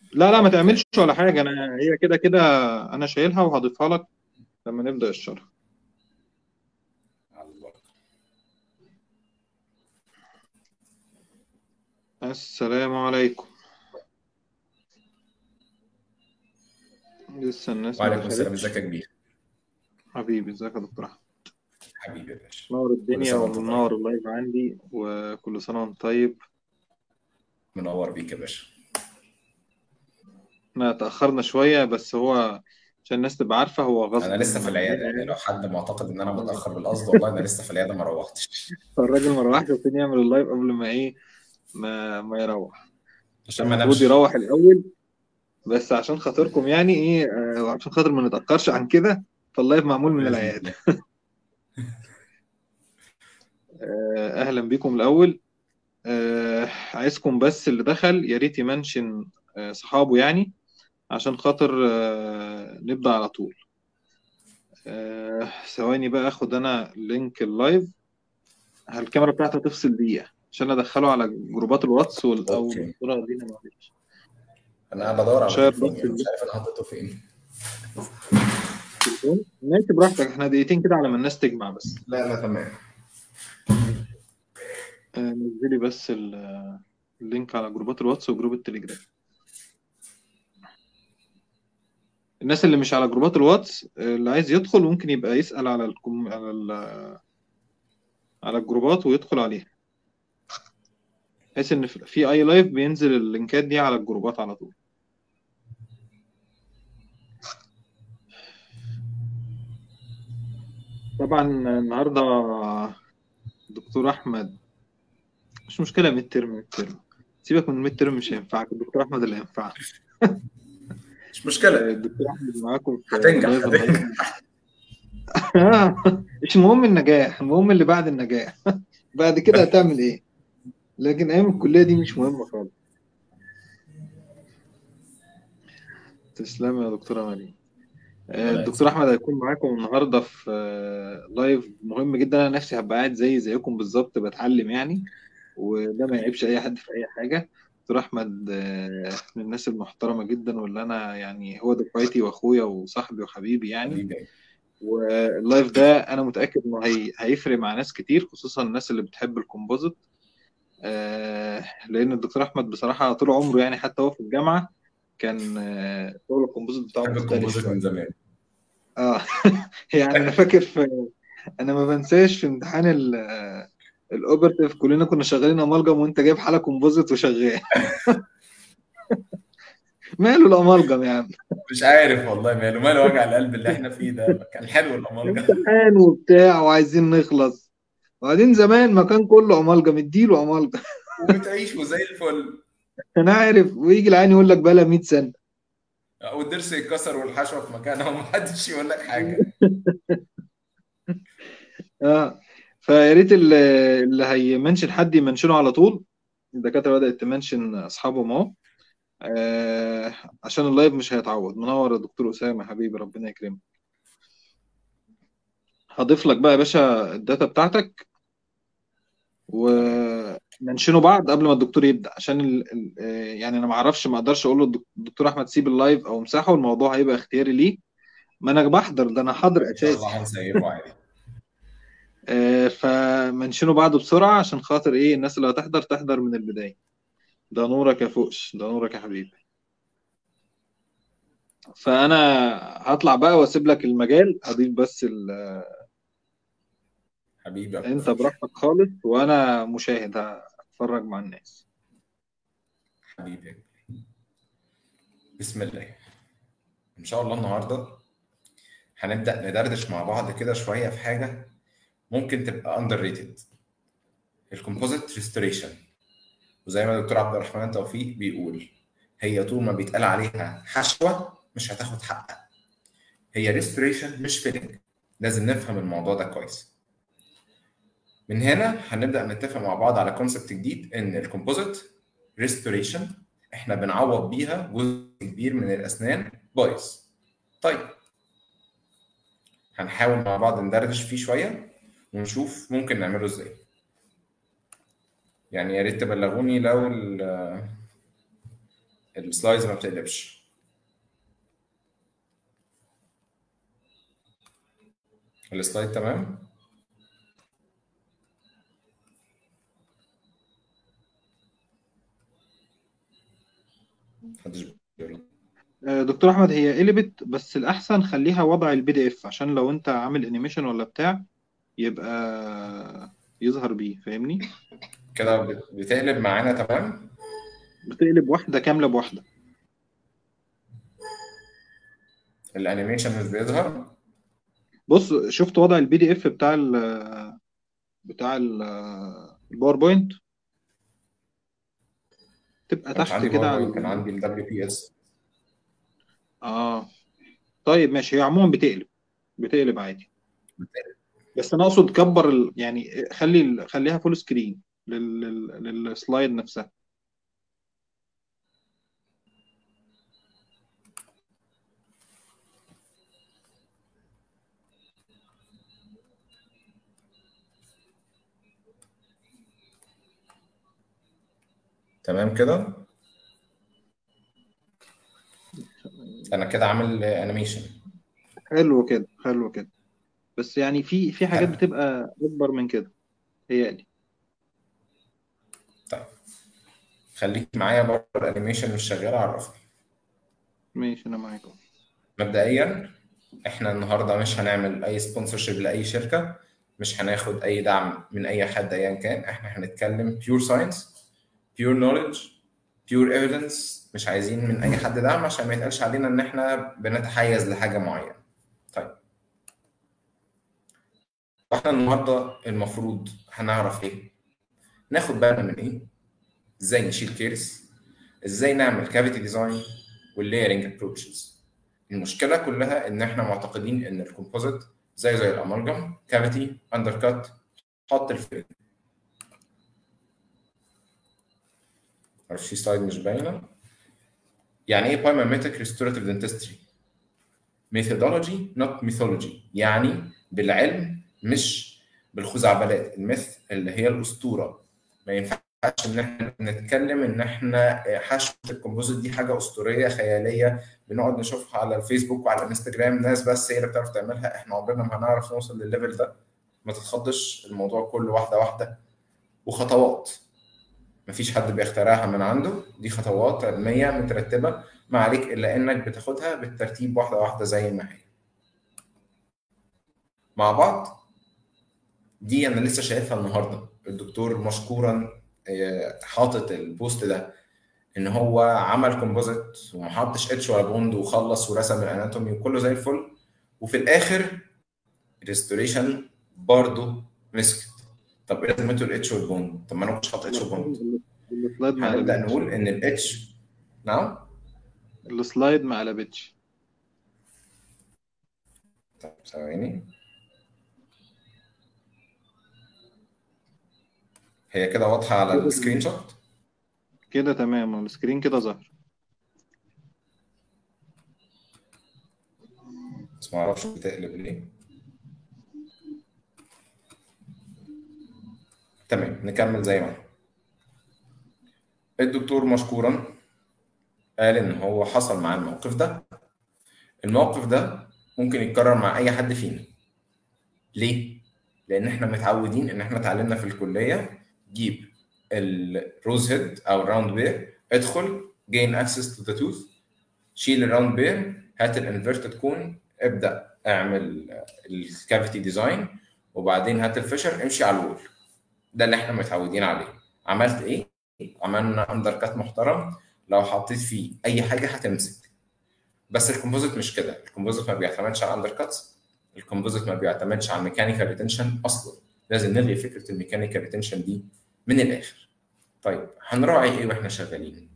لا لا ما تعملش ولا حاجة أنا هي كده كده أنا شايلها وهضيفها لك لما نبدأ الشرح على البركة. السلام عليكم لسه الناس ما وعليكم السلام دخلتش ازيك يا كبير حبيبي ازيك يا دكتور أحمد حبيبي يا باشا نور كل الدنيا سنة وانت طيب ومنور اللايف عندي وكل سنة وانت طيب منور بيك يا باشا احنا تأخرنا شوية بس هو عشان الناس تبقى عارفة هو غصب انا لسه في عننا العياده يعني يعني لو حد معتقد ان انا متاخر بالقصد والله انا لسه في العياده ما روحتش فالراجل ما روحش عشان يعمل اللايف قبل ما ايه ما ما يروح عشان ما المفروض انامش يروح الأول بس عشان خاطركم يعني ايه آه، وعشان خاطر ما نتأخرش عن كده فاللايف معمول من باذن العيادة الله آه، أهلا بيكم الأول آه، عايزكم بس اللي دخل يا ريت يمنشن آه، صحابه يعني عشان خاطر آه، نبدأ على طول آه، ثواني بقى اخد انا لينك اللايف الكاميرا بتاعتي هتفصل دقيقة عشان ادخله على جروبات الواتس وال- او اوكي الصورة دي معلش انا قاعد بدور على شير تليفوني بس يعني مش عارف انا حطيته فين التليفون ماشي براحتك احنا دقيقتين كده على ما الناس تجمع بس لا لا تمام آه، نزلي بس ال- اللينك على جروبات الواتس وجروب التليجرام الناس اللي مش على جروبات الواتس آه، اللي عايز يدخل ممكن يبقى يسأل على الكم... على ال... على الجروبات ويدخل عليها بحيث ان في في اي لايف بينزل اللينكات دي على الجروبات على طول طبعا النهارده دكتور احمد مش مشكله ميد ترم ميد ترم سيبك من الميد ترم مش هينفعك الدكتور احمد اللي هينفعك مش مشكله الدكتور احمد معاكم في هتنجح لايف هتنجح النهارده مش مهم النجاح المهم اللي بعد النجاح بعد كده هتعمل ايه لكن ايام الكليه دي مش مهمه خالص تسلم يا دكتوره مريم آه، ربنا الدكتور يسلمك احمد هيكون معاكم النهارده في آه، لايف مهم جدا انا نفسي هبقى قاعد زي زيكم بالظبط بتعلم يعني وده ما يعيبش اي حد في اي حاجه دكتور احمد آه، من الناس المحترمه جدا واللي انا يعني هو دفعتي واخويا وصاحبي وحبيبي يعني حبيبي واللايف ده انا متاكد انه هي... هيفرق مع ناس كتير خصوصا الناس اللي بتحب الكومبوزيت آه، لان الدكتور احمد بصراحه طول عمره يعني حتى هو في الجامعه كان آه، شغل الكومبوزيت بتاعه بحب مختلف الكومبوزيت شويه من زمان اه يعني انا فاكر في انا ما بنساش في امتحان ال الاوبرتيف كلنا كنا شغالين امالجم وانت جايب حاله كومبوزيت وشغال ماله الامالجم يا عم مش عارف والله ماله ماله وجع القلب اللي احنا فيه ده كان حلو الامالجم امتحان وبتاع وعايزين نخلص وبعدين زمان ما كان كله امالجم اديله امالجم وبتعيش وزي الفل انا عارف ويجي العين يقول لك بقى لها 100 سنه والضرس يتكسر والحشوه في مكانها ومحدش يقول لك حاجه اه فيا ريت اللي اللي هيمنشن حد يمنشنه على طول الدكاتره بدات تمنشن اصحابهم اهو آه عشان اللايف مش هيتعوض منور يا دكتور اسامه حبيبي ربنا يكرمك هضيف لك بقى يا باشا الداتا بتاعتك تمام ومنشنوا بعض قبل ما الدكتور يبدا عشان ال... ال... آه، يعني انا ما اعرفش ما اقدرش اقول له الدكتور احمد سيب اللايف او امسحه الموضوع هيبقى اختياري ليه ما انا بحضر ده انا حاضر ان شاء اساسي الله هنسيبه عادي آه، فمنشنوا بعض بسرعه عشان خاطر ايه الناس اللي هتحضر تحضر من البدايه ده نورك يا فوقش ده نورك يا حبيبي فانا هطلع بقى واسيب لك المجال هضيف بس ال... حبيبي يا انت دكتور براحتك خالص وانا مشاهد هتفرج مع الناس حبيبي بسم الله ان شاء الله النهارده هنبدا ندردش مع بعض كده شويه في حاجه ممكن تبقى اندر ريتد الكومبوزيت ريستوريشن وزي ما الدكتور عبد الرحمن توفيق بيقول هي طول ما بيتقال عليها حشوه مش هتاخد حقها هي ريستوريشن مش فيلنج لازم نفهم الموضوع ده كويس من هنا هنبدا نتفق مع بعض على كونسبت جديد ان الكومبوزيت ريستوريشن احنا بنعوض بيها جزء كبير من الاسنان بايظ طيب هنحاول مع بعض ندردش فيه شويه ونشوف ممكن نعمله ازاي يعني يا ريت تبلغوني لو ال- السلايدز ما بتقلبش السلايد تمام محدش بيقول آه، دكتور احمد هي قلبت بس الاحسن خليها وضع البي دي اف عشان لو انت عامل انيميشن ولا بتاع يبقى يظهر بيه فاهمني كده بت- بتقلب معانا تمام بتقلب واحده كامله بواحده الانيميشن مش بيظهر بص شفت وضع البي دي اف بتاع ال بتاع ال الباوربوينت تبقى كانش تحت عندي كده على باوربوينت كان ال- عندي ال WPS اه طيب ماشي هي عموما بتقلب بتقلب عادي بس انا اقصد كبر ال... يعني خلي ال... خليها فول سكرين لل... لل... للسلايد نفسها تمام كده انا كده عامل انيميشن حلو كده حلو كده بس يعني في في حاجات حلو بتبقى اكبر من كده هي طيب خليك معايا بره الانيميشن مش شغال عرفني ماشي انا معاك أهو. مبدئيا احنا النهارده مش هنعمل اي سبونسرشيب لاي شركه مش هناخد اي دعم من اي حد ايا كان احنا هنتكلم بيور ساينس بيور نوليدج بيور ايفيدنس مش عايزين من اي حد دعم عشان ما يتقالش علينا ان احنا بنتحيز لحاجه معينه طيب واحنا النهارده المفروض هنعرف ايه ناخد بالنا من ايه ازاي نشيل كيرس ازاي نعمل كافيتي ديزاين واللايرنج ابروتشز المشكله كلها ان احنا معتقدين ان الكومبوزيت زي زي الامالجم كافيتي اندر كات حط الفيل معرفش في سلايد مش باينه يعني ايه بايماميتك ريستوراتيف دنتستري ميثودولوجي نوت ميثولوجي يعني بالعلم مش بالخزعبلات الميث اللي هي الاسطوره ما ينفعش ان احنا نتكلم ان احنا حشوه الكومبوزيت دي حاجه اسطوريه خياليه بنقعد نشوفها على الفيسبوك وعلى الانستجرام ناس بس هي اللي بتعرف تعملها احنا عمرنا ما هنعرف نوصل للليفل ده ما تتخضش الموضوع كله واحده واحده وخطوات مفيش حد بيخترعها من عنده دي خطوات علميه مترتبه ما عليك الا انك بتاخدها بالترتيب واحده واحده زي ما هي مع بعض دي انا لسه شايفها النهارده الدكتور مشكورا آه، حاطط البوست ده ان هو عمل كومبوزيت وما حطش اتش ولا بوند وخلص ورسم الاناتومي وكله زي الفل وفي الاخر ريستوريشن برضه مسكت طب ايه لازمته الاتش والبوند طب ما انا مش حاطط اتش وبوند السلايد ما هنبدا قلبتش نقول ان الاتش نعم السلايد ما قلبتش طب ثواني هي كده واضحه على كده السكرين شوت كده تمام السكرين كده ظهر بس ما اعرفش بتقلب ليه تمام نكمل زي ما احنا الدكتور مشكورا قال ان هو حصل معاه الموقف ده الموقف ده ممكن يتكرر مع اي حد فينا ليه لان احنا متعودين ان احنا اتعلمنا في الكليه جيب الروز هيد او الراوند بير ادخل جين اكسس تو ذا توث شيل الراوند بير هات الانفيرتد كون ابدا اعمل الكافيتي ديزاين وبعدين هات الفشر امشي على الوول ده اللي احنا متعودين عليه عملت ايه عملنا اندر كات محترم لو حطيت فيه اي حاجه هتمسك بس الكومبوزيت مش كده الكومبوزيت ما بيعتمدش على اندر كاتس الكومبوزيت ما بيعتمدش على الميكانيكال ريتنشن اصلا لازم نلغي فكره الميكانيكال ريتنشن دي من الاخر طيب هنراعي ايه واحنا شغالين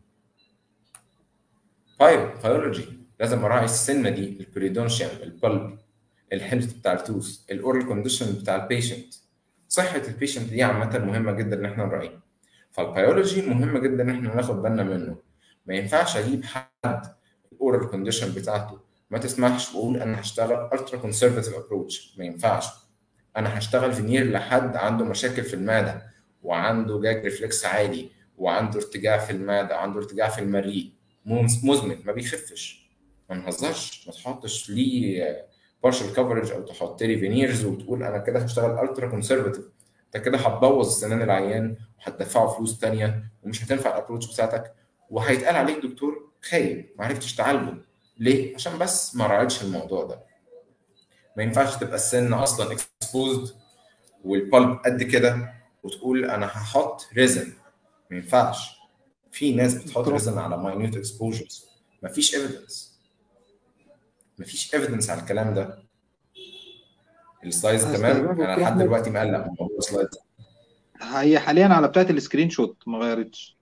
بايو بيولوجي لازم اراعي السنه دي البريدونشيوم البلب الهيلث بتاع التوث الاورال كونديشن بتاع البيشنت صحه البيشنت دي عامه مهمه جدا ان احنا نراعيها فالبيولوجي مهم جدا ان احنا ناخد بالنا منه ما ينفعش اجيب حد الاورال كونديشن بتاعته ما تسمحش واقول انا هشتغل الترا كونسرفاتيف ابروتش ما ينفعش انا هشتغل فينير لحد عنده مشاكل في المعده وعنده جاج ريفلكس عالي وعنده ارتجاع في المعده وعنده ارتجاع في المريء مز- مزمن ما بيخفش ما نهزرش ما تحطش ليه بارشل كفرج او تحط لي فينيرز وتقول انا كده هشتغل الترا كونسرفاتيف انت كده هتبوظ سنان العيان وهتدفعه فلوس تانية ومش هتنفع الابروتش بتاعتك وهيتقال عليك دكتور خايب ما عرفتش تعالجه ليه؟ عشان بس ما راعيتش الموضوع ده ما ينفعش تبقى السن اصلا اكسبوزد والبالب قد كده وتقول انا هحط ريزن ما ينفعش في ناس بتحط طبعا. ريزن على ماينوت اكسبوجرز مفيش ايفيدنس مفيش ايفيدنس على الكلام ده السلايدز تمام هستخدمها انا دكتور لحد أحمد. دلوقتي مقلق من موضوع السلايدز هي حاليا على بتاعه السكرين شوت ما غيرتش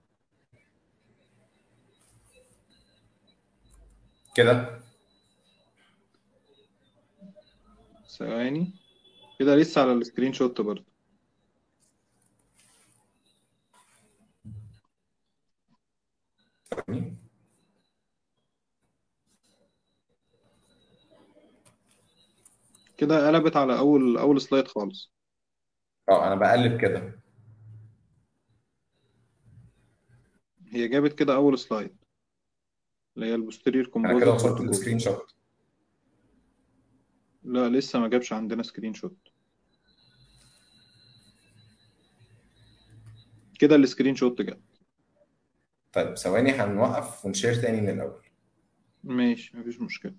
كده ثواني كده لسه على السكرين شوت برضه فاهمين؟ كده قلبت على اول اول سلايد خالص اه انا بقلب كده هي جابت كده اول سلايد اللي هي البوستيريور انا كده كومبوزيت وصلت للسكرين شوت لا لسه ما جابش عندنا سكرين شوت كده السكرين شوت جاب طيب ثواني هنوقف ونشير تاني من الاول ماشي مفيش مشكلة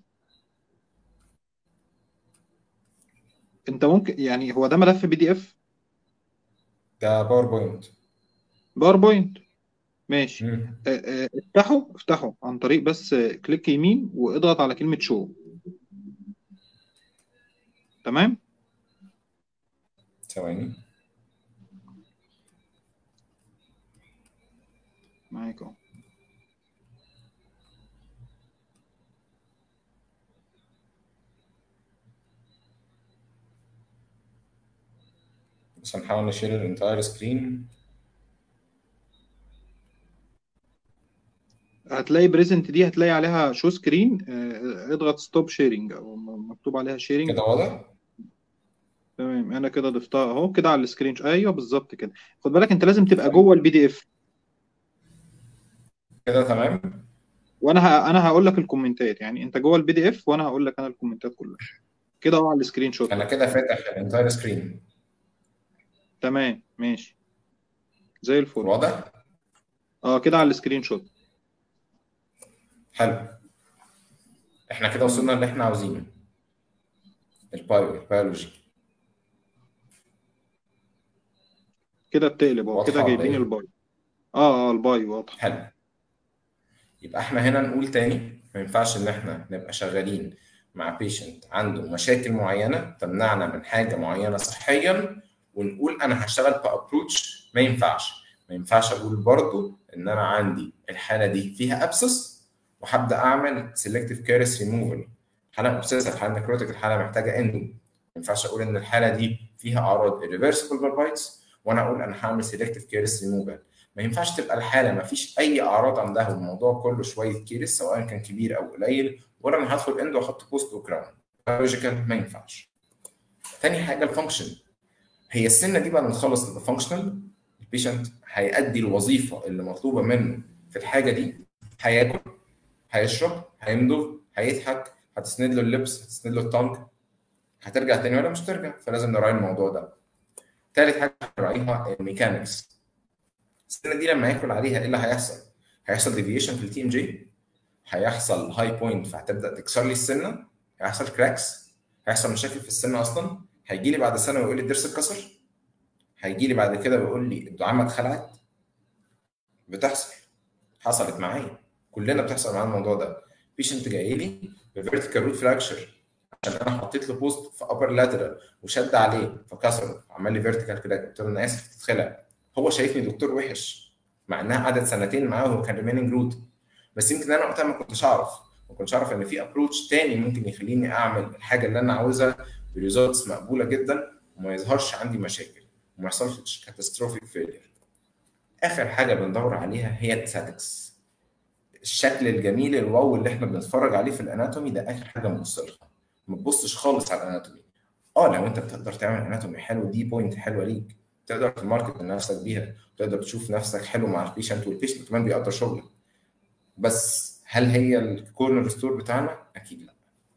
انت ممكن يعني هو ده ملف بي دي اف ده باوربوينت باوربوينت ماشي مم. اه، اه، افتحه افتحه عن طريق بس اه، كليك يمين واضغط على كلمة شو تمام ثواني معاك اهو بس هنحاول نشيل الانتاير سكرين هتلاقي بريزنت دي هتلاقي عليها شو سكرين اه، اضغط ستوب شيرنج او م- مكتوب عليها شيرنج كده واضح؟ تمام انا كده ضفتها اهو كده على السكرين ايوه بالظبط كده خد بالك انت لازم تبقى جوه البي دي اف كده تمام وانا ه... انا هقول لك الكومنتات يعني انت جوه البي دي اف وانا هقول لك انا الكومنتات كلها كده اهو على السكرين شوت انا كده فاتح الانتاير سكرين تمام ماشي زي الفل واضح؟ اه كده على السكرين شوت حلو احنا كده وصلنا اللي احنا عاوزينه البايو البيولوجي كده بتقلب اهو واضحة كده ولا جايبين ايه؟ الباي اه اه الباي واضح حلو يبقى احنا هنا نقول تاني ما ينفعش ان احنا نبقى شغالين مع بيشنت عنده مشاكل معينه تمنعنا من حاجه معينه صحيا ونقول انا هشتغل بابروتش ما ينفعش ما ينفعش اقول برضو ان انا عندي الحاله دي فيها ابسس وهبدا اعمل سيلكتيف كيرس ريموفال الحاله ابسس الحاله نكروتيك الحاله محتاجه اندو ما ينفعش اقول ان الحاله دي فيها اعراض irreversible بالبايتس وانا اقول انا هعمل سيلكتيف كيرس ريموفال ما ينفعش تبقى الحاله ما فيش اي اعراض عندها والموضوع كله شويه كيرس سواء كان كبير او قليل ولا انا هدخل اند واحط بوست وكراون بيولوجيكال ما ينفعش تاني حاجه الفانكشن هي السنه دي بعد ما تخلص تبقى فانكشنال البيشنت هيأدي الوظيفه اللي مطلوبه منه في الحاجه دي هياكل هيشرب هيمضغ هيضحك هتسند له اللبس هتسند له التانك هترجع تاني ولا مش ترجع فلازم نراعي الموضوع ده تالت حاجه نراعيها الميكانكس السنه دي لما ياكل عليها ايه اللي هيحصل؟ هيحصل ديفيشن في التي ام جي هيحصل هاي بوينت فهتبدا تكسر لي السنه هيحصل كراكس هيحصل مشاكل في السنه اصلا هيجي لي بعد سنه ويقول لي الضرس اتكسر هيجي لي بعد كده ويقول لي الدعامه اتخلعت بتحصل حصلت معايا كلنا بتحصل معانا الموضوع ده بيشنت جاي لي بفيرتيكال روت فراكشر عشان انا حطيت له بوست في ابر لاترال وشد عليه فكسره عمل لي فيرتيكال كده قلت له انا اسف تتخلع هو شايفني دكتور وحش مع انها قعدت سنتين معاه وهو كان ريميننج روت بس يمكن انا وقتها ما كنتش اعرف ما كنتش اعرف ان في ابروتش تاني ممكن يخليني اعمل الحاجه اللي انا عاوزها بريزلتس مقبوله جدا وما يظهرش عندي مشاكل وما يحصلش كاتاستروفيك فيلير اخر حاجه بندور عليها هي الستاتكس الشكل الجميل الواو اللي احنا بنتفرج عليه في الاناتومي ده اخر حاجه نبص لها ما تبصش خالص على الاناتومي اه لو انت بتقدر تعمل اناتومي حلو دي بوينت حلوه ليك تقدر تماركت نفسك بيها تقدر تشوف نفسك حلو مع البيشنت والبيشنت كمان بيقدر شغلك بس هل هي الكورنر ستور بتاعنا؟ اكيد لا.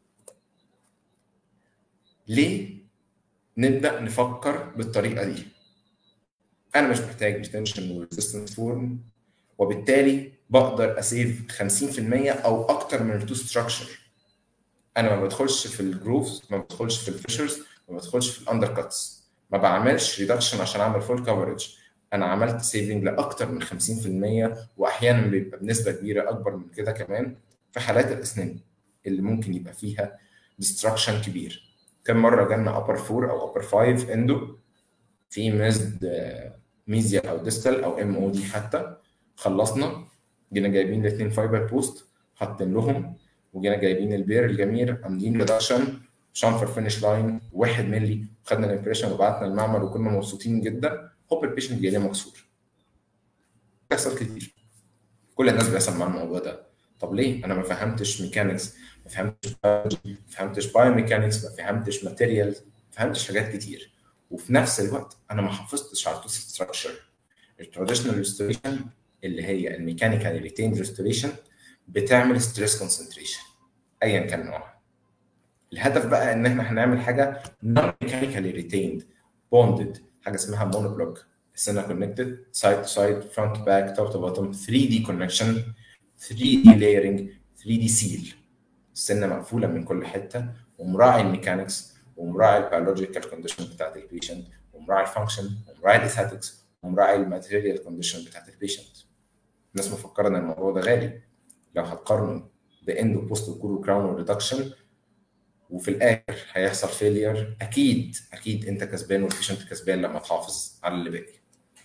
ليه نبدا نفكر بالطريقه دي؟ انا مش محتاج ريتنشن وريزيستنس فورم وبالتالي بقدر اسيف 50% او اكتر من التو ستراكشر انا ما بدخلش في الجروفز ما بدخلش في الفيشرز ما بدخلش في الاندر كاتس ما بعملش ريدكشن عشان اعمل فول كفرج انا عملت سيفنج لاكتر من 50% واحيانا بيبقى بنسبه كبيره اكبر من كده كمان في حالات الاسنان اللي ممكن يبقى فيها ديستراكشن كبير كم مره جالنا ابر 4 او ابر 5 اندو في ميزد ميزيا او ديستال او ام او دي حتى خلصنا جينا جايبين الاثنين فايبر بوست حاطين لهم وجينا جايبين البير الجميل عاملين ريدكشن شامفر فينش لاين 1 مللي خدنا الامبريشن وبعتنا المعمل وكنا مبسوطين جدا هوب البيشنت جاي لي مكسور بيحصل كتير كل الناس بيحصل معاها الموضوع ده طب ليه انا ما فهمتش ميكانكس ما فهمتش بيولوجي ما فهمتش بايو ميكانكس ما فهمتش ماتيريال ما فهمتش حاجات كتير وفي نفس الوقت انا ما حافظتش على التوست ستراكشر التراديشنال ريستوريشن اللي هي الميكانيكال ريتيند ريستوريشن بتعمل ستريس كونسنتريشن ايا كان نوعها الهدف بقى ان احنا هنعمل حاجه نون ميكانيكالي ريتيند بوندد حاجه اسمها مونوبلوك السنه كونكتد سايد تو سايد فرونت باك توب تو بوتوم 3 دي كونكشن 3 دي لايرنج 3 دي سيل السنه مقفوله من كل حته ومراعي الميكانكس ومراعي البيولوجيكال كونديشن بتاعت البيشنت ومراعي الفانكشن ومراعي الاثيتكس ومراعي الماتيريال كونديشن بتاعت البيشنت الناس مفكره ان الموضوع ده غالي لو هتقارنه باند وبوست كورو كراون ريدكشن وفي الاخر هيحصل فيلير اكيد اكيد انت كسبان والبيشنت كسبان لما تحافظ على اللي باقي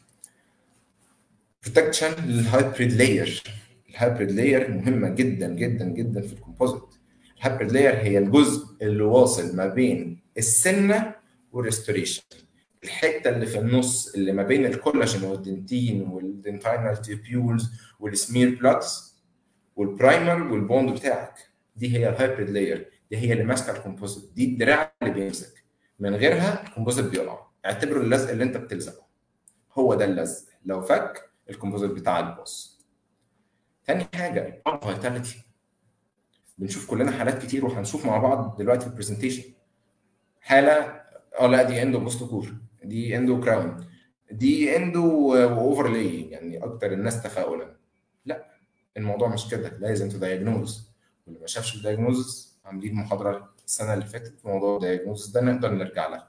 بروتكشن للهايبريد لاير الهايبريد لاير مهمه جدا جدا جدا في الكومبوزيت الهايبريد لاير هي الجزء اللي واصل ما بين السنه والريستوريشن الحته اللي في النص اللي ما بين الكولاجين والدنتين والدنتينال تيبيولز والسمير بلاكس والبرايمر والبوند بتاعك دي هي الهايبريد لاير دي هي اللي ماسكه الكومبوزيت دي الدراع اللي بيمسك من غيرها الكومبوزيت بيقع اعتبره اللزق اللي انت بتلزقه هو ده اللزق لو فك الكومبوزيت بتاعك باظ تاني حاجه فيتاليتي بنشوف كلنا حالات كتير وهنشوف مع بعض دلوقتي في البرزنتيشن حاله اه لا دي اندو بوست كور دي اندو كراون دي اندو واوفرلاي يعني اكتر الناس تفاؤلا لا الموضوع مش كده لازم تدايجنوز واللي ما شافش الدايجنوزس عاملين محاضره السنه اللي فاتت في موضوع الدايجنوزس ده نقدر نرجع لها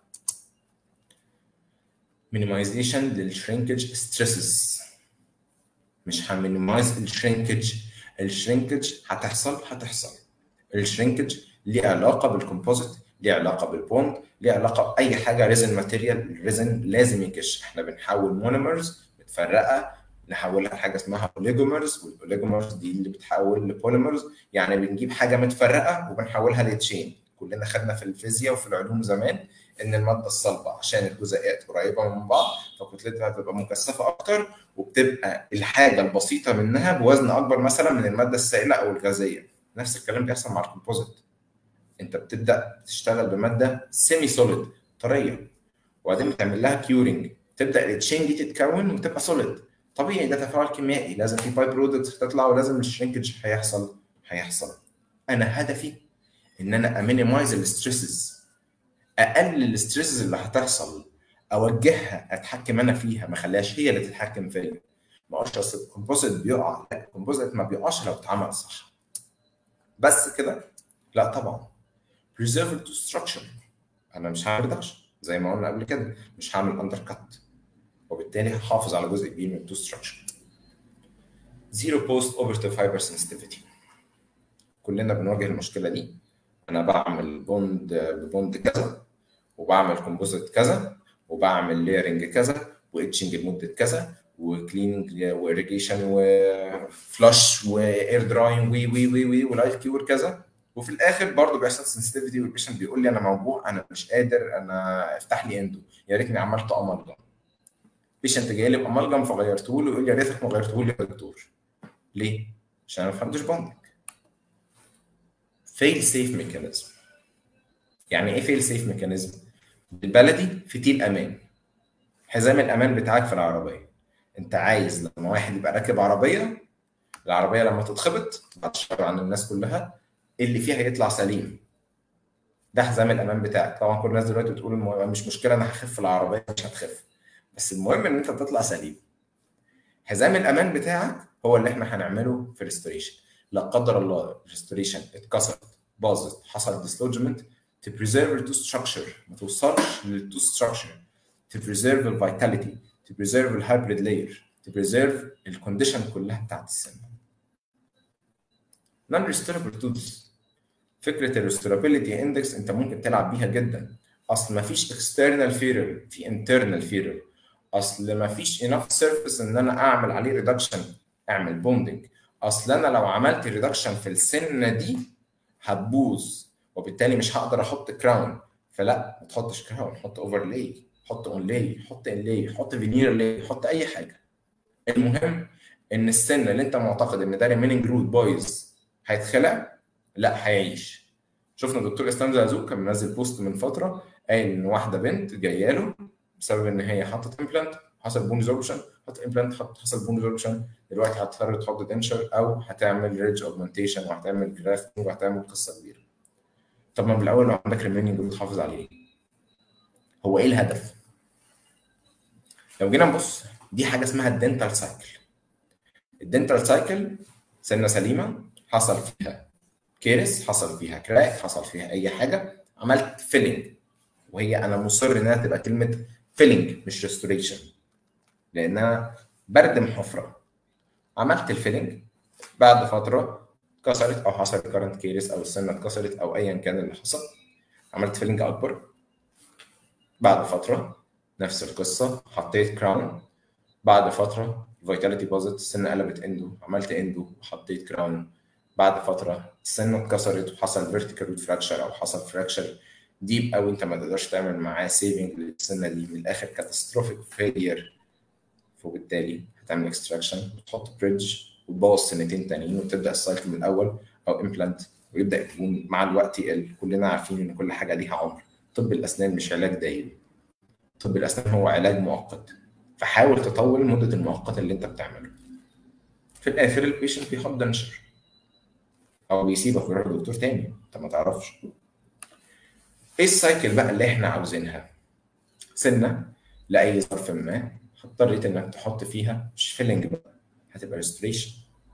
مينيمايزيشن للشرينكج ستريسز مش هنمينيمايز الشرينكج الشرينكج هتحصل هتحصل الشرينكج ليه علاقه بالكومبوزيت ليه علاقه بالبوند ليه علاقه باي حاجه ريزن ماتيريال الريزن لازم يكش احنا بنحول مونومرز متفرقه نحولها لحاجه اسمها اوليجومرز والاوليجومرز دي اللي بتحول لبوليمرز يعني بنجيب حاجه متفرقه وبنحولها لتشين كلنا خدنا في الفيزياء وفي العلوم زمان ان الماده الصلبه عشان الجزيئات قريبه من بعض فكتلتها بتبقى مكثفه اكتر وبتبقى الحاجه البسيطه منها بوزن اكبر مثلا من الماده السائله او الغازيه نفس الكلام بيحصل مع الكومبوزيت انت بتبدا تشتغل بماده سيمي سوليد طريه وبعدين بتعمل لها كيورنج تبدا التشين دي تتكون وتبقى سوليد طبيعي ده تفاعل كيميائي لازم في باي برودكتس تطلع ولازم الشرينكج هيحصل هيحصل انا هدفي ان انا امينيمايز الستريسز اقلل الستريسز اللي هتحصل اوجهها اتحكم انا فيها ما اخليهاش هي اللي تتحكم فيا ما اقولش اصل الكومبوزيت بيقع لا الكومبوزيت ما بيقعش لو اتعمل صح بس كده لا طبعا preserve to structure انا مش هعمل ريدكشن زي ما قلنا قبل كده مش هعمل اندر كات وبالتالي هحافظ على جزء كبير من التو ستراكشر زيرو بوست اوبرتيف هايبر سنسيتيفيتي كلنا بنواجه المشكله دي انا بعمل بوند ببوند كذا وبعمل كومبوزيت كذا وبعمل ليرنج كذا واتشنج لمده كذا وكليننج واريجيشن وفلاش واير دراينج وي وي وي وي ولايف كيور كذا وفي الاخر برضه بيحصل سنسيتيفيتي والبيشنت بيقول لي انا موجوع انا مش قادر انا افتح لي اندو يا ريتني عملت امالجم بيشنت جاي لي بامالجم فغيرته له يقول لي يا ريتك ما غيرته لي يا دكتور ليه؟ عشان انا ما فهمتش بوندنج فيل سيف ميكانيزم يعني ايه فيل سيف ميكانيزم؟ بالبلدي فتيل امان حزام الامان بتاعك في العربيه انت عايز لما واحد يبقى راكب عربيه العربيه لما تتخبط هتشتغل عن الناس كلها اللي فيها يطلع سليم ده حزام الامان بتاعك طبعا كل الناس دلوقتي بتقول المو... مش مشكله انا هخف العربيه مش هتخف بس المهم ان انت تطلع سليم حزام الامان بتاعك هو اللي احنا هنعمله في ريستوريشن لا قدر الله ريستوريشن اتكسرت باظت حصل ديسلوجمنت to preserve the structure ما توصلش للتو structure to preserve the vitality to preserve the hybrid layer to preserve الكونديشن كلها بتاعت السن non restorable tools فكره الريستورابيلتي اندكس انت ممكن تلعب بيها جدا اصل ما فيش external failure في internal failure اصل ما فيش enough surface ان انا اعمل عليه ريدكشن اعمل بوندنج اصل انا لو عملت ريدكشن في السنه دي هتبوظ وبالتالي مش هقدر احط كراون فلا ما تحطش كراون حط اوفرلاي حط اونلاي حط انلاي حط فينير لاي حط اي حاجه المهم ان السن اللي انت معتقد ان ده ريميننج روت بايظ هيتخلع لا هيعيش شفنا دكتور اسلام زازوق كان منزل بوست من فتره قال ان واحده بنت جايه له بسبب ان هي حطت امبلانت حصل بون ريزوربشن حط امبلانت حصل بون ريزوربشن دلوقتي هتضطر تحط دنشر او هتعمل ريدج اوجمنتيشن وهتعمل جرافتنج وهتعمل قصه كبيره طب ما من الاول لو عندك ريميننج بتحافظ عليه هو ايه الهدف؟ لو جينا نبص دي حاجه اسمها الدنتال سايكل الدنتال سايكل سنه سليمه حصل فيها كيرس حصل فيها كراك حصل فيها اي حاجه عملت فيلنج وهي انا مصر انها تبقى كلمه فيلنج مش ريستوريشن لانها بردم حفره عملت الفيلنج بعد فتره اتكسرت او حصل كارنت كيرس او السنه اتكسرت او ايا كان اللي حصل عملت فيلنج اكبر بعد فتره نفس القصه حطيت كراون بعد فتره الفيتاليتي باظت السنه قلبت اندو عملت اندو وحطيت كراون بعد فتره السنه اتكسرت وحصل فيرتيكال روت فراكشر او حصل فراكشر ديب قوي انت ما تقدرش تعمل معاه سيفنج للسنه دي من الاخر كاتاستروفيك فيلير وبالتالي هتعمل اكستراكشن وتحط بريدج وتبوظ سنتين تانيين وتبدا السايكل من الاول او امبلانت ويبدا يكون مع الوقت يقل كلنا عارفين ان كل حاجه ليها عمر طب الاسنان مش علاج دائم طب الاسنان هو علاج مؤقت فحاول تطول مده المؤقت اللي انت بتعمله في الاخر البيشنت بيحط دنشر او بيسيبك ويروح لدكتور تاني انت ما تعرفش ايه السايكل بقى اللي احنا عاوزينها سنه لاي ظرف ما اضطريت انك تحط فيها مش فيلنج بقى هتبقى ريستوريشن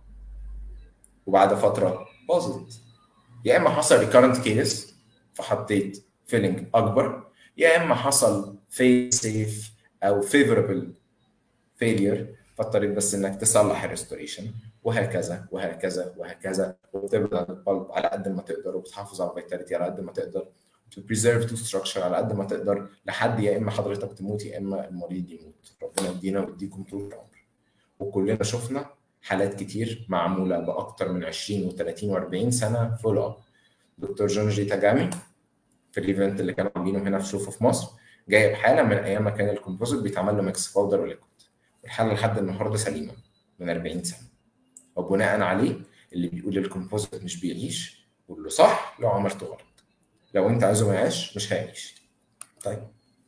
وبعد فتره باظت يا اما حصل ريكارنت كيس فحطيت فيلنج اكبر يا اما حصل في سيف او فيفوربل فيلير فاضطريت بس انك تصلح الريستوريشن وهكذا وهكذا وهكذا وتبدا البلب على قد ما تقدر وبتحافظ على الفيتاليتي على قد ما تقدر to preserve to structure على قد ما تقدر لحد يا اما حضرتك تموت يا اما المريض يموت ربنا يدينا ويديكم طول العمر وكلنا شفنا حالات كتير معموله باكتر من 20 و30 و40 سنه فول اب دكتور جونجي تاجامي في الايفنت اللي كانوا عاملينه هنا في شوفه في مصر جايب حاله من ايام ما كان الكومبوزيت بيتعمل له ميكس باودر وليكويد والحاله لحد النهارده سليمه من 40 سنه وبناء عليه اللي بيقول الكومبوزيت مش بيعيش قول له صح لو عملته غلط لو انت عايزه ما يعيش مش هيعيش طيب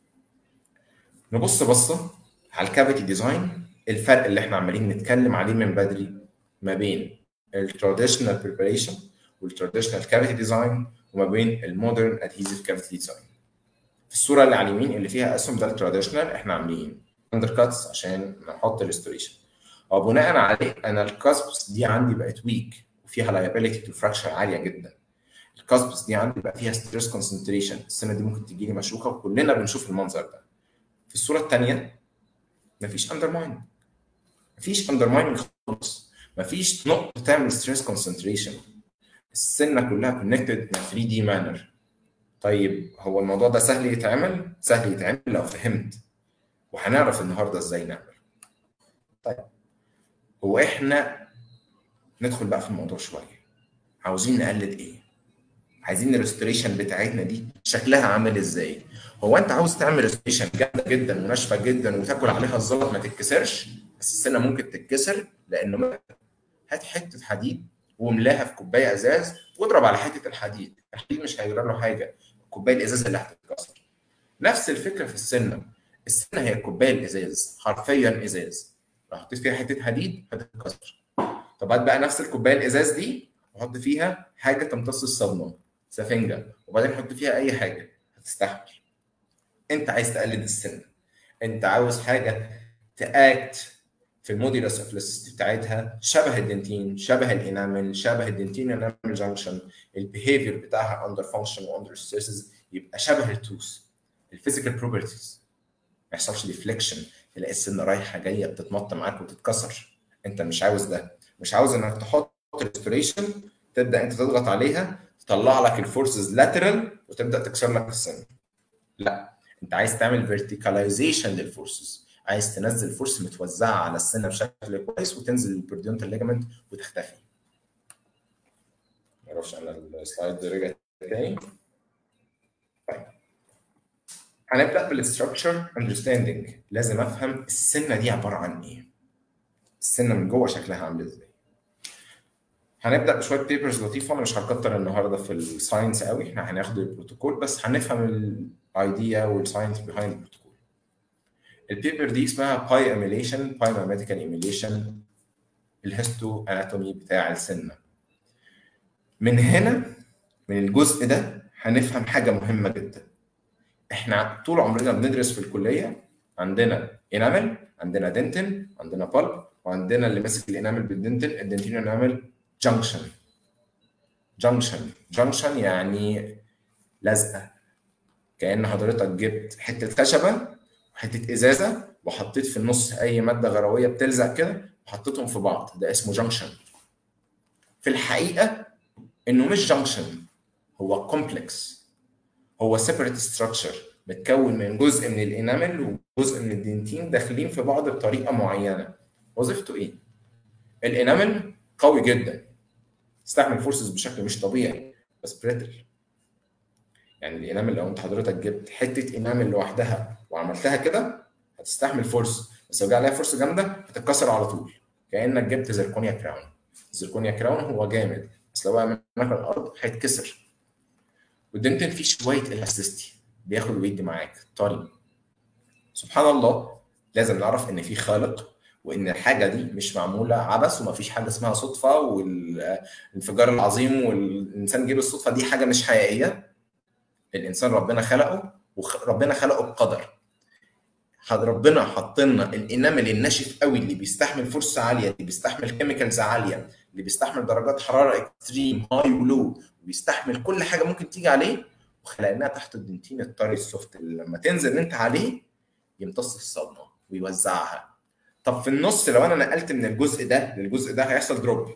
نبص بصه على الكافيتي ديزاين الفرق اللي احنا عمالين نتكلم عليه من بدري ما بين التراديشنال بريباريشن والتراديشنال كافيتي ديزاين وما بين المودرن ادهيزيف كافيتي ديزاين في الصوره اللي على اليمين اللي فيها اسهم ده التراديشنال احنا عاملين اندر كاتس عشان نحط ريستوريشن وبناء عليه انا الكاسبس دي عندي بقت ويك وفيها لايبيليتي تو فراكشر عاليه جدا الكاسبس دي عندي بقى فيها ستريس كونسنتريشن السنه دي ممكن تجي لي مشوكه وكلنا بنشوف المنظر ده في الصوره الثانيه مفيش اندرماين مفيش اندرمايننج خالص مفيش نقطه تعمل ستريس كونسنتريشن السنه كلها كونكتد in 3 دي مانر طيب هو الموضوع ده سهل يتعمل سهل يتعمل لو فهمت وهنعرف النهارده ازاي نعمل طيب هو احنا ندخل بقى في الموضوع شويه عاوزين نقلد ايه عايزين الريستوريشن بتاعتنا دي شكلها عامل ازاي هو انت عاوز تعمل ريستوريشن جامده جدا وناشفه جدا وتاكل عليها الزلط ما تتكسرش بس السنه ممكن تتكسر لانه هات حته حديد واملاها في كوبايه ازاز واضرب على حته الحديد الحديد مش هيجرى له حاجه الكوبايه الازاز اللي هتتكسر نفس الفكره في السنه السنه هي الكوبايه الازاز حرفيا ازاز لو حطيت فيها حته حديد هتتكسر طب هات بقى نفس الكوبايه الازاز دي وحط فيها حاجه تمتص الصدمه سفنجه وبعدين حط فيها اي حاجه هتستحمل انت عايز تقلد السن انت عاوز حاجه تاكت في الموديلس اوف بتاعتها شبه الدنتين شبه الانامل شبه الدنتين انامل جانكشن البيهيفير بتاعها اندر فانكشن واندر ستريسز يبقى شبه التوث الفيزيكال بروبرتيز ما يحصلش ديفليكشن تلاقي السن رايحه جايه بتتمط معاك وتتكسر انت مش عاوز ده مش عاوز انك تحط ريستوريشن تبدا انت تضغط عليها تطلع لك الفورسز لاترال وتبدا تكسر لك السن لا انت عايز تعمل فيرتيكاليزيشن للفورسز عايز تنزل فورس متوزعه على السنه بشكل كويس وتنزل البريديونتال ليجمنت وتختفي ما اعرفش انا السلايد رجع تاني طيب هنبدا بالاستراكشر اندرستاندينج لازم افهم السنه دي عباره عن ايه السنه من جوه شكلها عامل ازاي هنبدا بشويه بيبرز لطيفه انا مش هكتر النهارده في الساينس قوي احنا هناخد البروتوكول بس هنفهم الايديا والساينس بيهايند البروتوكول البيبر دي اسمها باي ايميليشن باي ماثيماتيكال ايميليشن الهيستو اناتومي بتاع السنه من هنا من الجزء ده هنفهم حاجه مهمه جدا احنا طول عمرنا بندرس في الكليه عندنا انامل عندنا دنتن عندنا بالب وعندنا اللي ماسك الانامل بالدنتن الدنتين انامل جنكشن جنكشن جنكشن يعني لزقه كان حضرتك جبت حته خشبه وحته ازازه وحطيت في النص اي ماده غرويه بتلزق كده وحطيتهم في بعض ده اسمه جنكشن في الحقيقه انه مش جنكشن هو كومبلكس هو سيبريت ستراكشر متكون من جزء من الانامل وجزء من الدنتين داخلين في بعض بطريقه معينه وظيفته ايه الانامل قوي جدا يستحمل فورسز بشكل مش طبيعي بس بريتل يعني الانامل لو انت حضرتك جبت حته انامل لوحدها وعملتها كده هتستحمل فورس بس لو جه عليها فورس جامده هتتكسر على طول كانك جبت زركونيا كراون زركونيا كراون هو جامد بس لو وقع منك الارض هيتكسر والدنتن فيه شويه الاستيستي بياخد ويدي معاك طري سبحان الله لازم نعرف ان في خالق وان الحاجه دي مش معموله عبث ومفيش حاجه اسمها صدفه والانفجار العظيم والانسان جه بالصدفه دي حاجه مش حقيقيه الانسان ربنا خلقه وربنا خلقه بقدر ربنا حط لنا الانامل الناشف قوي اللي بيستحمل فرصه عاليه اللي بيستحمل كيميكالز عاليه اللي بيستحمل درجات حراره اكستريم هاي ولو وبيستحمل كل حاجه ممكن تيجي عليه وخلقناها تحت الدنتين الطري السوفت اللي لما تنزل انت عليه يمتص الصدمه ويوزعها طب في النص لو انا نقلت من الجزء ده للجزء ده هيحصل دروب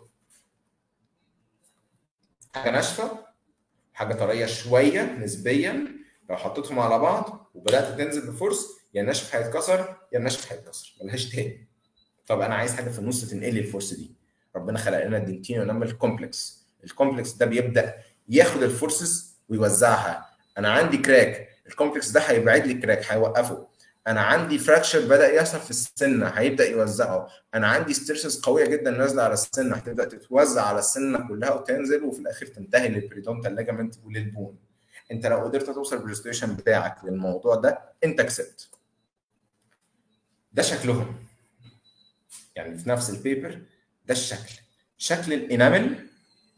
حاجه ناشفه حاجه طريه شويه نسبيا لو حطيتهم على بعض وبدات تنزل بفورس يا الناشف هيتكسر يا الناشف هيتكسر ملهاش تاني طب انا عايز حاجه في النص تنقل لي الفورس دي ربنا خلق لنا الدنتين ونعمل كومبلكس الكومبلكس ده بيبدا ياخد الفورسز ويوزعها انا عندي كراك الكومبلكس ده هيبعد لي كراك هيوقفه انا عندي فراكشر بدا يحصل في السنه هيبدا يوزعه انا عندي ستريسز قويه جدا نازله على السنه هتبدا تتوزع على السنه كلها وتنزل وفي الاخر تنتهي للبريدونتال ليجامنت وللبون انت لو قدرت توصل بالريستوريشن بتاعك للموضوع ده انت كسبت ده شكلهم يعني في نفس البيبر ده الشكل شكل الانامل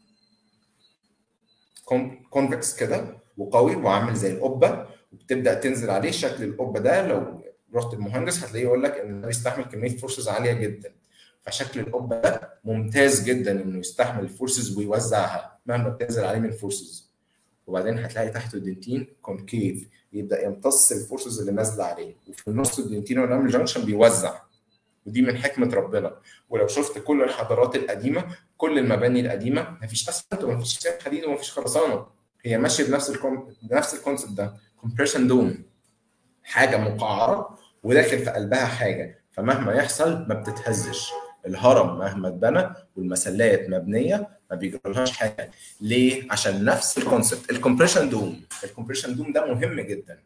كونفكس كده وقوي وعامل زي القبه وبتبدا تنزل عليه شكل القبه ده لو رحت المهندس هتلاقيه يقول لك ان ده بيستحمل كميه فورسز عاليه جدا فشكل القبه ده ممتاز جدا انه يستحمل الفورسز ويوزعها مهما بتنزل عليه من فورسز وبعدين هتلاقي تحته الدنتين كونكيف يبدا يمتص الفورسز اللي نازله عليه وفي النص الدنتين والنعمل جانكشن بيوزع ودي من حكمه ربنا ولو شفت كل الحضارات القديمه كل المباني القديمه مفيش اسفلت ومفيش سياخ حديد ومفيش خرسانه هي ماشيه بنفس الكم... بنفس الكونسيبت ده كومبريشن دوم حاجه مقعره وداخل في قلبها حاجه فمهما يحصل ما بتتهزش الهرم مهما اتبنى والمسلات مبنيه ما بيجرالهاش حاجه ليه؟ عشان نفس الكونسبت الكومبريشن دوم الكومبريشن دوم ده مهم جدا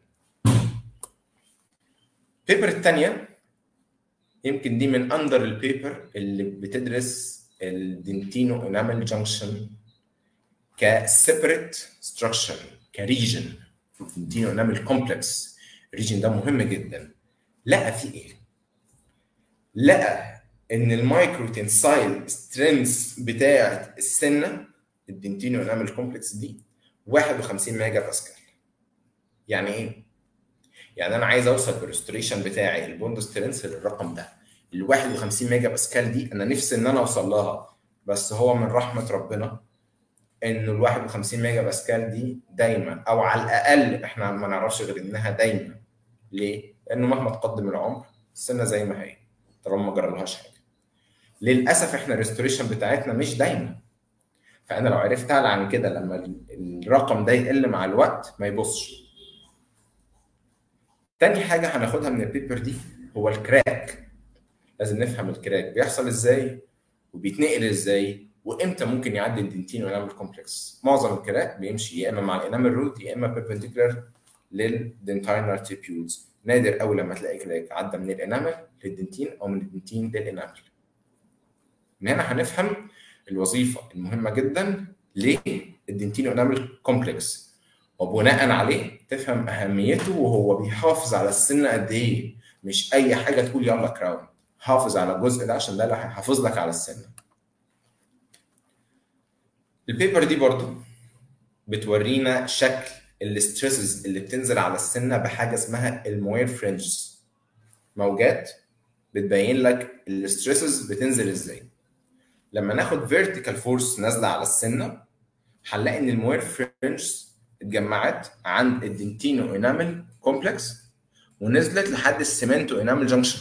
البيبر الثانيه يمكن دي من اندر البيبر اللي بتدرس الدنتينو انامل جانكشن كسيبريت ستراكشر كريجن دنتينو انامل كومبلكس الريجن ده مهم جدا لقى في ايه؟ لقى ان المايكرو تنسايل سترينث بتاعه السنه الدنتينو انامل كومبلكس دي 51 ميجا باسكال يعني ايه؟ يعني انا عايز اوصل بالريستوريشن بتاعي البوند سترينث للرقم ده ال 51 ميجا باسكال دي انا نفسي ان انا اوصل لها بس هو من رحمه ربنا انه ال 51 ميجا باسكال دي دايما او على الاقل احنا ما نعرفش غير انها دايما ليه؟ لانه مهما تقدم العمر السنه زي ما هي طالما ما جرالهاش حاجه للاسف احنا الريستوريشن بتاعتنا مش دايما فانا لو عرفت اعلى عن كده لما الرقم ده يقل مع الوقت ما يبصش تاني حاجه هناخدها من البيبر دي هو الكراك لازم نفهم الكراك بيحصل ازاي وبيتنقل ازاي وامتى ممكن يعدي الدنتين وينامل كومبلكس معظم الكراك بيمشي يا اما مع الانامل روت يا اما بيربنديكولار للدنتاينر تيبيولز نادر قوي لما تلاقي كراك عدى من الانامل للدنتين او من الدنتين للانامل من هنا هنفهم الوظيفه المهمه جدا للدنتين انامل كومبلكس وبناء عليه تفهم اهميته وهو بيحافظ على السن قد ايه مش اي حاجه تقول يلا كراون حافظ على الجزء ده عشان ده اللي هيحافظ لك على السن البيبر دي برضو بتورينا شكل الاستريسز اللي بتنزل على السنه بحاجه اسمها الموير فرنجز موجات بتبين لك الاستريسز بتنزل ازاي لما ناخد فيرتيكال فورس نازله على السنه هنلاقي ان الموير فرنجز اتجمعت عند الدنتينو انامل كومبلكس ونزلت لحد السيمنتو انامل جنكشن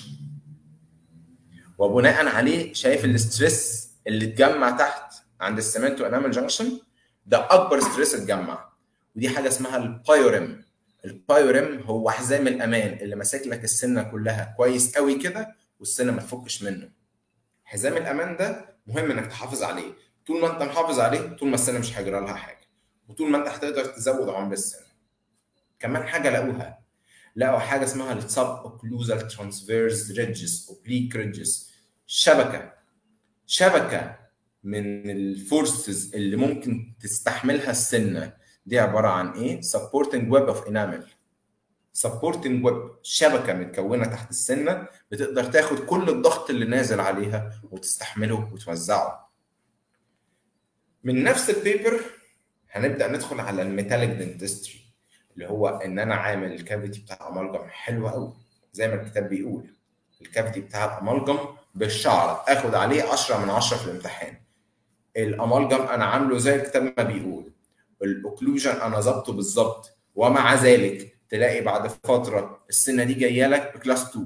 وبناء عليه شايف الاستريس اللي اتجمع تحت عند السيمنتو انامل جنكشن ده اكبر ستريس اتجمع ودي حاجه اسمها البايوريم البايوريم هو حزام الامان اللي ماسك لك السنه كلها كويس قوي كده والسنه ما تفكش منه حزام الامان ده مهم انك تحافظ عليه طول ما انت محافظ عليه طول ما السنه مش هيجرى لها حاجه وطول ما انت هتقدر تزود عمر السنه كمان حاجه لقوها لقوا حاجه اسمها السب اوكلوزال ترانسفيرز ريدجز اوبليك ريدجز شبكه شبكه من الفورسز اللي ممكن تستحملها السنه دي عباره عن ايه؟ supporting web of enamel supporting web شبكه متكونه تحت السنه بتقدر تاخد كل الضغط اللي نازل عليها وتستحمله وتوزعه من نفس البيبر هنبدا ندخل على الميتاليك دنتستري اللي هو ان انا عامل الكافيتي بتاع امالجم حلو قوي زي ما الكتاب بيقول الكافيتي بتاع الامالجم بالشعر اخد عليه 10 من 10 في الامتحان الامالجم انا عامله زي الكتاب ما بيقول الاوكلوجن انا ظابطه بالظبط ومع ذلك تلاقي بعد فتره السنه دي جايه لك بكلاس 2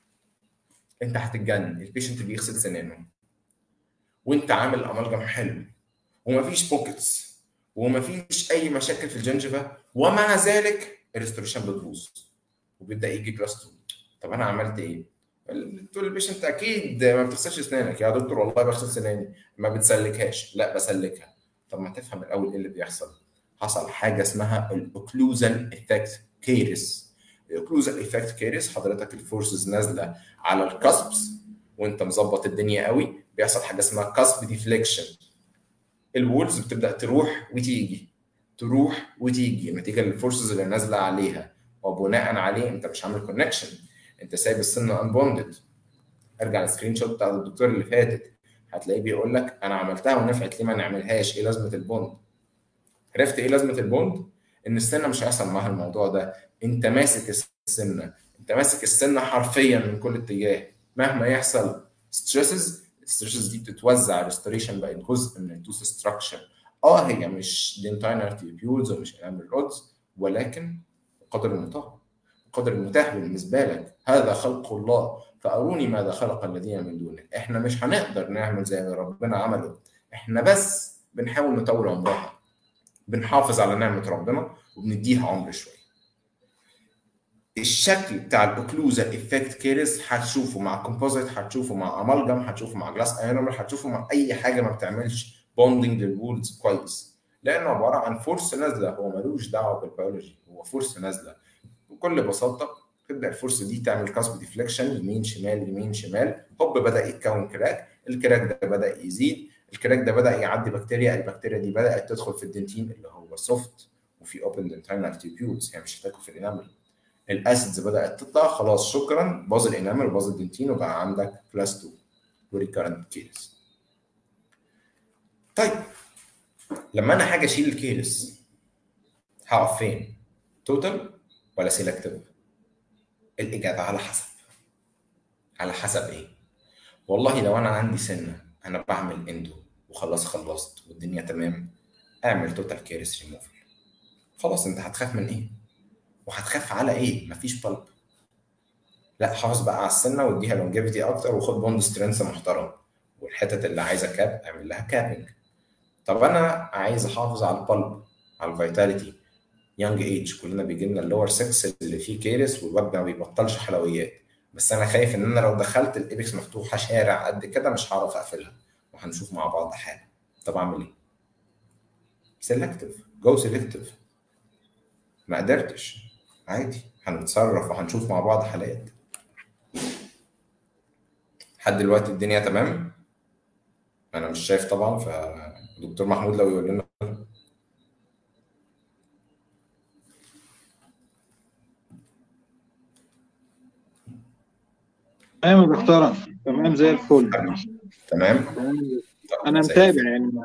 انت هتتجنن البيشنت بيغسل سنانه وانت عامل امالجم حلو ومفيش بوكيتس ومفيش اي مشاكل في الجنجفه ومع ذلك الريستوريشن بتبوظ وبيبدا يجي كلاس 2 طب انا عملت ايه؟ تقول البيشنت اكيد ما بتغسلش اسنانك يا دكتور والله بغسل سناني ما بتسلكهاش لا بسلكها طب ما تفهم الاول ايه اللي بيحصل حصل حاجه اسمها الاوكلوزال افكت كيرس الاوكلوزال افكت كيرس حضرتك الفورسز نازله على الكاسبس وانت مظبط الدنيا قوي بيحصل حاجه اسمها كاسب ديفليكشن الوولز بتبدا تروح وتيجي تروح وتيجي نتيجه للفورسز اللي نازله عليها وبناء عليه انت مش عامل كونكشن انت سايب السنه انبوندد ارجع للسكرين شوت بتاع الدكتور اللي فاتت هتلاقيه بيقول لك انا عملتها ونفعت ليه ما نعملهاش ايه لازمه البوند عرفت ايه لازمه البوند ان السنه مش هيحصل معاها الموضوع ده انت ماسك السنه انت ماسك السنه حرفيا من كل اتجاه مهما يحصل ستريسز الستريسز دي بتتوزع ريستوريشن بقت جزء من التوث ستراكشر اه هي مش دينتاينر تيبيولز ومش انامل رودز ولكن بقدر المتاح القدر المتاح بالنسبه لك هذا خلق الله فاروني ماذا خلق الذين من دونه احنا مش هنقدر نعمل زي ما ربنا عمله احنا بس بنحاول نطول عمرها بنحافظ على نعمه ربنا وبنديها عمر شويه الشكل بتاع الاوكلوزا افكت كيرس هتشوفه مع كومبوزيت هتشوفه مع امالجم هتشوفه مع جلاس ايرونر هتشوفه مع اي حاجه ما بتعملش بوندنج للوولز كويس لانه عباره عن فورس نازله هو ملوش دعوه بالبيولوجي هو فورس نازله بكل بساطه تبدا الفرصه دي تعمل كاسب ديفليكشن يمين شمال يمين شمال هوب بدا يتكون كراك الكراك ده بدا يزيد الكراك ده بدا يعدي بكتيريا البكتيريا دي بدات تدخل في الدنتين اللي هو سوفت وفي اوبن دنتينال تيبيولز هي مش هتاكل في الانامل الاسيدز بدات تطلع خلاص شكرا باظ الانامل وباظ الدنتين وبقى عندك كلاس 2 وريكارنت كيرس طيب لما انا حاجه اشيل الكيرس هقف فين توتال ولا سيلكتيف الاجابه على حسب على حسب ايه والله لو انا عندي سنه انا بعمل اندو وخلاص خلصت والدنيا تمام اعمل توتال كيرس ريموفل خلاص انت هتخاف من ايه وهتخاف على ايه مفيش بلب لا حافظ بقى على السنه واديها لونجيفيتي اكتر وخد بوند سترينث محترم والحتت اللي عايزه كاب اعمل لها كابنج طب انا عايز احافظ على البلب على الفيتاليتي يونج ايج كلنا بيجي لنا اللور 6 اللي فيه كيرس والواد ما بيبطلش حلويات بس انا خايف ان انا لو دخلت الايبكس مفتوحه شارع قد كده مش هعرف اقفلها وهنشوف مع بعض حاجه طب اعمل ايه؟ سيلكتيف جو سيلكتيف ما قدرتش عادي هنتصرف وهنشوف مع بعض حالات لحد دلوقتي الدنيا تمام انا مش شايف طبعا فدكتور محمود لو يقول لنا تمام يا دكتور تمام زي الفل تمام انا زي متابع الفل. يعني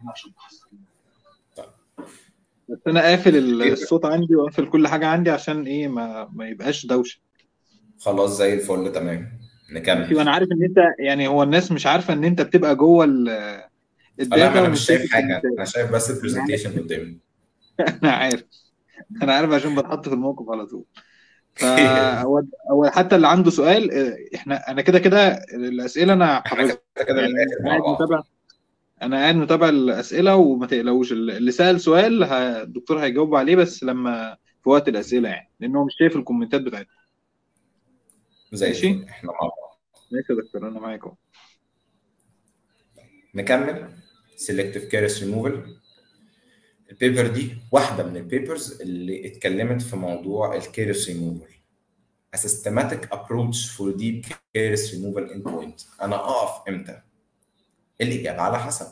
بس انا قافل الصوت عندي وقافل كل حاجه عندي عشان ايه ما ما يبقاش دوشه خلاص زي الفل تمام نكمل وانا عارف ان انت يعني هو الناس مش عارفه ان انت بتبقى جوه ال- لا الداتا ما انا ومش مش شايف شايف حاجه الكومنتات. انا شايف بس البرزنتيشن قدامي انا عارف انا عارف عشان بتحط في الموقف على طول فهو هو حتى اللي عنده سؤال اه، احنا انا كده كده الاسئله انا احنا حافظها كده كده يعني للاخر مع قاعد بعض متابع انا قاعد متابع الاسئله وما تقلقوش اللي سال سؤال ه- الدكتور هيجاوب عليه بس لما في وقت الاسئله يعني لان هو مش شايف الكومنتات بتاعتنا زي ماشي. الفل احنا مع بعض ماشي يا دكتور انا معاك اهو نكمل سيلكتيف كيرس ريموفل البيبر دي واحده من البيبرز اللي اتكلمت في موضوع الكيرس ريموفل A systematic approach for deep caris removal endpoint انا اقف امتى الاجابه على حسب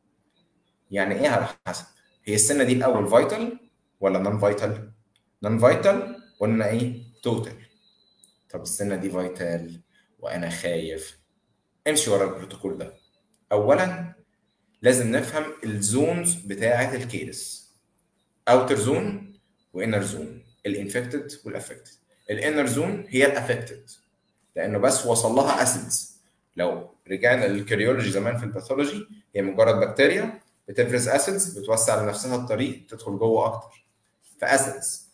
يعني ايه على حسب هي السنه دي الاول فايتال ولا نون فايتال نون فايتال قلنا ايه توتال طب السنه دي فايتال وانا خايف امشي ورا البروتوكول ده اولا لازم نفهم الزونز بتاعه الكيرس اوتر زون وانر زون الانفكتد والافكتد الانر زون هي الافكتد لانه بس وصل لها اسيدز لو رجعنا للكريولوجي زمان في الباثولوجي هي مجرد بكتيريا بتفرز اسيدز بتوسع لنفسها الطريق تدخل جوه اكتر فاسيدز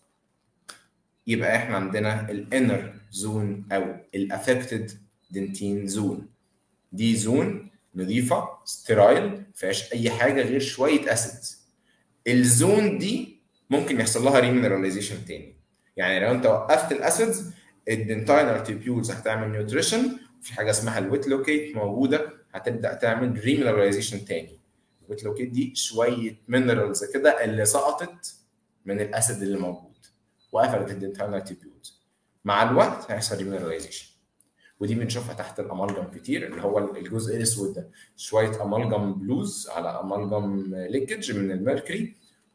يبقى احنا عندنا الانر زون او الافكتد دنتين زون دي زون نظيفه ستيرايل فيهاش اي حاجه غير شويه اسيدز الزون دي ممكن يحصل لها ريمينراليزيشن تاني يعني لو انت وقفت الاسيدز الدنتاين ارتيبيولز هتعمل نيوتريشن في حاجه اسمها الويت لوكيت موجوده هتبدا تعمل ريمينراليزيشن تاني الويت لوكيت دي شويه مينرالز كده اللي سقطت من الاسيد اللي موجود وقفلت الدنتاين ارتيبيولز مع الوقت هيحصل ريمينراليزيشن ودي بنشوفها تحت الامالجم كتير اللي هو الجزء الاسود ده شويه امالجم بلوز على امالجم ليكج من الميركوري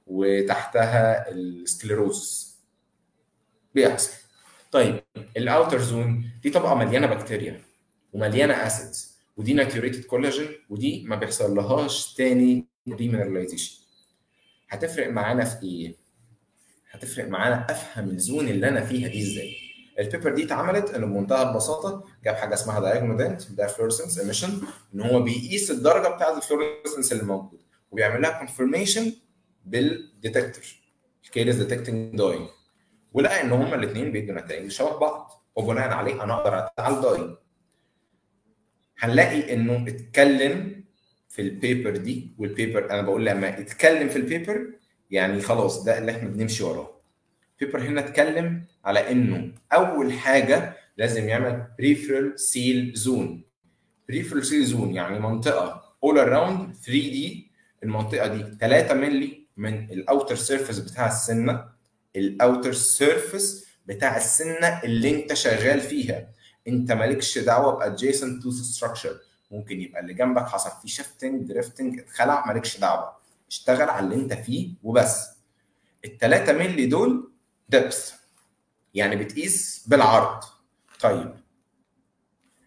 وتحتها السكليروز بيحصل طيب الاوتر زون دي طبقه مليانه بكتيريا ومليانه اسيدز ودي ناتيوريتد كولاجين ودي ما بيحصل لهاش تاني ريمينراليزيشن هتفرق معانا في ايه؟ هتفرق معانا افهم الزون اللي انا فيها دي ازاي البيبر دي اتعملت انه بمنتهى البساطه جاب حاجه اسمها دايجنودنت ده فلورسنس ايميشن ان هو بيقيس الدرجه بتاعه الفلورسنس اللي موجود وبيعمل لها كونفرميشن بالديتكتور الكيرس ديتكتنج داي ولقى ان هما الاثنين بيدوا نتائج شبه بعض وبناء عليه انا اقدر على الداي هنلاقي انه اتكلم في البيبر دي والبيبر انا بقول لما اتكلم في البيبر يعني خلاص ده اللي احنا بنمشي وراه بيبر هنا اتكلم على انه اول حاجه لازم يعمل بريفرال سيل زون بريفرال سيل زون يعني منطقه اول اراوند 3 دي المنطقه دي 3 مللي من الاوتر سيرفيس بتاع السنه الاوتر سيرفيس بتاع السنه اللي انت شغال فيها انت مالكش دعوه بادجيسنت تو ستراكشر ممكن يبقى اللي جنبك حصل فيه شيفتنج دريفتنج اتخلع مالكش دعوه اشتغل على اللي انت فيه وبس الثلاثة مللي دول دبس يعني بتقيس بالعرض طيب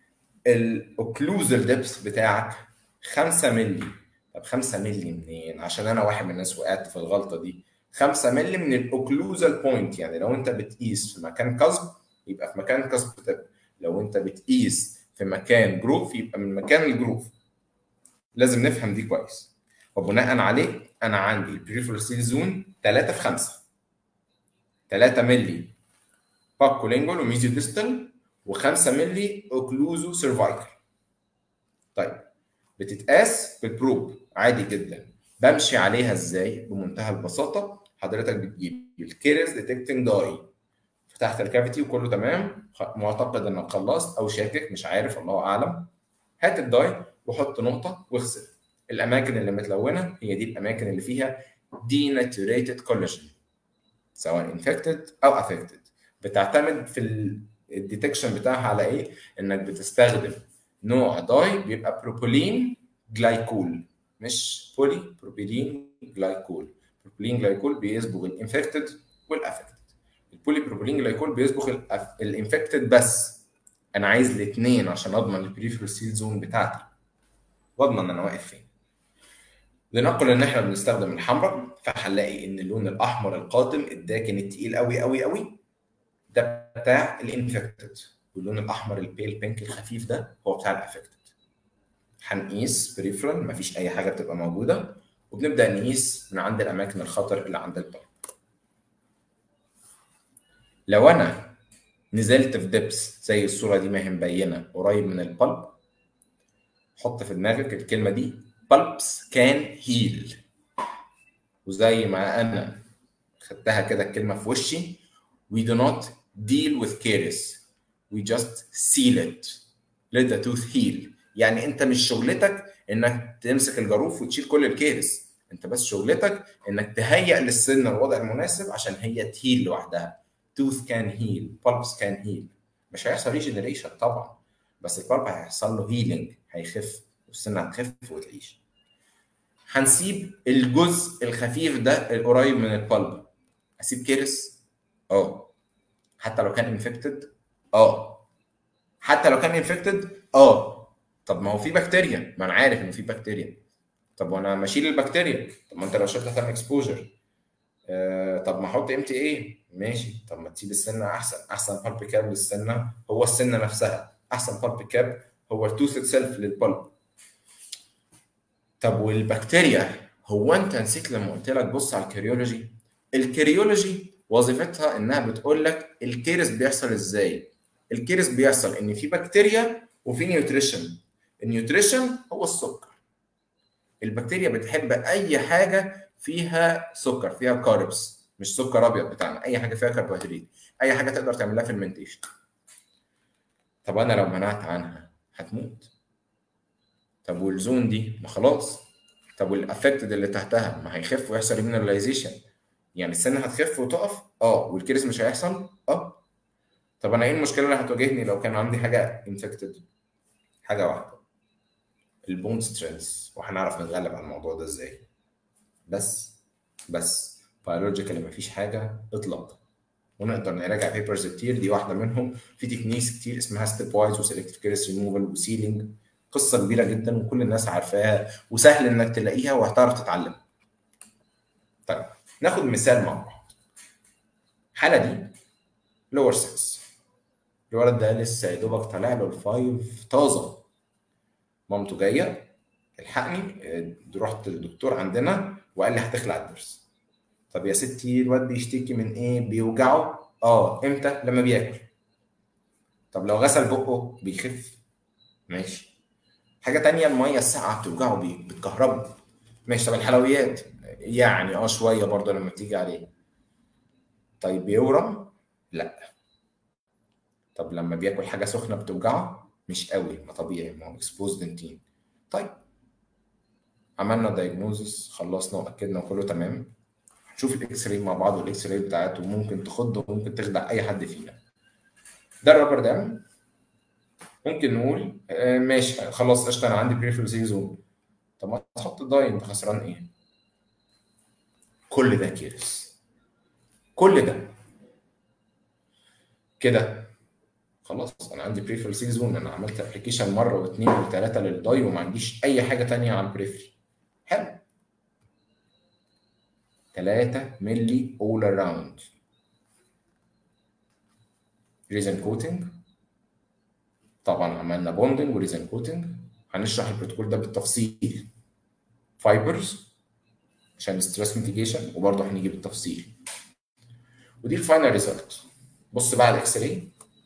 الاوكلوزال ديبث بتاعك 5 مللي طب 5 مللي منين؟ عشان انا واحد من الناس وقعت في الغلطه دي 5 مللي من الاوكلوزال بوينت يعني لو انت بتقيس في مكان قصب يبقى في مكان قصب تب. لو انت بتقيس في مكان جروف يبقى من مكان الجروف لازم نفهم دي كويس وبناء عليه انا عندي البريفرال سيل زون 3 في 5 3 مللي باكو لينجول وميزيو ديستال و5 مللي اوكلوزو سيرفايكال طيب بتتقاس بالبروب عادي جدا بمشي عليها ازاي بمنتهى البساطه حضرتك بتجيب الكيرس ديتكتنج داي فتحت الكافيتي وكله تمام معتقد انك خلصت او شاكك مش عارف الله اعلم هات الداي وحط نقطه واغسل الاماكن اللي متلونه هي دي الاماكن اللي فيها denaturated collagen سواء infected او affected بتعتمد في الديتكشن بتاعها على ايه؟ انك بتستخدم نوع داي بيبقى بروبولين جلايكول مش بولي بروبيلين جلايكول بروبيلين جلايكول بيصبغ الانفكتد والافكتد البولي بروبيلين جلايكول بيصبغ الانفكتد بس انا عايز الاثنين عشان اضمن البريفرال سيل زون بتاعتي واضمن انا واقف فين لنقل ان احنا بنستخدم الحمراء فهنلاقي ان اللون الاحمر القاتم الداكن التقيل قوي قوي قوي ده بتاع الانفكتد واللون الاحمر البيل بينك الخفيف ده هو بتاع الافكتد هنقيس بريفرال مفيش اي حاجه بتبقى موجوده وبنبدا نقيس من عند الاماكن الخطر اللي عند البلب لو انا نزلت في دبس زي الصوره دي ما هي مبينه قريب من البلب حط في دماغك الكلمه دي bulbs can heal وزي ما انا خدتها كده الكلمه في وشي we do not deal with caries we just seal it let the tooth heal يعني انت مش شغلتك انك تمسك الجاروف وتشيل كل الكيرس انت بس شغلتك انك تهيئ للسن الوضع المناسب عشان هي تهيل لوحدها tooth can heal pulps can heal مش هيحصل ريجنريشن طبعا بس البلب هيحصل له هيلينج هيخف والسن هتخف وتعيش هنسيب الجزء الخفيف ده القريب من البلب اسيب كيرس اه حتى لو كان انفكتد اه حتى لو كان انفكتد اه طب ما هو في بكتيريا ما انا عارف ان في بكتيريا طب وانا اشيل البكتيريا طب ما انت لو شلت هتعمل اكسبوجر آه طب ما احط ام تي ايه ماشي طب ما تسيب السنه احسن احسن بالب كاب للسنه هو السنه نفسها احسن بالب كاب هو التوث اتسلف للبلب طب والبكتيريا هو انت نسيت لما قلت لك بص على الكريولوجي الكريولوجي وظيفتها انها بتقول لك الكيرس بيحصل ازاي الكيرس بيحصل ان في بكتيريا وفي نيوتريشن النيوتريشن هو السكر البكتيريا بتحب اي حاجه فيها سكر فيها كاربس مش سكر ابيض بتاعنا اي حاجه فيها كربوهيدرات اي حاجه تقدر تعمل لها فيرمنتيشن طب انا لو منعت عنها هتموت طب والزون دي ما خلاص طب والافكتد اللي تحتها ما هيخف ويحصل ريميناليزيشن يعني السنه هتخف وتقف اه والكيرس مش هيحصل اه طب انا ايه المشكله اللي هتواجهني لو كان عندي حاجه انفكتد حاجه واحده البون سترينث وهنعرف نتغلب على الموضوع ده ازاي بس بس بيولوجيكالي مفيش حاجه اطلاقا ونقدر نراجع بيبرز كتير دي واحده منهم في تكنيكس كتير اسمها ستيب وايز وسيلكتيف كيرس ريموفال وسيلينج قصه كبيره جدا وكل الناس عارفاها وسهل انك تلاقيها وهتعرف تتعلم طيب ناخد مثال مع بعض الحاله دي لور 6 الولد ده لسه يا دوبك طالع له الفايف طازه مامته جايه الحقني رحت للدكتور عندنا وقال لي هتخلع الضرس طب يا ستي الواد بيشتكي من ايه بيوجعه اه امتى لما بياكل طب لو غسل بقه بيخف ماشي حاجه تانية الميه الساقعه بتوجعه بي... بتكهربه ماشي طب الحلويات يعني اه شويه برضه لما بتيجي عليه طيب بيورم لا طب لما بياكل حاجه سخنه بتوجعه مش قوي ما طبيعي ما هو اكسبوز دنتين طيب عملنا دايجنوزس خلصنا واكدنا وكله تمام نشوف الاكس راي مع بعض والاكس راي بتاعته ممكن تخض وممكن تخدع اي حد فينا ده الرابر دام ممكن نقول آه ماشي خلاص قشطه انا عندي بريفرال سيزون طب ما تحط داي انت خسران ايه؟ كل ده كيرس كل ده كده خلاص انا عندي بريفرال سيل زون انا عملت ابلكيشن مره واثنين وثلاثه للداي وما عنديش اي حاجه تانية على البريفري حلو 3 ملي اول اراوند ريزن كوتنج طبعا عملنا بوندنج وريزن كوتنج هنشرح البروتوكول ده بالتفصيل فايبرز عشان ستريس ميتيجيشن وبرضه هنيجي بالتفصيل ودي الفاينل ريزلت بص بقى على الاكس راي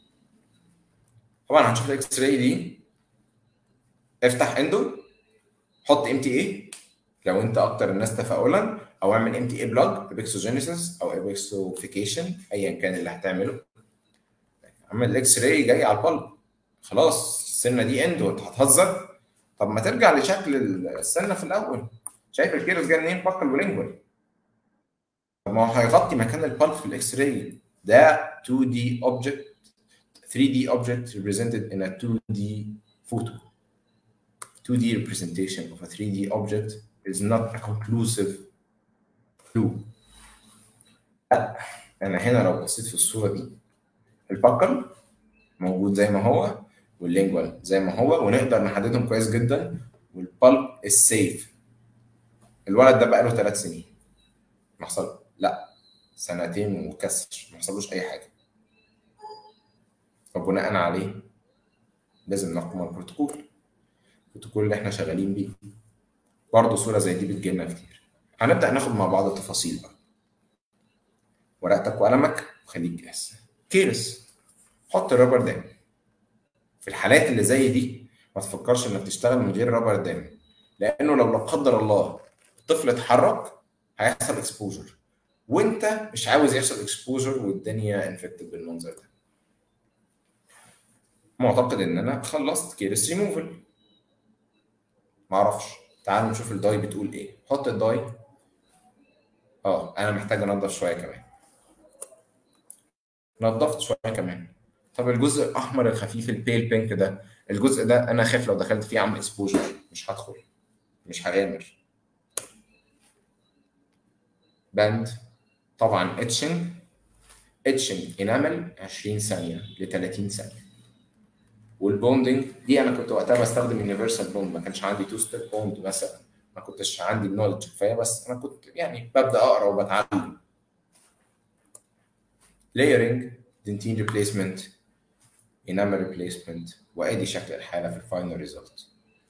طبعا هنشوف الاكس راي دي افتح اندو حط ام تي اي لو انت اكتر الناس تفاؤلا او اعمل ام تي اي بلوج ابيكسوجينيسيس او ابيكسوفيكيشن ايا كان اللي هتعمله عمل الاكس راي جاي على البلب خلاص السنه دي اندو انت هتهزر طب ما ترجع لشكل السنه في الاول شايف الكيروس جاي منين بكل ولينجوال طب ما هو هيغطي مكان البلب في الاكس راي ده 2 دي اوبجكت 3D object represented in a 2D photo. 2D representation of a 3D object is not a conclusive clue. لا انا هنا لو بصيت في الصوره دي البكل موجود زي ما هو واللينجوال زي ما هو ونقدر نحددهم كويس جدا والبلب السيف الولد ده بقى له ثلاث سنين ما حصل لا سنتين وكسر ما حصلوش اي حاجه فبناء عليه لازم نحكم البروتوكول البروتوكول اللي احنا شغالين بيه برضه صوره زي دي بتجيلنا كتير هنبدا ناخد مع بعض التفاصيل بقى ورقتك وقلمك وخليك جاهز كيرس حط الرابر دام في الحالات اللي زي دي ما تفكرش انك تشتغل من غير رابر دام لانه لو لا قدر الله الطفل اتحرك هيحصل اكسبوجر وانت مش عاوز يحصل اكسبوجر والدنيا انفكتد بالمنظر ده معتقد ان انا خلصت كيرس ريموفل معرفش تعالوا نشوف الداي بتقول ايه حط الداي اه انا محتاج انضف شويه كمان نضفت شويه كمان طب الجزء الاحمر الخفيف البيل بينك ده الجزء ده انا خايف لو دخلت فيه اعمل اكسبوجر مش هدخل مش هغامر باند طبعا اتشنج اتشنج انامل 20 ثانيه ل 30 ثانيه والبوندنج دي انا كنت وقتها بستخدم يونيفرسال بوند ما كانش عندي تو ستيب بوند مثلا ما كنتش عندي النولج كفايه بس انا كنت يعني ببدا اقرا وبتعلم layering دنتين ريبليسمنت انامل ريبليسمنت وادي شكل الحاله في الفاينل ريزلت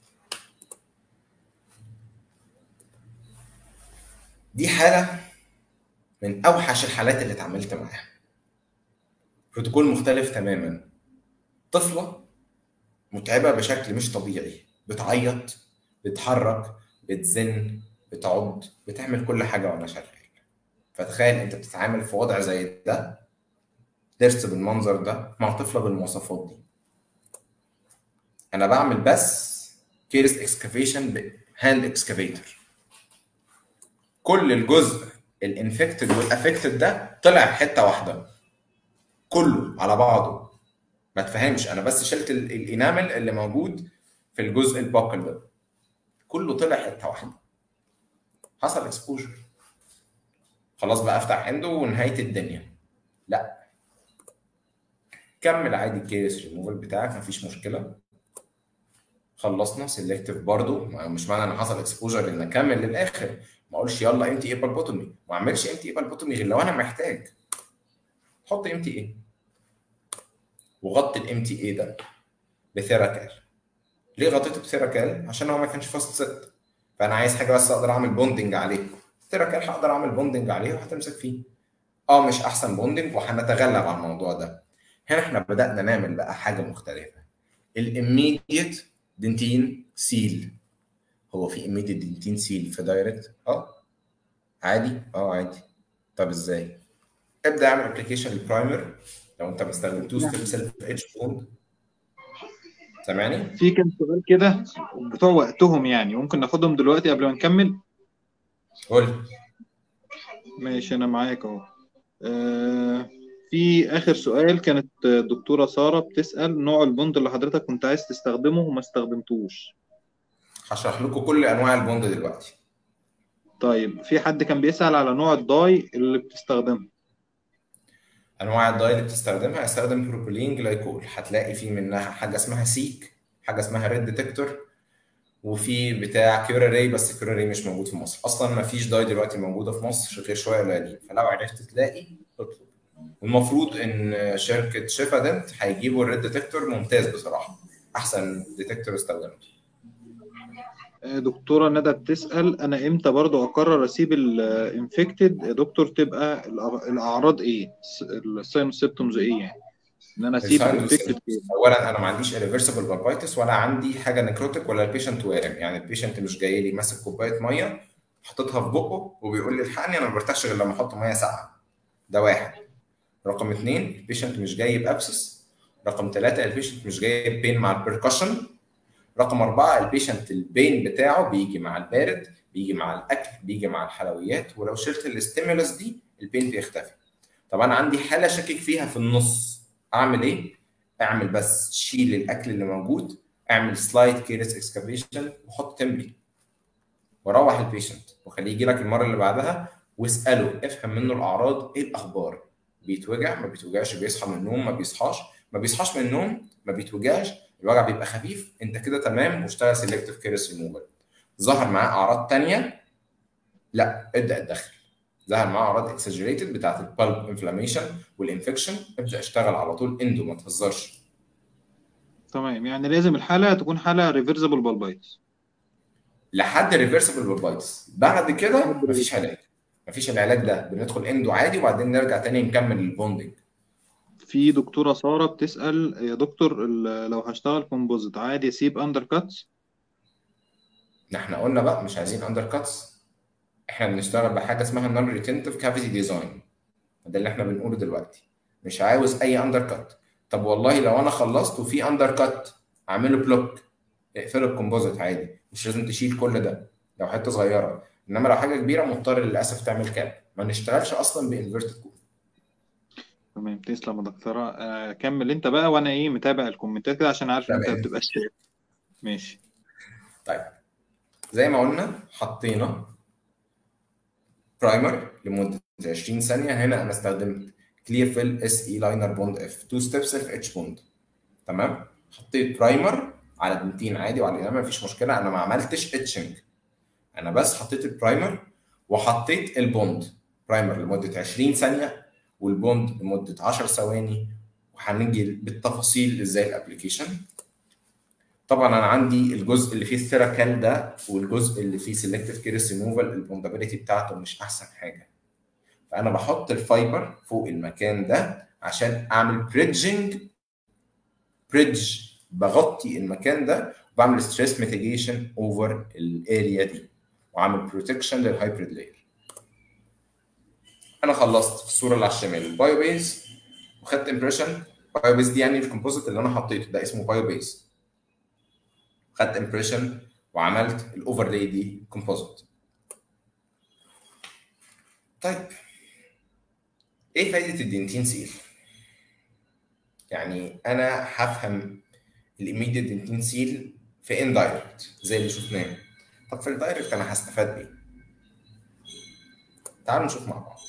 دي حاله من اوحش الحالات اللي اتعاملت معاها بروتوكول مختلف تماما طفله متعبه بشكل مش طبيعي بتعيط بتحرك بتزن بتعض بتعمل كل حاجه وانا شغال فتخيل انت بتتعامل في وضع زي ده درس بالمنظر ده مع طفله بالمواصفات دي انا بعمل بس كيرس اكسكافيشن بهاند اكسكافيتر كل الجزء الانفكتد والافكتد ده طلع حته واحده كله على بعضه ما تفهمش انا بس شلت الانامل اللي موجود في الجزء الباكل ده كله طلع حته واحده حصل اكسبوجر خلاص بقى افتح عنده ونهايه الدنيا لا كمل عادي الكيس ريموفال بتاعك مفيش مشكله خلصنا سيلكتيف برضو مش معنى ان حصل اكسبوجر ان اكمل للاخر ما اقولش يلا ام تي اي بالبوتومي ما اعملش ام تي اي بالبوتومي غير لو انا محتاج حط ام تي اي وغطي الام تي اي ده بثيراكال ليه غطيته بثيراكال عشان هو ما كانش فاست ست فانا عايز حاجه بس اقدر اعمل بوندنج عليه ثيراكال هقدر اعمل بوندنج عليه وهتمسك فيه اه مش احسن بوندنج وهنتغلب على الموضوع ده هنا احنا بدانا نعمل بقى حاجه مختلفه الاميديت دنتين سيل هو في اميديت دنتين سيل في دايركت اه عادي اه عادي طب ازاي ابدا اعمل ابلكيشن للبرايمر لو انت مستخدم تو ستيب سيلف اتش بوند سامعني في كام سؤال كده بتوع وقتهم يعني ممكن ناخدهم دلوقتي قبل ما نكمل قول ماشي انا معاك اهو آه، في اخر سؤال كانت دكتوره ساره بتسال نوع البوند اللي حضرتك كنت عايز تستخدمه وما استخدمتوش هشرح لكم كل انواع البوند دلوقتي طيب في حد كان بيسال على نوع الداي اللي بتستخدمه انواع الداي اللي بتستخدمها استخدم بروبيلين جلايكول هتلاقي في منها حاجه اسمها سيك حاجه اسمها ريد ديتكتور وفي بتاع كيورا راي بس كيورا راي مش موجود في مصر اصلا ما فيش داي دلوقتي موجوده في مصر غير شويه قليلين فلو عرفت تلاقي اطلب والمفروض ان شركه شيفا دنت هيجيبوا الريد ديتكتور ممتاز بصراحه احسن ديتكتور استخدمته دكتورة ندى بتسأل أنا إمتى برضو أقرر أسيب الانفكتد يا دكتور تبقى الأع- الأعراض إيه؟ الساين سيبتومز إيه يعني؟ إن أنا أسيب الساين الانفكتد اولا انا ما عنديش irreversible بالبايتس ولا عندي حاجه نكروتك ولا البيشنت وارم يعني البيشنت مش جاي لي ماسك كوبايه ميه حاططها في بقه وبيقول لي الحقني انا ما برتاحش غير لما احط ميه ساقعه ده واحد رقم اثنين البيشنت مش جاي بابسس رقم ثلاثه البيشنت مش جاي بين مع البركشن رقم أربعة البيشنت البين بتاعه بيجي مع البارد بيجي مع الأكل بيجي مع الحلويات ولو شلت الاستيمولس دي البين بيختفي طب أنا عندي حالة شاكك فيها في النص أعمل إيه؟ اعمل بس شيل الأكل اللي موجود اعمل سلايد كيرس اكسكافيشن وحط تمبري وروح البيشنت وخليه يجي لك المرة اللي بعدها واسأله افهم منه الأعراض إيه الأخبار بيتوجع ما بيتوجعش بيصحى من النوم ما بيصحاش ما بيصحاش من النوم ما بيتوجعش الوجع بيبقى خفيف انت كده تمام واشتغل سيلكتيف كيرس ريموفر ظهر معاه اعراض تانية لا ابدا اتدخل ظهر معاه اعراض اكسجريتد بتاعت البالب انفلاميشن والانفكشن ابدا اشتغل على طول اندو ما تهزرش تمام يعني لازم الحالة تكون حالة ريفرسبل بالبايتس لحد ريفرسبل بالبايتس بعد كده مفيش علاج مفيش العلاج ده بندخل اندو عادي وبعدين نرجع تاني نكمل البوندنج في دكتورة سارة بتسأل يا دكتور ال- لو هشتغل كومبوزيت عادي أسيب أندر كاتس؟ احنا قلنا بقى مش عايزين اندر كاتس احنا بنشتغل بحاجه اسمها نون ريتنتيف كافيتي ديزاين ده اللي احنا بنقوله دلوقتي مش عاوز اي اندر كات طب والله لو انا خلصت وفي اندر كات اعمله بلوك اقفله الكومبوزيت عادي مش لازم تشيل كل ده لو حته صغيره انما لو حاجه كبيره مضطر للاسف تعمل كاب ما نشتغلش اصلا بانفيرتد كود تمام تسلم يا دكتورة آه، كمل أنت بقى وأنا إيه متابع الكومنتات كده عشان عارف إن أنت تمام. بتبقى شايف ماشي طيب زي ما قلنا حطينا برايمر لمده 20 ثانيه هنا انا استخدمت كلير فيل اس اي لاينر بوند اف 2 ستيبس في اتش بوند تمام حطيت برايمر على دنتين عادي وعلى الانامه مفيش مشكله انا ما عملتش اتشنج انا بس حطيت البرايمر وحطيت البوند برايمر لمده 20 ثانيه والبوند لمده 10 ثواني وهنيجي بالتفاصيل ازاي الابلكيشن طبعا انا عندي الجزء اللي فيه الثيراكال ده والجزء اللي فيه سيلكتيف كيرس ريموفال البوندابيلتي بتاعته مش احسن حاجه فانا بحط الفايبر فوق المكان ده عشان اعمل بريدجنج بريدج بغطي المكان ده وبعمل ستريس ميتيجيشن اوفر الاريا دي وعامل بروتكشن للهايبريد لاير انا خلصت في الصوره اللي على الشمال البايو بيز وخدت امبريشن بايو بيز دي يعني الكومبوزيت اللي انا حطيته ده اسمه بايو بيز خدت امبريشن وعملت الاوفرلاي دي كومبوزيت طيب ايه فايده الدنتين سيل يعني انا هفهم الايميديت دنتين سيل في اندايركت زي اللي شفناه طب في الدايركت انا هستفاد ايه تعالوا نشوف مع بعض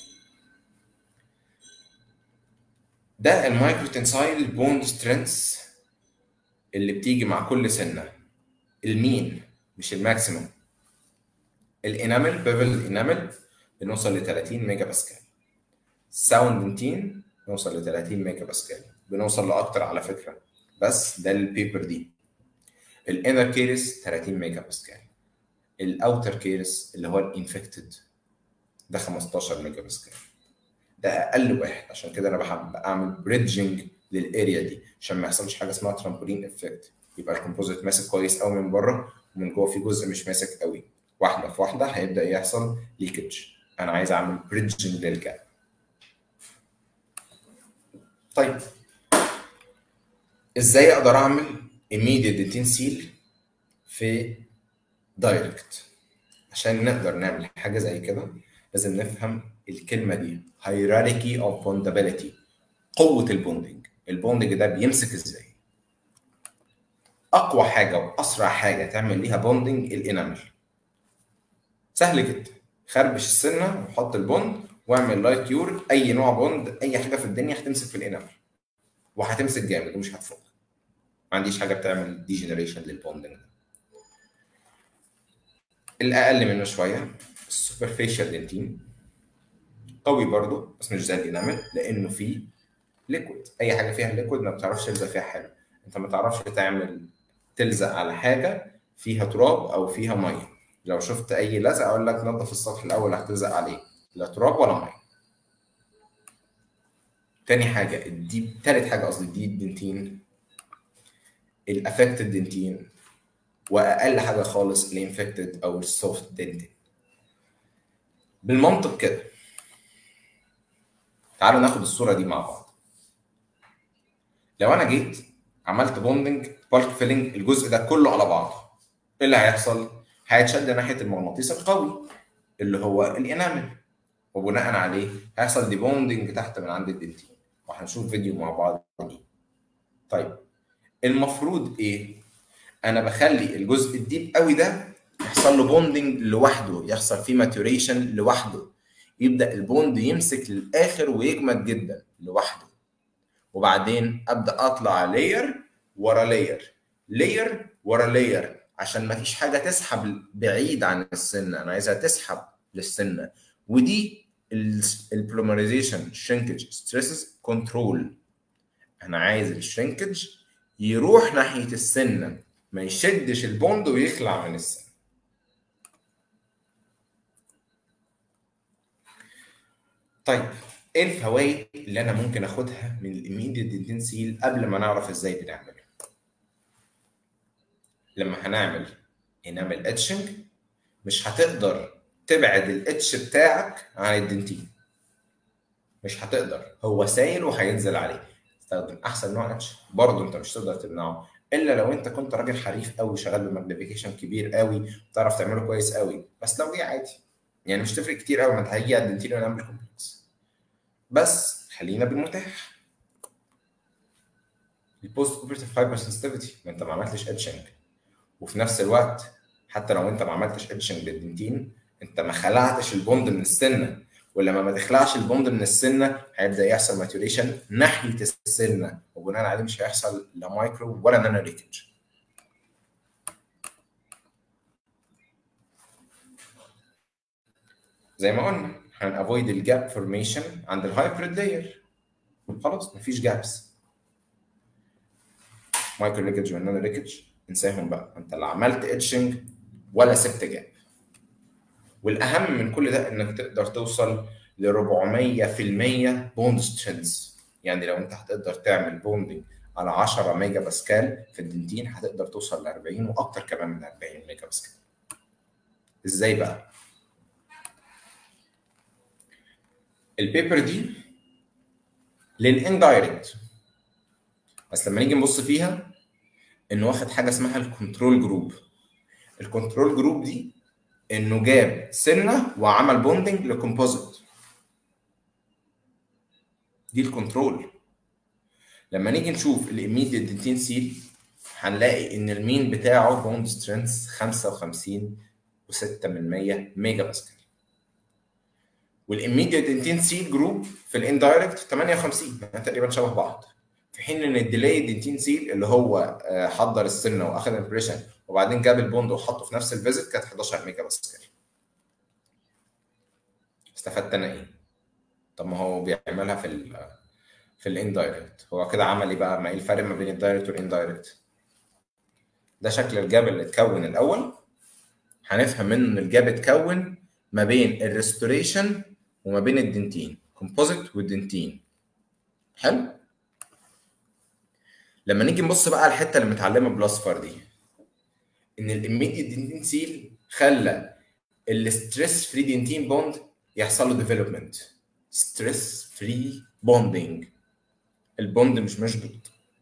ده المايكرو تنسايل بوند سترينث اللي بتيجي مع كل سنه المين مش الماكسيمم الانامل بيفل الانامل بنوصل ل 30 ميجا باسكال ساوند دنتين بنوصل ل 30 ميجا باسكال بنوصل لاكتر على فكره بس ده البيبر دي الانر كيرس 30 ميجا باسكال الاوتر كيرس اللي هو الانفكتد ده 15 ميجا باسكال ده اقل واحد عشان كده انا بحب اعمل بريدجنج للاريا دي عشان ما يحصلش حاجه اسمها ترامبولين افكت يبقى الكومبوزيت ماسك كويس قوي من بره ومن جوه في جزء مش ماسك قوي واحده في واحده هيبدا يحصل ليكج انا عايز اعمل بريدجنج للجاب طيب ازاي اقدر اعمل immediate ديتين سيل في دايركت عشان نقدر نعمل حاجه زي كده لازم نفهم الكلمه دي hierarchy of bondability قوه البوندنج البوندنج ده بيمسك ازاي اقوى حاجه واسرع حاجه تعمل ليها بوندنج الانامل سهل جدا خربش السنه وحط البوند واعمل لايت كيور اي نوع بوند اي حاجه في الدنيا هتمسك في الانامل وهتمسك جامد ومش هتفك ما عنديش حاجه بتعمل ديجنريشن للبوندنج ده الاقل منه شويه السوبرفيشال دنتين قوي برضه بس مش زي الانامل لانه فيه ليكويد اي حاجه فيها ليكويد ما بتعرفش تلزق فيها حلو انت ما تعرفش تعمل تلزق على حاجه فيها تراب او فيها ميه لو شفت اي لزق اقول لك نظف السطح الاول هتلزق عليه لا تراب ولا ميه تاني حاجه الديب تالت حاجه قصدي الديب دنتين الافكتد دنتين واقل حاجه خالص الانفكتد او السوفت دنتين بالمنطق كده تعالوا ناخد الصوره دي مع بعض لو انا جيت عملت بوندنج بالك فيلنج الجزء ده كله على بعضه ايه اللي هيحصل هيتشد ناحيه المغناطيس القوي اللي هو الانامل وبناء عليه هيحصل دي بوندنج تحت من عند الدنتين وهنشوف فيديو مع بعض دي طيب المفروض ايه انا بخلي الجزء الديب قوي ده يحصل له بوندنج لوحده يحصل فيه ماتوريشن لوحده يبدا البوند يمسك للاخر ويجمد جدا لوحده وبعدين ابدا اطلع لاير ورا لاير لاير ورا لاير عشان ما فيش حاجه تسحب بعيد عن السنه انا عايزها تسحب للسنه ودي البلومرايزيشن شرينكج ستريسز كنترول انا عايز الشرينكج يروح ناحيه السنه ما يشدش البوند ويخلع من السنه طيب ايه الفوائد اللي انا ممكن اخدها من الاميديت دنتين سيل قبل ما نعرف ازاي بنعمله لما هنعمل انامل اتشنج مش هتقدر تبعد الاتش بتاعك عن الدنتين مش هتقدر هو سايل وهينزل عليه استخدم احسن نوع اتش برضه انت مش تقدر تمنعه الا لو انت كنت راجل حريف قوي شغال بماجنيفيكيشن كبير قوي بتعرف تعمله كويس قوي بس لو جه عادي يعني مش تفرق كتير قوي ما انت هيجي على الدنتين ونعمل كومبلكس بس خلينا بالمتاح البوست اوبرتيف هايبر سنسيتيفيتي ما انت ما عملتش اتشنج وفي نفس الوقت حتى لو انت ما عملتش اتشنج للدنتين انت ما خلعتش البوند من السنه ولما ما تخلعش البوند من السنه هيبدا يحصل ماتوريشن ناحيه السنه وبناء عليه مش هيحصل لا مايكرو ولا نانو ليكج زي ما قلنا هنافويد الجاب فورميشن عند الهايبريد لاير خلاص مفيش جابس مايكرو ليكج والنانو ليكج انساهم بقى انت لا عملت اتشنج ولا سبت جاب والاهم من كل ده انك تقدر توصل ل 400% بوند سترينث يعني لو انت هتقدر تعمل بوندنج على 10 ميجا باسكال في الدنتين هتقدر توصل ل 40 واكتر كمان من 40 ميجا باسكال ازاي بقى البيبر دي للاندايركت بس لما نيجي نبص فيها انه واخد حاجه اسمها الكنترول جروب الكنترول جروب دي انه جاب سنه وعمل بوندنج لكومبوزيت دي الكنترول لما نيجي نشوف الاميديت دنتين سيل هنلاقي ان المين بتاعه بوند سترينث 55 و6 من 100 ميجا باسكال والاميديت دنتين سيل جروب في الاندايركت 58 يعني تقريبا شبه بعض في حين ان الديلي دنتين سيل اللي هو حضر السنه واخد امبريشن وبعدين جاب البوند وحطه في نفس الفيزيت كانت 11 ميجا باسكال استفدت انا ايه؟ طب ما هو بيعملها في ال في الاندايركت هو كده عمل ايه بقى؟ ما ايه الفرق ما بين الدايركت والاندايركت؟ ده شكل الجاب اللي اتكون الاول هنفهم منه ان الجاب اتكون ما بين الريستوريشن وما بين الدنتين كومبوزيت والدنتين حلو؟ لما نيجي نبص بقى على الحته اللي متعلمه بالاصفر دي ان الاميديت دنتين سيل خلى الستريس فري دنتين بوند يحصل له ديفلوبمنت ستريس فري بوندنج البوند مش مشدود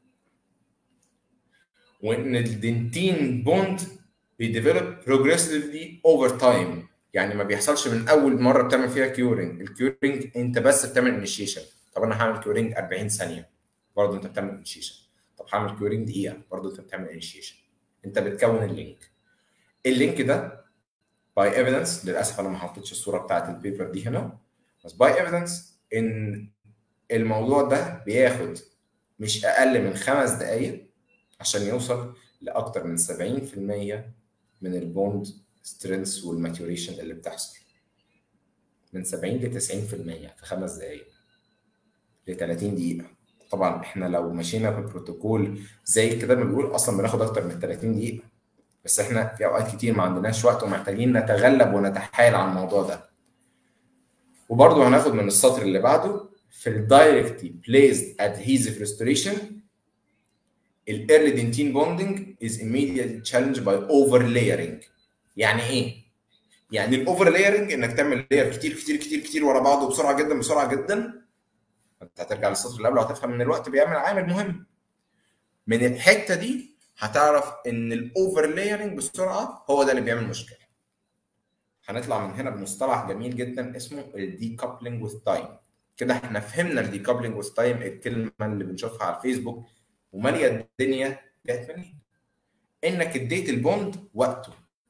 وان الدنتين بوند بيديفلوب بروجريسفلي اوفر تايم يعني ما بيحصلش من اول مره بتعمل فيها كيورنج الكيورنج انت بس بتعمل انيشيشن طب انا هعمل كيورنج 40 ثانيه برضه انت بتعمل انيشيشن طب هعمل كيورنج دقيقه برضه انت بتعمل انيشيشن انت بتكون اللينك اللينك ده باي ايفيدنس للاسف انا ما حطيتش الصوره بتاعت البيبر دي هنا بس باي ايفيدنس ان الموضوع ده بياخد مش اقل من خمس دقائق عشان يوصل لاكتر من 70% من البوند سترينث والماتيوريشن اللي بتحصل من 70 ل 90% في خمس دقائق ل 30 دقيقة طبعا احنا لو مشينا ببروتوكول زي كده ما بيقول اصلا بناخد اكتر من 30 دقيقة بس احنا في اوقات كتير ما عندناش وقت ومحتاجين نتغلب ونتحايل على الموضوع ده وبرضه هناخد من السطر اللي بعده في الدايركتلي بليزد ادهيزيف ريستوريشن الايرلي دنتين بوندنج از immediately challenged by overlayering يعني ايه؟ يعني الاوفر لايرنج انك تعمل لاير كتير كتير كتير كتير ورا بعض وبسرعه جدا بسرعه جدا انت هترجع للسطر اللي قبله هتفهم ان الوقت بيعمل عامل مهم من الحته دي هتعرف ان الاوفر لايرنج بسرعه هو ده اللي بيعمل مشكله هنطلع من هنا بمصطلح جميل جدا اسمه الديكابلنج وذ تايم كده احنا فهمنا الديكابلنج وذ تايم الكلمه اللي بنشوفها على الفيسبوك وماليه الدنيا جت منين؟ انك اديت البوند وقته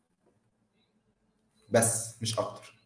بس مش اكتر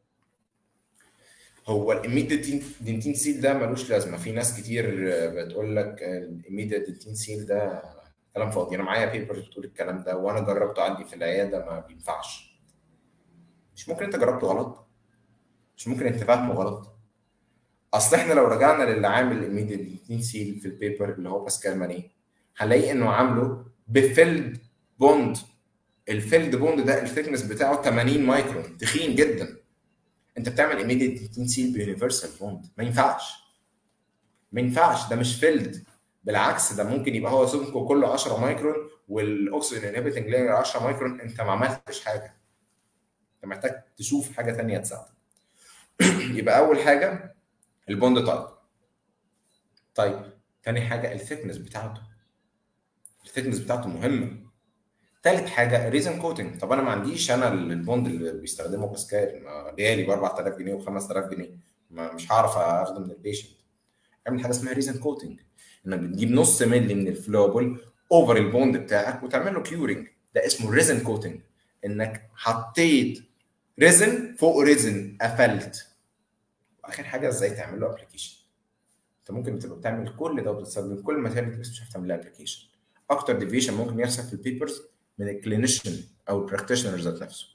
هو الاميديت دنتين سيل ده ملوش لازمه في ناس كتير بتقول لك الاميديت دنتين سيل ده كلام فاضي انا معايا بيبرز بتقول الكلام ده وانا جربته عندي في العياده ما بينفعش مش ممكن انت جربته غلط مش ممكن انت فاهمه غلط اصل احنا لو رجعنا للي عامل الاميديت دنتين سيل في البيبر اللي هو باسكال ماني هنلاقي انه عامله بفيلد بوند الفيلد بوند ده الثيكنس بتاعه 80 مايكرون تخين جدا انت بتعمل ايميديت سيل بيونيفرسال بوند ما ينفعش ما ينفعش ده مش فيلد بالعكس ده ممكن يبقى هو سمكه كله 10 مايكرون والاكسجين انهبيتنج لاير 10 مايكرون انت ما عملتش حاجه انت محتاج تشوف حاجه ثانيه تساعدك يبقى اول حاجه البوند تايب طيب تاني حاجه الثيكنس بتاعته الثيكنس بتاعته مهمه ثالث حاجه ريزن كوتنج طب انا ما عنديش انا البوند اللي بيستخدمه باسكال جاي لي ب 4000 جنيه و 5000 جنيه ما مش هعرف اخده من البيشنت اعمل حاجه اسمها ريزن كوتنج انك بتجيب نص مللي من الفلوبل اوفر البوند بتاعك وتعمل له كيورنج ده اسمه ريزن كوتنج انك حطيت ريزن فوق ريزن قفلت واخر حاجه ازاي تعمل له ابلكيشن انت ممكن تبقى بتعمل كل ده وبتستخدم كل الماتيريال بس مش عارف تعمل لها ابلكيشن اكتر ديفيشن ممكن يحصل في البيبرز من الكلينيشن او البراكتيشنر ذات نفسه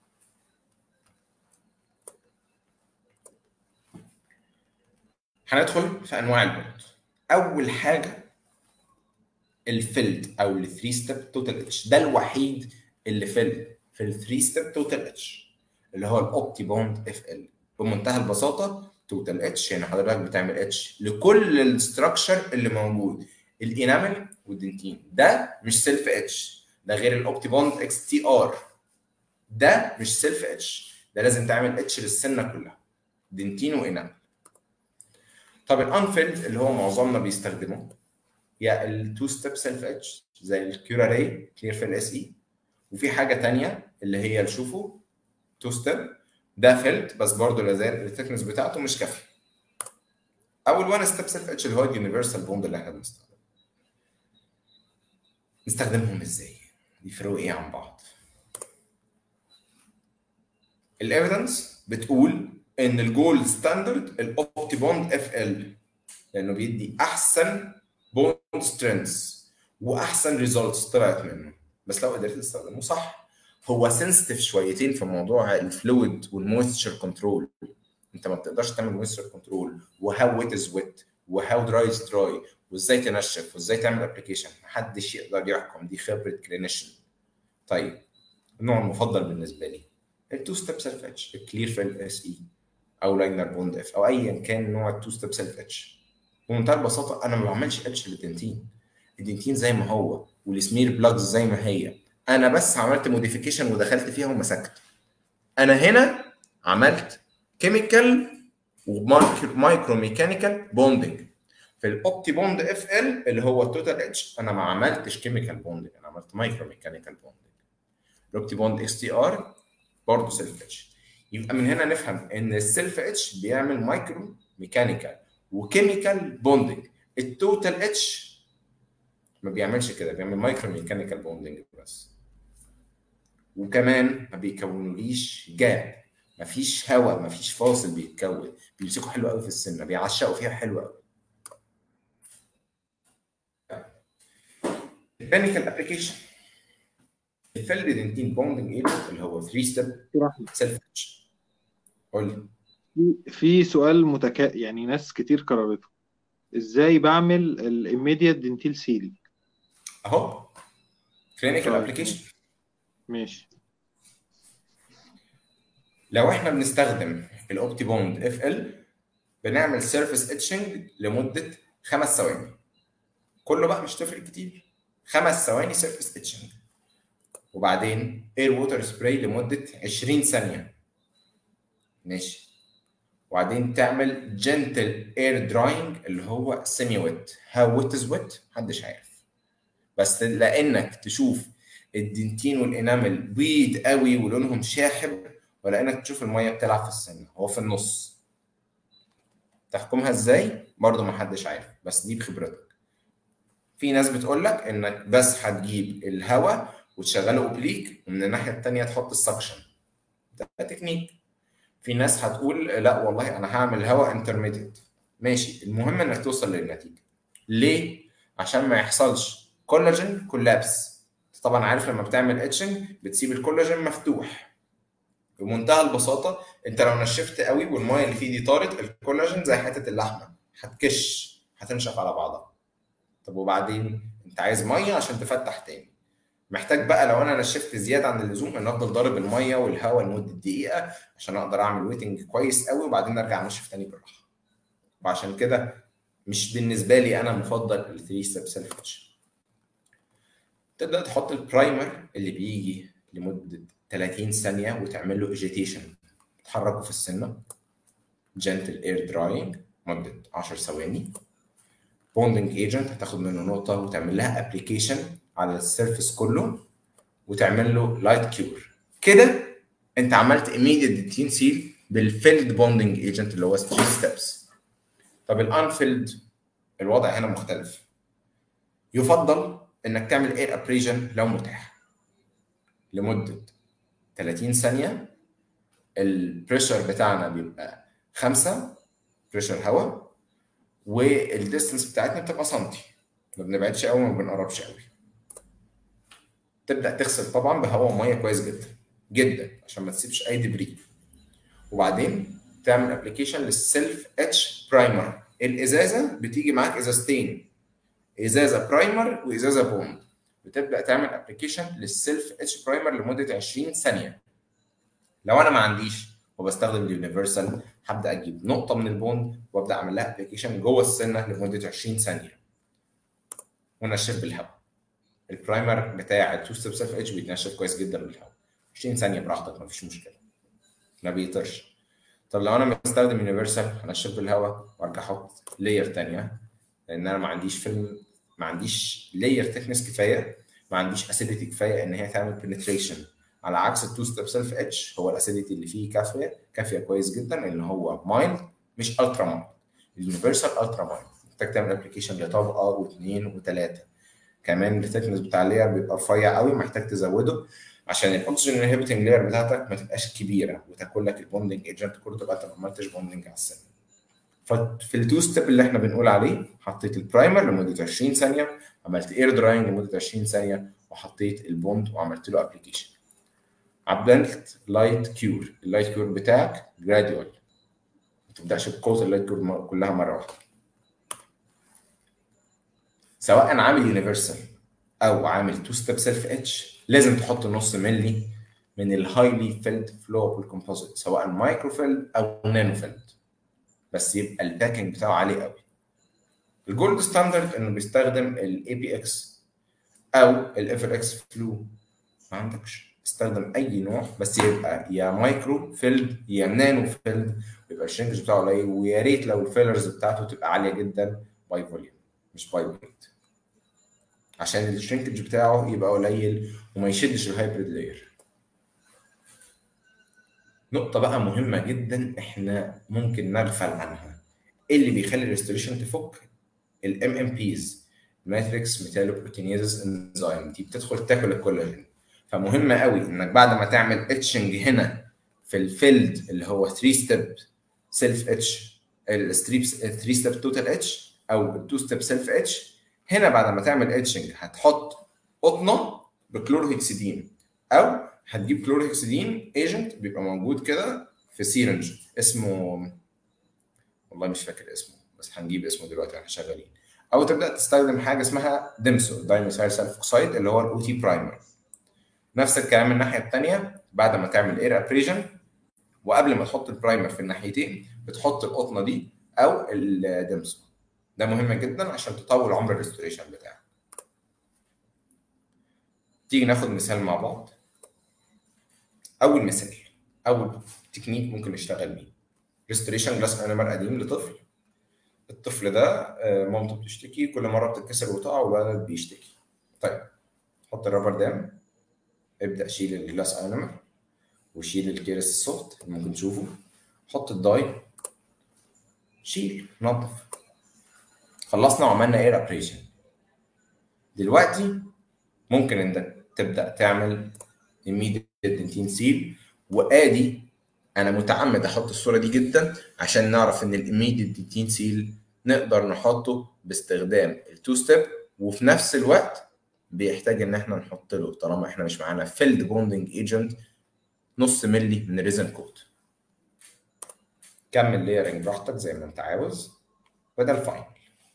هندخل في انواع البوند اول حاجه الفيلد او الثري ستيب توتال اتش ده الوحيد اللي فيلد في الثري ستيب توتال اتش اللي هو الاوبتي بوند اف ال بمنتهى البساطه توتال اتش يعني حضرتك بتعمل اتش لكل الاستراكشر اللي موجود الانامل والدنتين ده مش سيلف اتش ده غير الاوبتي بوند اكس تي ار ده مش سيلف اتش ده لازم تعمل اتش للسنه كلها دنتين وانامل طب الانفيلد اللي هو معظمنا بيستخدمه يا التو ستيب سيلف اتش زي الكيوراري كلير فيل اس اي وفي حاجه تانية اللي هي اللي شوفوا تو ستيب ده فيلد بس برضه لا زال الثيكنس بتاعته مش كافي او الوان ستيب سيلف اتش اللي هو اليونيفرسال بوند اللي احنا بنستخدمه نستخدمهم ازاي؟ يفرقوا ايه عن بعض؟ الايفيدنس بتقول ان الجولد ستاندرد الاوبتي بوند اف ال لانه بيدي احسن بوند سترينث واحسن ريزلتس طلعت منه بس لو قدرت تستخدمه صح هو سنسيتيف شويتين في موضوع الفلويد والمويستشر كنترول انت ما بتقدرش تعمل مويستشر كنترول وهاو ويت از ويت وهاو دراي از دراي وازاي تنشف وازاي تعمل ابلكيشن محدش يقدر يحكم دي خبره كلينيشن طيب النوع المفضل بالنسبه لي التو ستيب سيلف اتش الكلير فيل اس اي او لاينر بوند اف او ايا كان نوع التو ستيب سيلف اتش بمنتهى البساطه انا ما بعملش اتش للدنتين الدنتين زي ما هو والسمير بلاجز زي ما هي انا بس عملت موديفيكيشن ودخلت فيها ومسكت انا هنا عملت كيميكال ومايكرو ميكانيكال بوندنج في الاوبتي بوند اف ال اللي هو التوتال اتش انا ما عملتش كيميكال بوندنج انا عملت مايكرو ميكانيكال بوندنج الاوبتي بوند اكس تي ار برضه سيلف اتش يبقى من هنا نفهم ان السيلف اتش بيعمل مايكرو ميكانيكال وكيميكال بوندنج التوتال اتش ما بيعملش كده بيعمل مايكرو ميكانيكال بوندنج بس وكمان ما بيكونوليش جاب مفيش هواء مفيش فاصل بيتكون بيمسكوا حلو قوي في السنه بيعشقوا فيها حلو قوي الكلينيكال ابلكيشن الفيلد دنتين بوندنج ايجنت اللي هو 3 ستيب سيلف قول لي في في سؤال متكا يعني ناس كتير كررته ازاي بعمل الاميديت دنتيل سيل اهو كلينيكال طيب. ابلكيشن ماشي لو احنا بنستخدم الاوبتي بوند اف ال بنعمل سيرفيس اتشنج لمده خمس ثواني كله بقى مش تفرق كتير خمس ثواني سيرفيس اتشنج وبعدين اير ووتر سبراي لمده 20 ثانيه ماشي وبعدين تعمل جنتل اير دراينج اللي هو سيمي ويت هاو ويت از ويت محدش عارف بس لانك تشوف الدنتين والانامل بيض قوي ولونهم شاحب ولا انك تشوف الميه بتلعب في السن هو في النص تحكمها ازاي برضه ما حدش عارف بس دي بخبرتك في ناس بتقول لك انك بس هتجيب الهواء وتشغله اوبليك ومن الناحيه الثانيه تحط السكشن ده تكنيك في ناس هتقول لا والله انا هعمل هواء انترميديت ماشي المهم انك توصل للنتيجه ليه عشان ما يحصلش كولاجين كولابس طبعا عارف لما بتعمل اتشنج بتسيب الكولاجين مفتوح بمنتهى البساطه انت لو نشفت قوي والميه اللي فيه دي طارت الكولاجين زي حته اللحمه هتكش هتنشف على بعضها طب وبعدين انت عايز ميه عشان تفتح تاني محتاج بقى لو انا نشفت زياده عن اللزوم ان افضل ضارب الميه والهواء لمده دقيقه عشان اقدر اعمل ويتنج كويس قوي وبعدين ارجع انشف تاني بالراحه وعشان كده مش بالنسبه لي انا مفضل ال 3 ستيب سيلف تبدا تحط البرايمر اللي بيجي لمده 30 ثانيه وتعمل له ايجيتيشن تحركه في السنه جنتل اير دراينج مده 10 ثواني بوندنج ايجنت هتاخد منه نقطه وتعمل لها ابلكيشن على السيرفيس كله وتعمل له لايت كيور كده انت عملت immediate ديتين سيل بالفيلد بوندنج ايجنت اللي هو 3 ستيبس طب الانفيلد الوضع هنا مختلف يفضل انك تعمل اير ابريجن لو متاح لمده 30 ثانيه البريشر بتاعنا بيبقى 5 بريشر هواء والديستنس بتاعتنا بتبقى سنتي ما بنبعدش قوي وما بنقربش قوي تبدا تغسل طبعا بهواء وميه كويس جدا جدا عشان ما تسيبش اي دبري وبعدين تعمل ابلكيشن للسيلف اتش برايمر الازازه بتيجي معاك ازازتين ازازه برايمر وازازه بوند بتبدا تعمل ابلكيشن للسيلف اتش برايمر لمده 20 ثانيه لو انا ما عنديش وبستخدم اليونيفرسال هبدا اجيب نقطه من البوند وابدا اعمل لها ابلكيشن جوه السنه لمده 20 ثانيه ونشف بالهواء البرايمر بتاع التو ستيب سيلف اتش بيتنشف كويس جدا بالهواء 20 ثانيه براحتك مفيش مشكله ما بيطرش طب لو انا بستخدم يونيفرسال هنشف بالهواء وارجع احط لاير ثانيه لان انا ما عنديش فيلم ما عنديش لاير تكنس كفايه ما عنديش اسيديتي كفايه ان هي تعمل بنتريشن على عكس التو ستيب سيلف اتش هو الاسيديتي اللي فيه كافيه كافيه كويس جدا ان هو مايلد مش الترا مايلد اليونيفرسال الترا مايلد محتاج تعمل ابلكيشن لطبقه واثنين وثلاثه كمان الثيكنس بتاع اللاير بيبقى رفيع قوي محتاج تزوده عشان الاكسجين انهبيتنج لاير بتاعتك ما تبقاش كبيره وتاكل لك البوندنج ايجنت كله تبقى انت ما عملتش بوندنج على السن ففي التو ستيب اللي احنا بنقول عليه حطيت البرايمر لمده 20 ثانيه عملت اير دراينج لمده 20 ثانيه وحطيت البوند وعملت له ابلكيشن عملت لايت كيور اللايت كيور بتاعك جراديوال ما تبداش بقوه اللايت كيور كلها مره واحده سواء عامل يونيفرسال او عامل تو ستيب سيلف اتش لازم تحط نص ملي من الهايلي فيلد فلوبل كومبوزيت سواء مايكرو فيلد او نانو فيلد بس يبقى الباكينج بتاعه عالي قوي الجولد ستاندرد انه بيستخدم الاي بي اكس او الاف ال اكس فلو ما عندكش استخدم اي نوع بس يبقى يا مايكرو فيلد يا نانو فيلد يبقى الشرينكج بتاعه قليل ويا ريت لو الفيلرز بتاعته تبقى عاليه جدا باي فوليوم مش باي ويت عشان الشرينكج بتاعه يبقى قليل وما يشدش الهايبريد لاير نقطة بقى مهمة جدا احنا ممكن نغفل عنها ايه اللي بيخلي الريستوريشن تفك الام ام بيز ماتريكس ميتالوبروتينيز انزيم دي بتدخل تاكل الكولاجين فمهم قوي انك بعد ما تعمل اتشنج هنا في الفيلد اللي هو 3 ستيب سيلف اتش الستريب 3 ستيب توتال اتش او 2 ستيب سيلف اتش هنا بعد ما تعمل اتشنج هتحط قطنه بكلوروهكسيدين او هتجيب كلوروهكسيدين ايجنت بيبقى موجود كده في سيرنج اسمه والله مش فاكر اسمه بس هنجيب اسمه دلوقتي احنا شغالين او تبدا تستخدم حاجه اسمها ديمسو دايميثايل سلف اوكسايد اللي هو الاو تي برايمر نفس الكلام الناحيه الثانيه بعد ما تعمل اير ابريجن وقبل ما تحط البرايمر في الناحيتين بتحط القطنه دي او الديمسو ده مهم جدا عشان تطول عمر الريستوريشن بتاعك تيجي ناخد مثال مع بعض اول مثال اول تكنيك ممكن نشتغل بيه ريستوريشن جلاس انيمر قديم لطفل الطفل ده مامته بتشتكي كل مره بتتكسر وتقع والولد بيشتكي طيب حط الرابر دام ابدا شيل الجلاس انيمر وشيل الكيرس السوفت اللي ممكن تشوفه حط الداي شيل نظف خلصنا وعملنا اير ابريشن دلوقتي ممكن انك تبدا تعمل immediate dentine سيل وادي انا متعمد احط الصوره دي جدا عشان نعرف ان الايميديت ديتين سيل نقدر نحطه باستخدام التو ستيب وفي نفس الوقت بيحتاج ان احنا نحط له طالما احنا مش معانا فيلد بوندنج ايجنت نص ملي من الريزن كوت كمل ليرنج براحتك زي ما انت عاوز وده الفاينل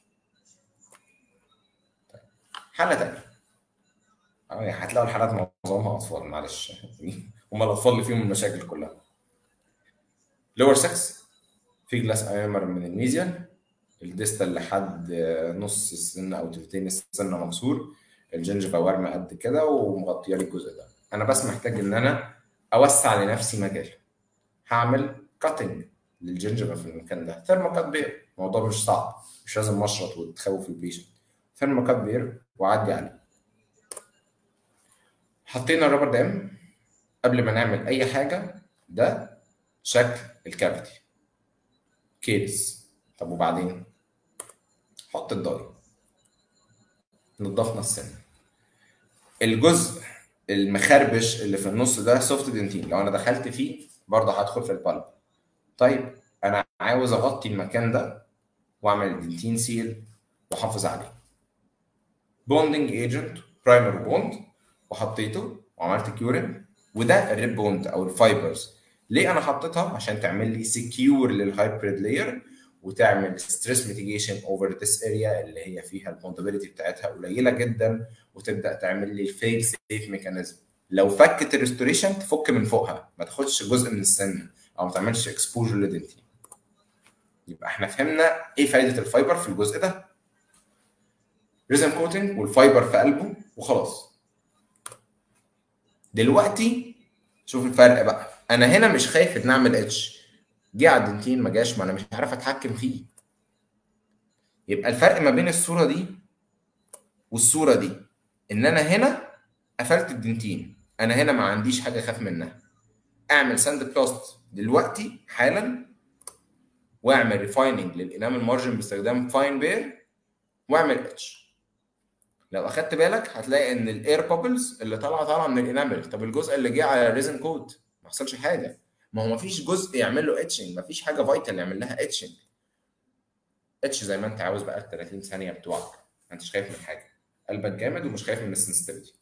طيب. حاله تانية اه هتلاقوا الحالات معظمها اطفال معلش هم الاطفال اللي فيهم المشاكل كلها لور 6 في جلاس ايمر من الميزيال الديستال لحد نص السن او تلتين السن مكسور الجنجفا ورمه قد كده ومغطيه لي الجزء ده انا بس محتاج ان انا اوسع لنفسي مجال هعمل كاتنج للجنجفا في المكان ده ثيرمو كات بير الموضوع مش صعب مش لازم مشرط وتخوف البيشنت ثيرمو كات بير واعدي عليه حطينا الرابر دام قبل ما نعمل اي حاجه ده شكل الكافيتي كيس طب وبعدين حط الداي نضفنا السن الجزء المخربش اللي في النص ده سوفت دنتين لو انا دخلت فيه برضه هدخل في البلب طيب انا عاوز اغطي المكان ده واعمل دنتين سيل واحافظ عليه بوندنج ايجنت برايمر بوند وحطيته وعملت كيورين وده الريب بوند او الفايبرز ليه انا حطيتها عشان تعمل لي سكيور للهايبريد لاير وتعمل ستريس ميتيجيشن اوفر ذس اريا اللي هي فيها البوندابيلتي بتاعتها قليله جدا وتبدا تعمل لي الفيل سيف ميكانيزم لو فكت الريستوريشن تفك من فوقها ما تاخدش جزء من السن او ما تعملش اكسبوجر لدنتي يبقى احنا فهمنا ايه فايده الفايبر في الجزء ده ريزم كوتنج والفايبر في قلبه وخلاص دلوقتي شوف الفرق بقى انا هنا مش خايف ان اعمل اتش جه على الدنتين ما جاش ما انا مش عارف اتحكم فيه يبقى الفرق ما بين الصوره دي والصوره دي ان انا هنا قفلت الدنتين انا هنا ما عنديش حاجه اخاف منها اعمل ساند بلاست دلوقتي حالا واعمل ريفايننج للانامل مارجن باستخدام فاين بير واعمل اتش لو اخدت بالك هتلاقي ان الاير بابلز اللي طالعه طالعه من الانامل طب الجزء اللي جه على الريزن كوت ما حصلش حاجه ما هو ما فيش جزء يعمل له اتشنج ما فيش حاجه فايتال يعمل لها اتشنج اتش زي ما انت عاوز بقى ال 30 ثانيه بتوعك ما انتش خايف من حاجه قلبك جامد ومش خايف من السنسيتيفيتي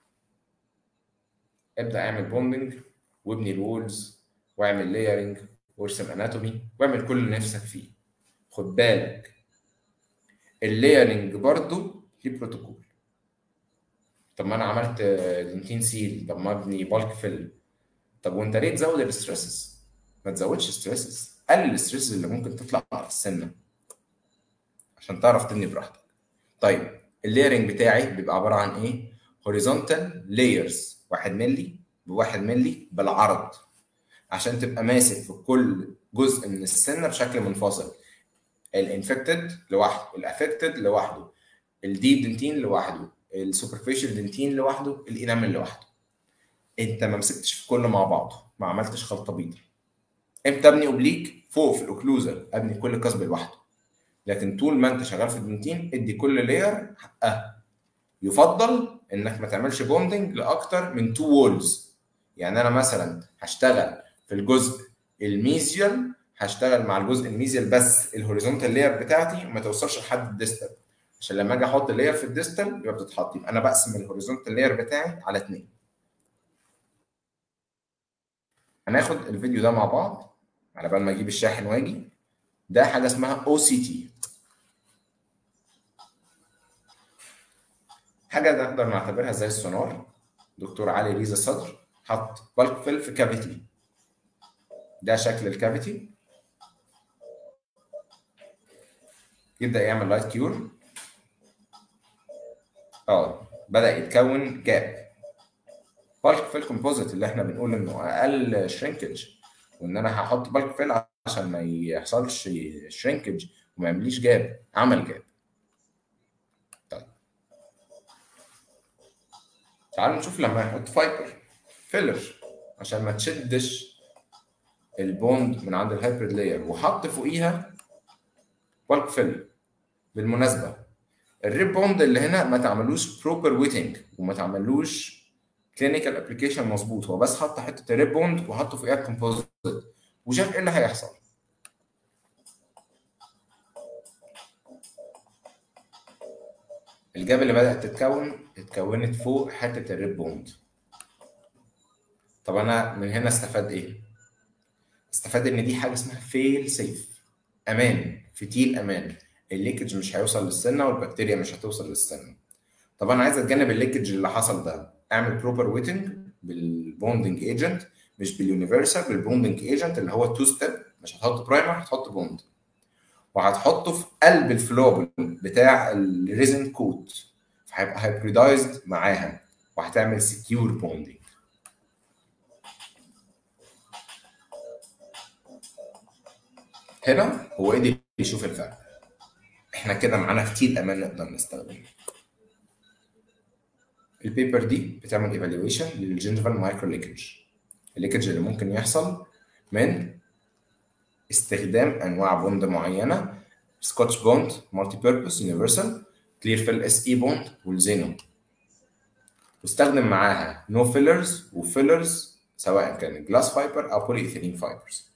ابدا اعمل بوندنج وابني الوولز واعمل لايرنج وارسم اناتومي واعمل كل اللي نفسك فيه خد بالك اللايرنج برضو ليه بروتوكول طب ما انا عملت دنتين سيل طب ما ابني بالك فيل طب وانت ليه تزود الستريسز ما تزودش ستريسز قلل الستريسز اللي ممكن تطلع على السنه عشان تعرف تبني براحتك طيب اللايرنج بتاعي بيبقى عباره عن ايه هوريزونتال لايرز 1 مللي بواحد مللي بالعرض عشان تبقى ماسك في كل جزء من السنه بشكل منفصل الانفكتد لوحده الافكتد لوحده الديب دنتين لوحده السوبرفيشال دنتين لوحده الانامل لوحده انت ما مسكتش في كله مع بعضه ما عملتش خلطه بيضاء امتى ابني اوبليك فوق في الاوكلوزر ابني كل قصب لوحده لكن طول ما انت شغال في الدنتين ادي كل لاير حقها يفضل انك ما تعملش بوندنج لاكتر من تو وولز يعني انا مثلا هشتغل في الجزء الميزيال هشتغل مع الجزء الميزيال بس الهوريزونتال لاير بتاعتي ما توصلش لحد الديستال عشان لما اجي احط لاير في الديستال يبقى بتتحط يبقى انا بقسم الهوريزونتال لاير بتاعي على اثنين هناخد الفيديو ده مع بعض على بال ما اجيب الشاحن واجي ده حاجه اسمها او سي تي حاجه نقدر نعتبرها زي السونار دكتور علي ريزا صدر حط بالك فيل في كافيتي ده شكل الكافيتي يبدا يعمل لايت كيور اه بدا يتكون جاب بالك فيل كومبوزيت اللي احنا بنقول انه اقل شرينكج وان انا هحط بالك فيل عشان ما يحصلش شرينكج وما يعمليش جاب عمل جاب طيب تعالوا نشوف لما يحط فايبر فيلر عشان ما تشدش البوند من عند الهايبريد لاير وحط فوقيها بالك فيل بالمناسبه الريب بوند اللي هنا ما تعملوش بروبر ويتنج وما تعملوش كلينيكال ابلكيشن مظبوط هو بس حط حته الريب بوند وحطه فوقيها الكومبوزيت وشاف ايه اللي هيحصل الجاب اللي بدات تتكون اتكونت فوق حته الريب بوند طب انا من هنا استفاد ايه استفاد ان دي حاجه اسمها فيل سيف امان فتيل امان الليكج مش هيوصل للسنه والبكتيريا مش هتوصل للسنه طب انا عايز اتجنب الليكج اللي حصل ده اعمل بروبر ويتنج بالبوندنج ايجنت مش باليونيفرسال بالبوندنج ايجنت اللي هو تو ستيب مش هتحط برايمر هتحط بوند وهتحطه في قلب الفلوبل بتاع الريزن كوت فهيبقى هايبريدايزد معاها وهتعمل سكيور بوندنج هنا هو قدر يشوف الفرق احنا كده معانا كتير امان نقدر نستخدمه البيبر دي بتعمل ايفالويشن للجنجفال مايكرو ليكج الليكج اللي ممكن يحصل من استخدام انواع بوند معينه سكوتش بوند مالتي بيربس يونيفرسال كلير فيل اس اي بوند والزينو واستخدم معاها نو فيلرز وفيلرز سواء كان جلاس فايبر او بولي ايثيلين فايبرز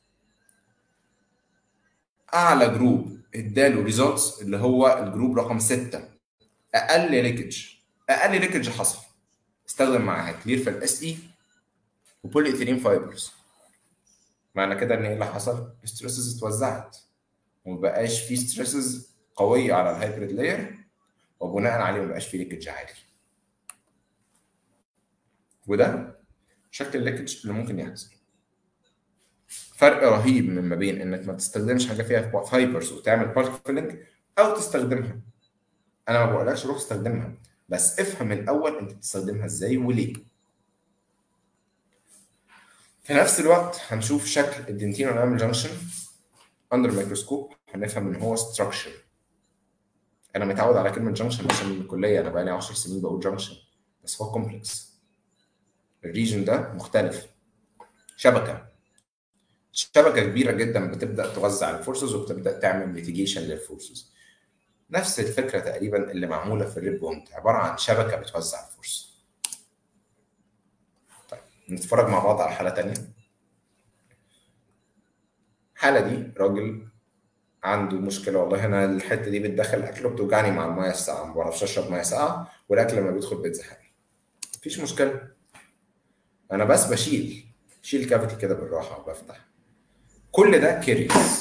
اعلى جروب اداله ريزلتس اللي هو الجروب رقم 6 اقل ليكج اقل ليكج حصل استخدم معاها كلير فيل اس اي وبولي ايثيلين فايبرز معنى كده ان ايه اللي حصل؟ الستريسز اتوزعت ومبقاش في ستريسز قويه على الهايبريد لاير وبناء عليه مبقاش في ليكج عالي وده شكل الليكج اللي ممكن يحصل فرق رهيب من ما بين انك ما تستخدمش حاجه فيها فايبرز وتعمل بالك فيلنج او تستخدمها انا ما بقولكش روح استخدمها بس افهم الاول انت بتستخدمها ازاي وليه في نفس الوقت هنشوف شكل الدنتين والامل جانكشن اندر ميكروسكوب هنفهم ان هو ستراكشر انا متعود على كلمه جانكشن عشان من الكليه انا بقالي 10 سنين بقول جانكشن بس هو كومبلكس الريجن ده مختلف شبكه شبكه كبيره جدا بتبدا توزع الفورسز وبتبدا تعمل ميتيجيشن للفورسز نفس الفكره تقريبا اللي معموله في الريب بوند عباره عن شبكه بتوزع الفورس طيب نتفرج مع بعض على حاله تانية الحاله دي راجل عنده مشكله والله انا الحته دي بتدخل اكل وبتوجعني مع الميه الساقعه ما بعرفش اشرب ميه ساقعه والاكل لما بيدخل بيتزحلق مفيش مشكله انا بس بشيل شيل كافيتي كده بالراحه وبفتح كل ده كيريوس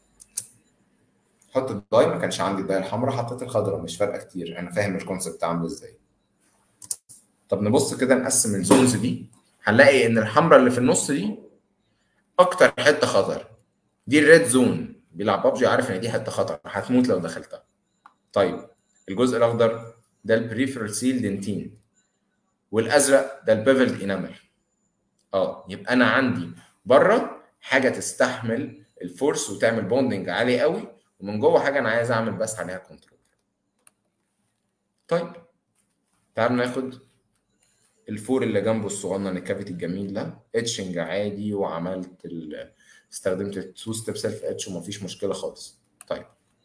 حط الداي ما كانش عندي الداي الحمراء حطيت الخضراء مش فارقه كتير انا فاهم الكونسيبت عامل ازاي طب نبص كده نقسم الزونز دي هنلاقي ان الحمراء اللي في النص دي اكتر حته خطر دي الريد زون بيلعب ببجي عارف ان دي حته خطر هتموت لو دخلتها طيب الجزء الاخضر ده البريفرال سيل دنتين والازرق ده البيفلد انامل اه يبقى انا عندي بره حاجه تستحمل الفورس وتعمل بوندنج عالي قوي ومن جوه حاجه انا عايز اعمل بس عليها كنترول طيب تعالوا ناخد الفور اللي جنبه الصغنن الكافيتي الجميل ده اتشنج عادي وعملت ال... استخدمت التو ستيب سيلف اتش ومفيش مشكله خالص طيب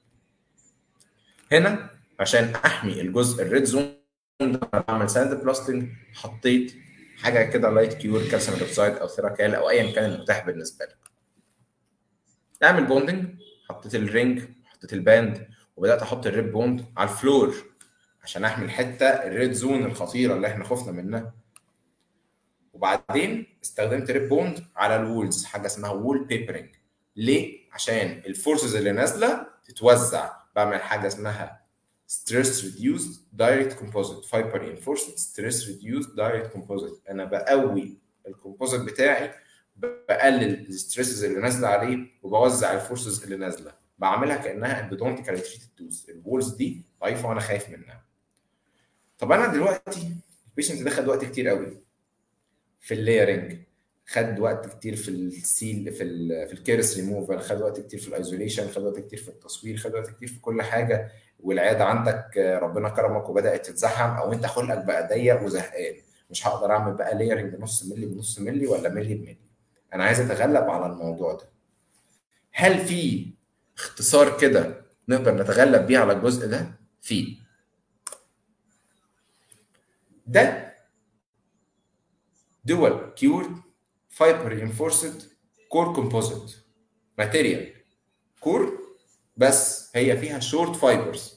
هنا عشان احمي الجزء الريد زون ده بعمل ساند بلاستنج حطيت حاجه كده لايت كيور كالسيوم هيدروكسيد او ثيراكال او ايا كان المتاح بالنسبه لك اعمل بوندنج حطيت الرينج حطيت الباند وبدات احط الريد بوند على الفلور عشان احمي الحته الريد زون الخطيره اللي احنا خفنا منها وبعدين استخدمت ريب بوند على الوولز حاجه اسمها وول بيبرنج ليه عشان الفورسز اللي نازله تتوزع بعمل حاجه اسمها ستريس ريديوسد دايركت كومبوزيت فايبر انفورسد ستريس ريديوسد دايركت كومبوزيت انا بقوي الكومبوزيت بتاعي بقلل الستريسز اللي نازله عليه وبوزع الفورسز اللي نازله بعملها كانها اندودونتيكال تريتد توز الوولز دي ضعيفه وانا خايف منها طب انا دلوقتي البيشنت ده خد وقت كتير قوي في اللايرنج خد وقت كتير في السيل في ال في الكيرس ريموفال خد وقت كتير في الايزوليشن خد وقت كتير في التصوير خد وقت كتير في كل حاجه والعياده عندك ربنا كرمك وبدات تتزحم او انت خلقك بقى ضيق وزهقان مش هقدر اعمل بقى لايرنج بنص ملي بنص ملي ولا ملي بملي انا عايز اتغلب على الموضوع ده هل في اختصار كده نقدر نتغلب بيه على الجزء ده في ده دول كيورد فايبر انفورسد كور كومبوزيت ماتيريال كور بس هي فيها شورت فايبرز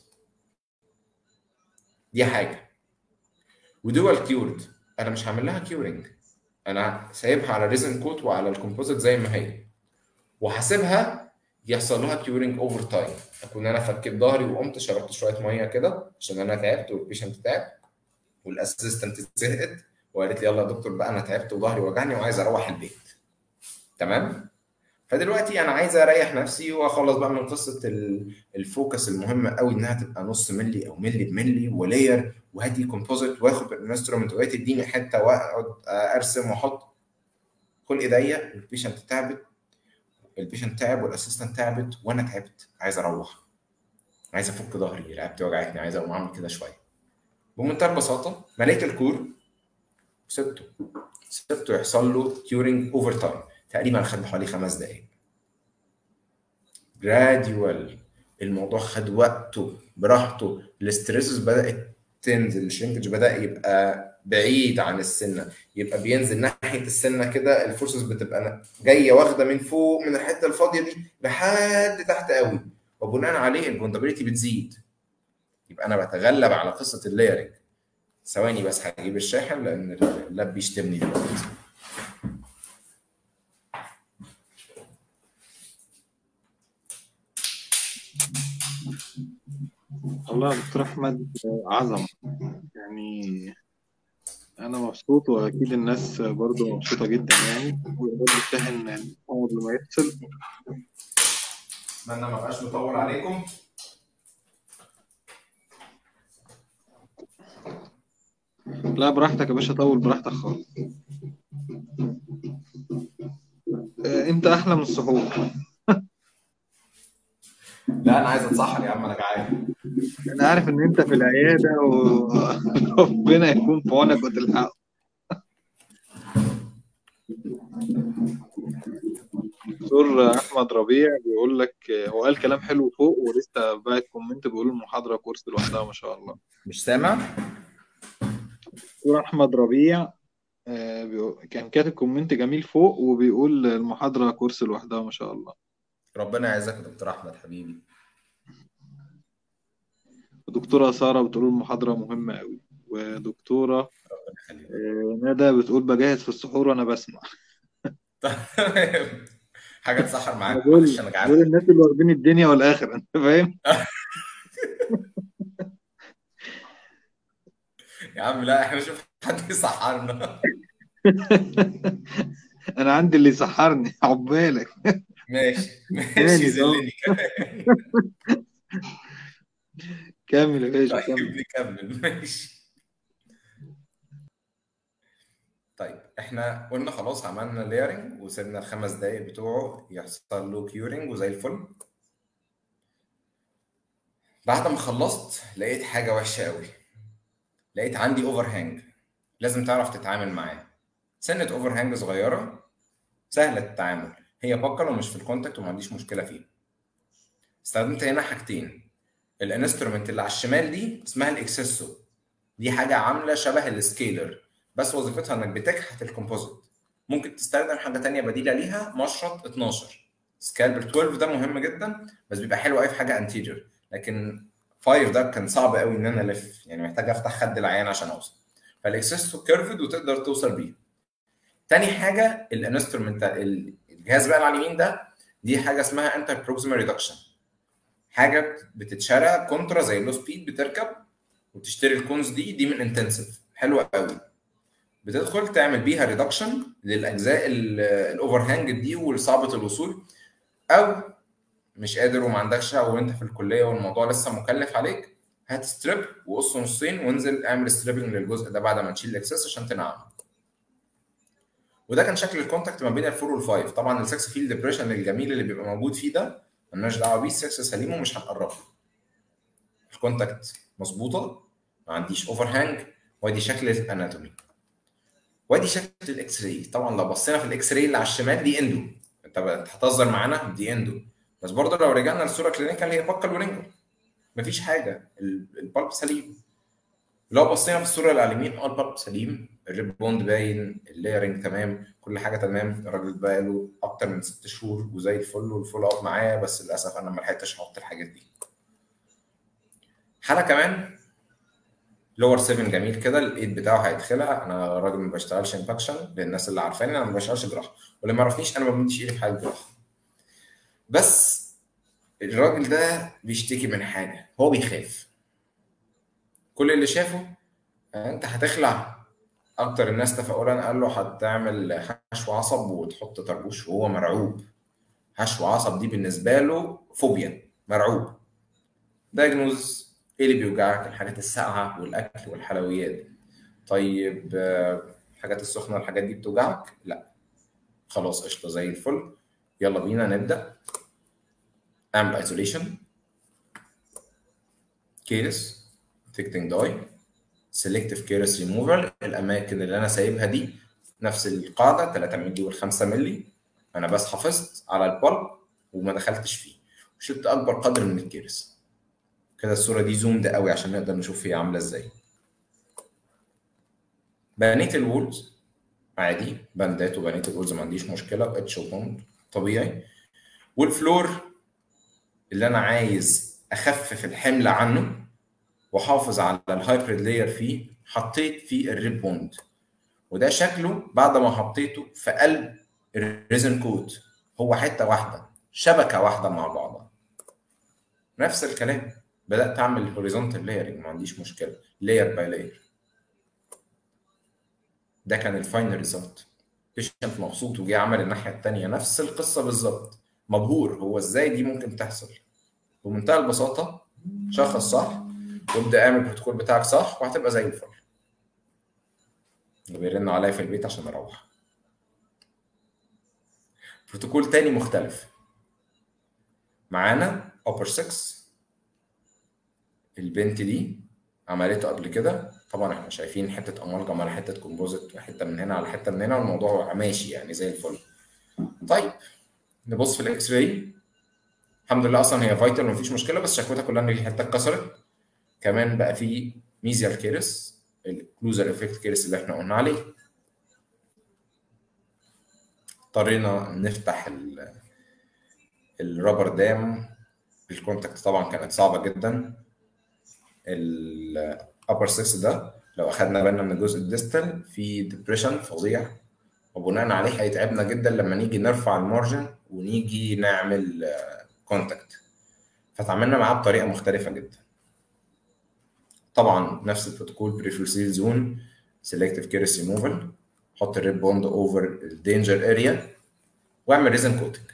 دي حاجه ودول كيورد انا مش هعمل لها كيورنج انا سايبها على ريزن كوت وعلى الكومبوزيت زي ما هي وهسيبها يحصل لها كيورنج اوفر تايم اكون انا فكيت ظهري وقمت شربت شويه ميه كده عشان انا تعبت والبيشنت تعب والاسيستنت زهقت وقالت لي يلا يا دكتور بقى انا تعبت وظهري وجعني وعايز اروح البيت تمام فدلوقتي انا عايز اريح نفسي واخلص بقى من قصه الفوكس المهمه قوي انها تبقى نص ملي او ملي بملي ولاير وهدي كومبوزيت واخد الانسترومنت وهي تديني حته واقعد ارسم واحط كل ايديا البيشنت تعبت البيشنت تعب والاسيستنت تعبت وانا تعبت عايز اروح عايز افك ظهري رقبتي وجعتني عايز اقوم اعمل كده شويه بمنتهى البساطه مليت الكور وسبته سبته يحصل له كيورنج اوفر تايم تقريبا خد حوالي خمس دقائق جراديوال الموضوع خد وقته براحته الاستريسز بدات تنزل الشرينكج بدا يبقى بعيد عن السنه يبقى بينزل ناحيه السنه كده الفورسز بتبقى جايه واخده من فوق من الحته الفاضيه دي لحد تحت قوي وبناء عليه البوندابيلتي بتزيد يبقى انا بتغلب على قصه اللايرنج ثواني بس هجيب الشاحن لان اللاب بيشتمني دلوقتي والله يا دكتور احمد عظمه يعني انا مبسوط واكيد الناس برضو مبسوطه جدا يعني ويقدر الشاحن يعني قبل ما يفصل اتمنى ما بقاش مطول عليكم لا براحتك يا باشا طول براحتك خالص آه، انت احلى من السحور لا انا عايز اتسحر يا عم انا جعان انا عارف ان انت في العياده وربنا يكون في عونك وتلحقه دكتور احمد ربيع بيقول لك هو قال كلام حلو فوق ولسه باعت كومنت بيقول المحاضره كورس لوحدها ما شاء الله مش سامع دكتور احمد ربيع آه، بيقول- كان كاتب كومنت جميل فوق وبيقول المحاضره كورس لوحدها ما شاء الله ربنا يعزك يا دكتور احمد حبيبي ودكتوره ساره بتقول المحاضره مهمه قوي ودكتوره ربنا يخليك آه، ندى بتقول بجهز في السحور وانا بسمع حاجه تسحر معاك دول معلش انا دول جعان الناس اللي واخدين الدنيا والاخره انت فاهم يا عم لا احنا نشوف حد يسحرنا انا عندي اللي يسحرني عقبالك ماشي ماشي تاني ده ذلني كمان كامل يا باشا طيب كمل نكمل ماشي طيب احنا قلنا خلاص عملنا لايرنج وسيبنا الخمس دقايق بتوعه يحصل له كيورنج وزي الفل بعد ما خلصت لقيت حاجه وحشه قوي لقيت عندي اوفر هانج لازم تعرف تتعامل معاه سنه اوفر هانج صغيره سهله التعامل هي بكر ومش في الكونتاكت وما عنديش مشكله فيها استخدمت هنا حاجتين الانسترومنت اللي على الشمال دي اسمها الاكسسو دي حاجه عامله شبه السكيلر بس وظيفتها انك بتكحت الكومبوزيت ممكن تستخدم حاجه تانية بديله ليها مشرط 12 سكالبر 12 ده مهم جدا بس بيبقى حلو قوي في حاجه انتيريور لكن 5 ده كان صعب قوي ان انا الف يعني محتاج افتح خد العيان عشان اوصل فالاكسس كيرفد وتقدر توصل بيه تاني حاجه الانسترومنت الجهاز بقى على اليمين ده دي حاجه اسمها انتر بروكسيمال ريدكشن حاجه بتتشرى كونترا زي اللو سبيد بتركب وتشتري الكونز دي دي من انتنسيف حلوه قوي بتدخل تعمل بيها ريدكشن للاجزاء الاوفر هانج دي وصعبه الوصول او مش قادر وما عندكش او انت في الكليه والموضوع لسه مكلف عليك هات ستريب وقصه نصين وانزل اعمل ستريبنج للجزء ده بعد ما تشيل الاكسس عشان تنعمه وده كان شكل الكونتاكت ما بين الفور والفايف طبعا السكس فيلد ديبريشن الجميل اللي بيبقى موجود فيه ده مالناش دعوه بيه السكس سليم ومش هنقرب الكونتاكت مظبوطه ما عنديش اوفر هانج وادي شكل الاناتومي وادي شكل الاكس راي طبعا لو بصينا في الاكس راي اللي على الشمال دي اندو انت هتهزر معانا دي اندو بس برضه لو رجعنا للصوره كلينيكال هي بكل ورينجل مفيش حاجه البلب سليم لو بصينا في الصوره اللي على اليمين اه البلب سليم الريب بوند باين اللايرنج تمام كل حاجه تمام الراجل بقى له اكتر من ست شهور وزي الفل والفول اب معايا بس للاسف انا ما لحقتش احط الحاجات دي حاله كمان لور 7 جميل كده الايد بتاعه هيتخلع انا راجل ما بشتغلش انفكشن للناس اللي عارفاني انا ما بشتغلش جراحه واللي ما يعرفنيش انا ما بمديش ايدي في حاجه جراحه بس الراجل ده بيشتكي من حاجه هو بيخاف كل اللي شافه انت هتخلع اكتر الناس تفاؤلا قال له هتعمل حشو عصب وتحط طربوش وهو مرعوب حشو عصب دي بالنسبه له فوبيا مرعوب دايجنوز ايه اللي بيوجعك الحاجات الساقعه والاكل والحلويات طيب الحاجات السخنه الحاجات دي بتوجعك لا خلاص قشطه زي الفل يلا بينا نبدا اعمل ايزوليشن كيرس تكتنج داي سيلكتيف كيرس ريموفال الاماكن اللي انا سايبها دي نفس القاعده 3 مللي وال5 مللي انا بس حافظت على البلب وما دخلتش فيه وشلت اكبر قدر من الكيرس كده الصوره دي زومد قوي عشان نقدر نشوف هي عامله ازاي بنيت الوولز عادي بندات وبنيت الوولز ما عنديش مشكله اتش وبوند طبيعي والفلور اللي انا عايز اخفف الحمل عنه واحافظ على الهايبريد لاير فيه حطيت فيه الريب بوند وده شكله بعد ما حطيته في قلب الريزن كوت هو حته واحده شبكه واحده مع بعضها نفس الكلام بدات اعمل هوريزونتال لايرنج ما عنديش مشكله لاير باي لاير ده كان الفاينل ريزلت بيشنت مبسوط وجه عمل الناحيه الثانيه نفس القصه بالظبط مبهور هو ازاي دي ممكن تحصل بمنتهى البساطه شخص صح وابدا اعمل البروتوكول بتاعك صح وهتبقى زي الفل بيرنوا عليا في البيت عشان اروح بروتوكول تاني مختلف معانا upper 6 البنت دي عملته قبل كده طبعا احنا شايفين حته امالجم على حته كومبوزيت وحته من هنا على حته من هنا والموضوع ماشي يعني زي الفل طيب نبص في الاكس راي الحمد لله اصلا هي فايتال ومفيش مشكله بس شكوتها كلها ان الحته اتكسرت كمان بقى في ميزيال كيرس الكلوزر افكت كيرس اللي احنا قلنا عليه اضطرينا نفتح الرابر دام الكونتاكت طبعا كانت صعبه جدا الابر 6 ده لو اخدنا بالنا من الجزء الديستال في ديبريشن فظيع وبناء عليه هيتعبنا جدا لما نيجي نرفع المارجن ونيجي نعمل كونتاكت فتعاملنا معاه بطريقه مختلفه جدا طبعا نفس البروتوكول بريفرسيل زون سيلكتيف كيرس ريموفال حط الريد بوند اوفر الدينجر اريا واعمل ريزن كوتنج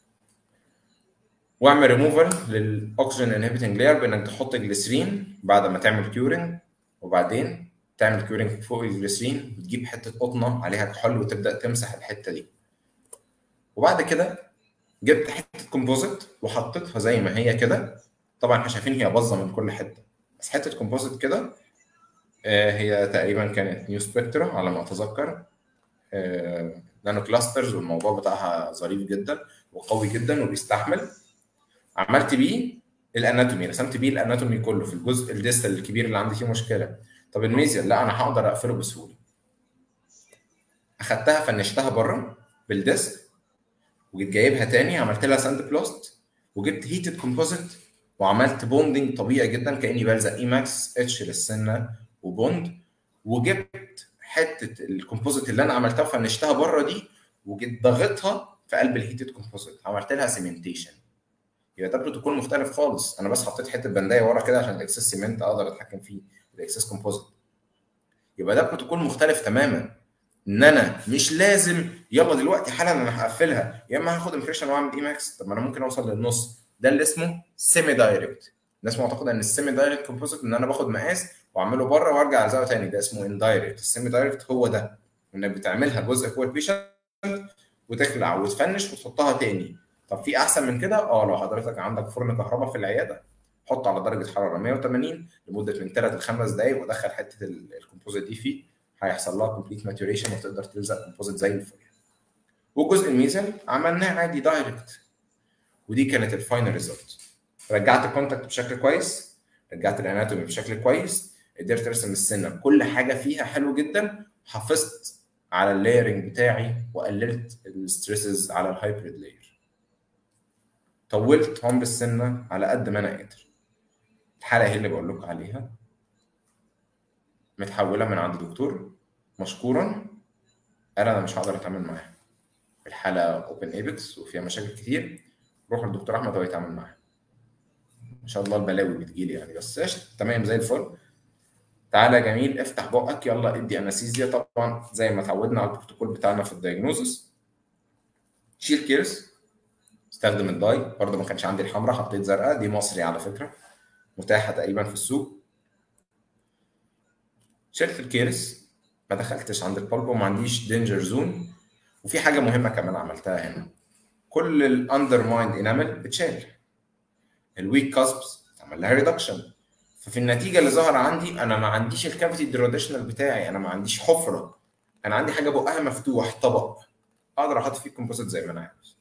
واعمل ريموفال للاكسجين انهبيتنج لاير بانك تحط جليسرين بعد ما تعمل كيورنج وبعدين تعمل كيورنج فوق الجليسرين وتجيب حته قطنه عليها كحول وتبدا تمسح الحته دي وبعد كده جبت حته كومبوزيت وحطيتها زي ما هي كده طبعا احنا شايفين هي باظه من كل حته بس حته كومبوزيت كده آه هي تقريبا كانت نيو سبكترا على ما اتذكر آه نانو كلاسترز والموضوع بتاعها ظريف جدا وقوي جدا وبيستحمل عملت بيه الاناتومي رسمت بيه الاناتومي كله في الجزء الديستال الكبير اللي عندي فيه مشكله طب الميزيال لا انا هقدر اقفله بسهوله اخدتها فنشتها بره بالديسك وجيت جايبها تاني عملت لها ساند بلاست وجبت هيتد كومبوزيت وعملت بوندنج طبيعي جدا كاني بلزق اي ماكس اتش للسنه وبوند وجبت حته الكومبوزيت اللي انا عملتها وفنشتها بره دي وجيت ضاغطها في قلب الهيتد كومبوزيت عملت لها سيمنتيشن يبقى ده بروتوكول مختلف خالص انا بس حطيت حته بندايه ورا كده عشان الاكسس سيمنت اقدر اتحكم فيه الاكسس كومبوزيت يبقى ده بروتوكول مختلف تماما ان انا مش لازم يلا دلوقتي حالا انا هقفلها يا اما هاخد امبريشن واعمل اي ماكس طب ما انا ممكن اوصل للنص ده اللي اسمه سيمي دايركت الناس معتقده ان السيمي دايركت كومبوزيت ان انا باخد مقاس واعمله بره وارجع الزقه تاني ده اسمه اندايركت السيمي دايركت هو ده انك بتعملها جزء جوه البيشنت وتخلع وتفنش وتحطها تاني طب في احسن من كده اه لو حضرتك عندك فرن كهرباء في العياده حط على درجه حراره 180 لمده من 3 ل 5 دقائق ودخل حته الكومبوزيت دي فيه هيحصل لها كومبليت ماتوريشن وتقدر تلزق كومبوزيت زي الفل والجزء الميزل عملناه عادي دايركت ودي كانت الفاينل ريزلت رجعت الكونتاكت بشكل كويس رجعت الاناتومي بشكل كويس قدرت ارسم السنه كل حاجه فيها حلو جدا حافظت على اللايرنج بتاعي وقللت الستريسز على الهايبريد لاير طولت عمر السنه على قد ما انا قادر الحاله هي اللي بقول لكم عليها متحوله من عند دكتور مشكورا قال انا مش هقدر اتعامل معاها الحاله اوبن ايبكس وفيها مشاكل كتير روح للدكتور احمد هو يتعامل معاها ان شاء الله البلاوي بتجيلي يعني بس قشطه تمام زي الفل تعالى يا جميل افتح بقك يلا ادي انستيزيا طبعا زي ما اتعودنا على البروتوكول بتاعنا في الدايجنوزس شيل كيرس استخدم الداي برضه ما كانش عندي الحمراء حطيت زرقاء دي مصري على فكره متاحه تقريبا في السوق شلت الكيرس ما دخلتش عند البلب وما عنديش دينجر زون وفي حاجه مهمه كمان عملتها هنا كل الاندر مايند انامل بتشال الويك كاسبس عمل لها ريدكشن ففي النتيجه اللي ظهر عندي انا ما عنديش الكافيتي التراديشنال بتاعي انا ما عنديش حفره انا عندي حاجه بقها مفتوح طبق اقدر احط فيه كومبوزيت زي ما انا عاوز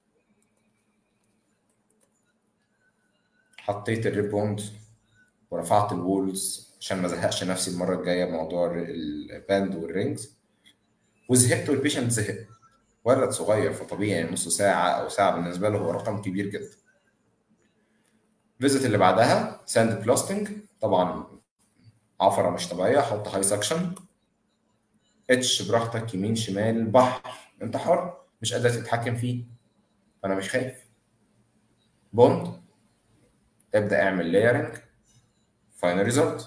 حطيت الريبوند ورفعت الوولز عشان ما ازهقش نفسي المره الجايه بموضوع الباند والرينجز وزهقت والبيشنت زهق ولد صغير فطبيعي نص ساعه او ساعه بالنسبه له هو رقم كبير جدا فيزيت اللي بعدها ساند بلاستنج طبعا عفره مش طبيعيه حط هاي سكشن اتش براحتك يمين شمال بحر انت حر مش قادر تتحكم فيه انا مش خايف بوند ابدا اعمل لايرنج فاينل ريزلت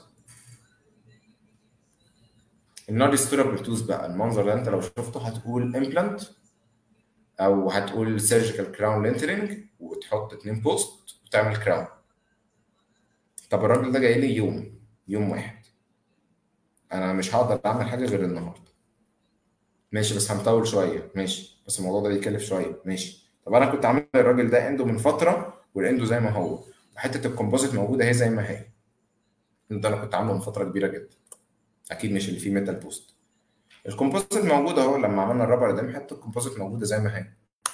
النون ريستورابل توز بقى المنظر ده انت لو شفته هتقول امبلانت او هتقول سيرجيكال كراون لينترنج وتحط اتنين بوست وتعمل كراون طب الراجل ده جاي لي يوم يوم واحد انا مش هقدر اعمل حاجه غير النهارده ماشي بس هنطول شويه ماشي بس الموضوع ده بيكلف شويه ماشي طب انا كنت عامل الراجل ده اندو من فتره والاندو زي ما هو وحته الكومبوزيت موجوده هي زي ما هي ده انا كنت عامله من فتره كبيره جدا اكيد مش اللي فيه ميتال بوست الكومبوزيت موجود اهو لما عملنا الرابر ده حته الكومبوزيت موجوده زي ما هي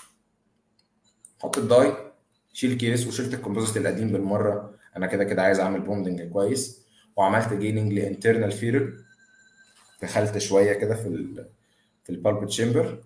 حط الداي شيل كيس وشلت الكومبوزيت القديم بالمره انا كده كده عايز اعمل بوندنج كويس وعملت جيننج لانترنال فيرر دخلت شويه كده في ال في البالب تشامبر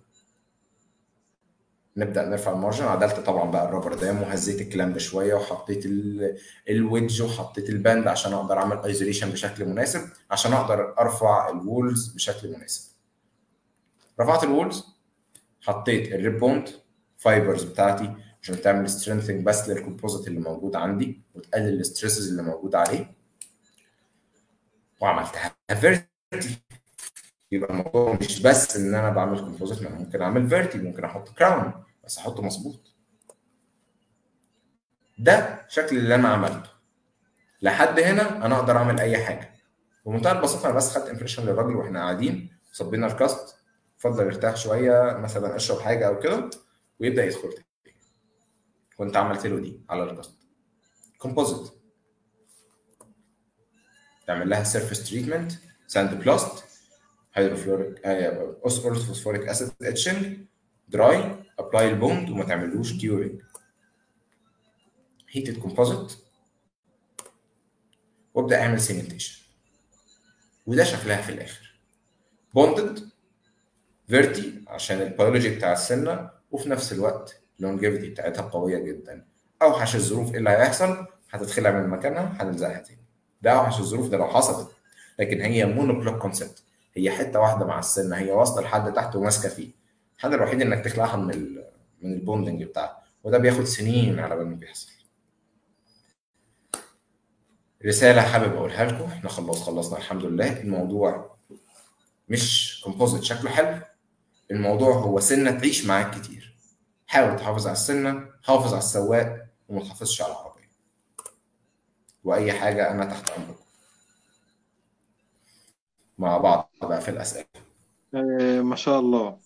نبدا نرفع المارجن عدلت طبعا بقى الرابر دام وهزيت الكلام ده شويه وحطيت الويدج وحطيت الباند عشان اقدر اعمل ايزوليشن بشكل مناسب عشان اقدر ارفع الوولز بشكل مناسب رفعت الوولز حطيت الريب بوند فايبرز بتاعتي عشان تعمل سترينثنج بس للكومبوزيت اللي موجود عندي وتقلل الستريسز اللي موجود عليه وعملتها فيرتي يبقى الموضوع مش بس ان انا بعمل كومبوزيت انا ممكن اعمل فيرتي ممكن احط كراون بس احطه مظبوط ده شكل اللي انا عملته لحد هنا انا اقدر اعمل اي حاجه بمنتهى البساطه انا بس خدت امبريشن للراجل واحنا قاعدين صبينا الكاست اتفضل ارتاح شويه مثلا اشرب حاجه او كده ويبدا يدخل تاني كنت عملت له دي على الكاست كومبوزيت تعمل لها سيرفيس تريتمنت ساند بلاست هيدروفلوريك اوسفورس فوسفوريك اسيد اتشنج دراي ابلاي البوند وما تعملوش كيورنج هيتد كومبوزيت وابدا اعمل سيمنتيشن وده شكلها في الاخر بوندد فيرتي عشان البيولوجي بتاع السنه وفي نفس الوقت اللونجيفيتي بتاعتها قويه جدا اوحش الظروف ايه اللي هيحصل هتتخلع من مكانها هنلزقها تاني ده اوحش الظروف ده لو حصلت لكن هي مونوبلوك كونسبت هي حته واحده مع السنه هي واصله لحد تحت وماسكه فيه الحل الوحيد انك تخلعها من ال من البوندنج بتاعها وده بياخد سنين على بال ما بيحصل رساله حابب اقولها لكم احنا خلاص خلصنا الحمد لله الموضوع مش كومبوزيت شكله حلو الموضوع هو سنه تعيش معاك كتير حاول تحافظ على السنه حافظ على السواق وما تحافظش على العربيه واي حاجه انا تحت امركم مع بعض بقى في الاسئله آه ما شاء الله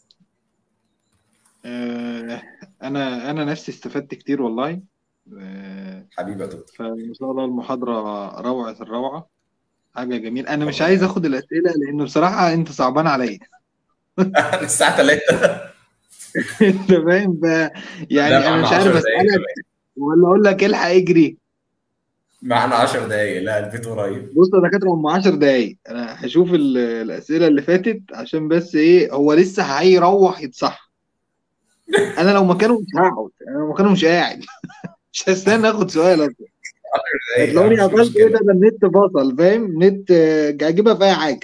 آه انا انا نفسي استفدت كتير والله آه حبيبي يا دكتور فما شاء الله المحاضرة روعة الروعة حاجة جميلة أنا مش عايز آخد الأسئلة لأنه بصراحة أنت صعبان عليا الساعه 3 أنت فاهم بقى يعني لا أنا معنا مش 10 عارف دقايق أسألك كمان ولا أقول لك الحق اجري معنا 10 دقايق لا البيت قريب بص يا دكاترة هم 10 دقايق أنا هشوف ال- الأسئلة اللي فاتت عشان بس إيه هو لسه هيروح يتصح أنا لو مكانه مش هقعد أنا لو مكانه مش قاعد مش هستنى آخد سؤال أصلا 10 دقايق هتلاقوني مش قفلت إيه مشكله ده ده النت فصل فاهم نت آه، هجيبها في أي حاجة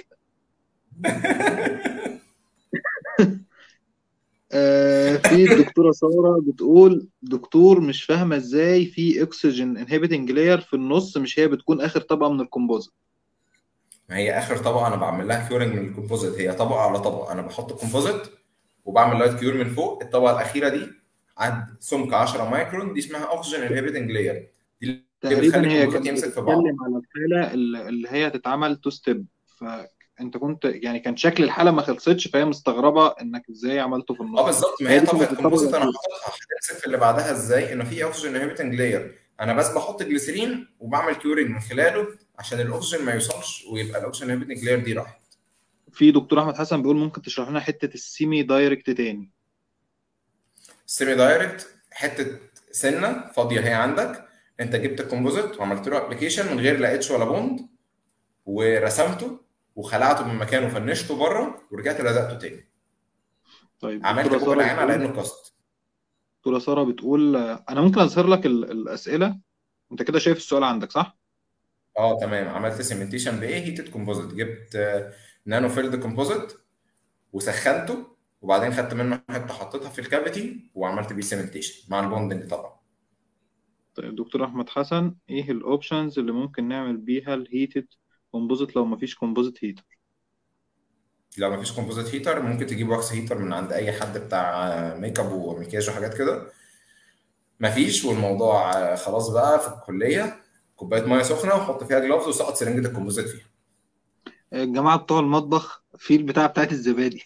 آه، في الدكتورة سارة بتقول دكتور مش فاهمة ازاي في اكسجين انهبيتنج لاير في النص مش هي بتكون اخر طبقة من الكومبوزيت ما هي اخر طبقه انا بعمل لها كيورنج من الكومبوزيت هي طبقه على طبقه انا بحط الكومبوزيت وبعمل لايت كيور من فوق الطبقه الاخيره دي عند سمك 10 مايكرون دي اسمها اوكسجين انهبيتنج لاير دي اللي بتخلي تقريبا هي الكومبوزيت كانت يمسك في بعض بتتكلم على الحالة اللي اللي هي هتتعمل تو ستيب فانت كنت يعني كان شكل الحالة ما خلصتش فهي مستغربة انك ازاي عملته في اه النص بالظبط ما فهي هي دي طبقه كانت الطبقة الكومبوزيت انا الأخيرة حاططها هتمسك في اللي بعدها ازاي انه في اوكسجين انهبيتنج لاير انا بس بحط جليسرين وبعمل كيورنج من خلاله عشان الاكسجين ما يوصلش ويبقى الاكسجين انهبيتنج لاير دي راحت في دكتور احمد حسن بيقول ممكن تشرح لنا حتة السيمي دايركت تاني السيمي دايركت حته سنه فاضيه هي عندك انت جبت الكومبوزيت وعملت له ابلكيشن من غير لا اتش ولا بوند ورسمته وخلعته من مكانه وفنشته بره ورجعت لزقته تاني طيب عملت دكتورة بق سارة العين على بتقول انه كاست دكتورة سارة بتقول آه، انا ممكن اظهر لك ال- الاسئلة انت كده شايف السؤال عندك صح؟ اه تمام عملت سيمنتيشن بايه هيتد كومبوزيت جبت آه، نانو فيلد كومبوزيت وسخنته وبعدين خدت منه حته حطيتها في الكافيتي وعملت بيه سيمنتيشن مع البوندنج طبعا طيب دكتور احمد حسن ايه الاوبشنز اللي ممكن نعمل بيها الهيتد كومبوزيت لو مفيش كومبوزيت هيتر لو مفيش كومبوزيت هيتر ممكن تجيب واكس هيتر من عند اي حد بتاع آه، ميك اب ومكياج وحاجات كده مفيش والموضوع آه، خلاص بقى في الكليه كوبايه ميه سخنه وحط فيها جلافز وسقط سرنجه الكومبوزيت فيها الجماعة بتوع المطبخ في البتاع بتاعت الزبادي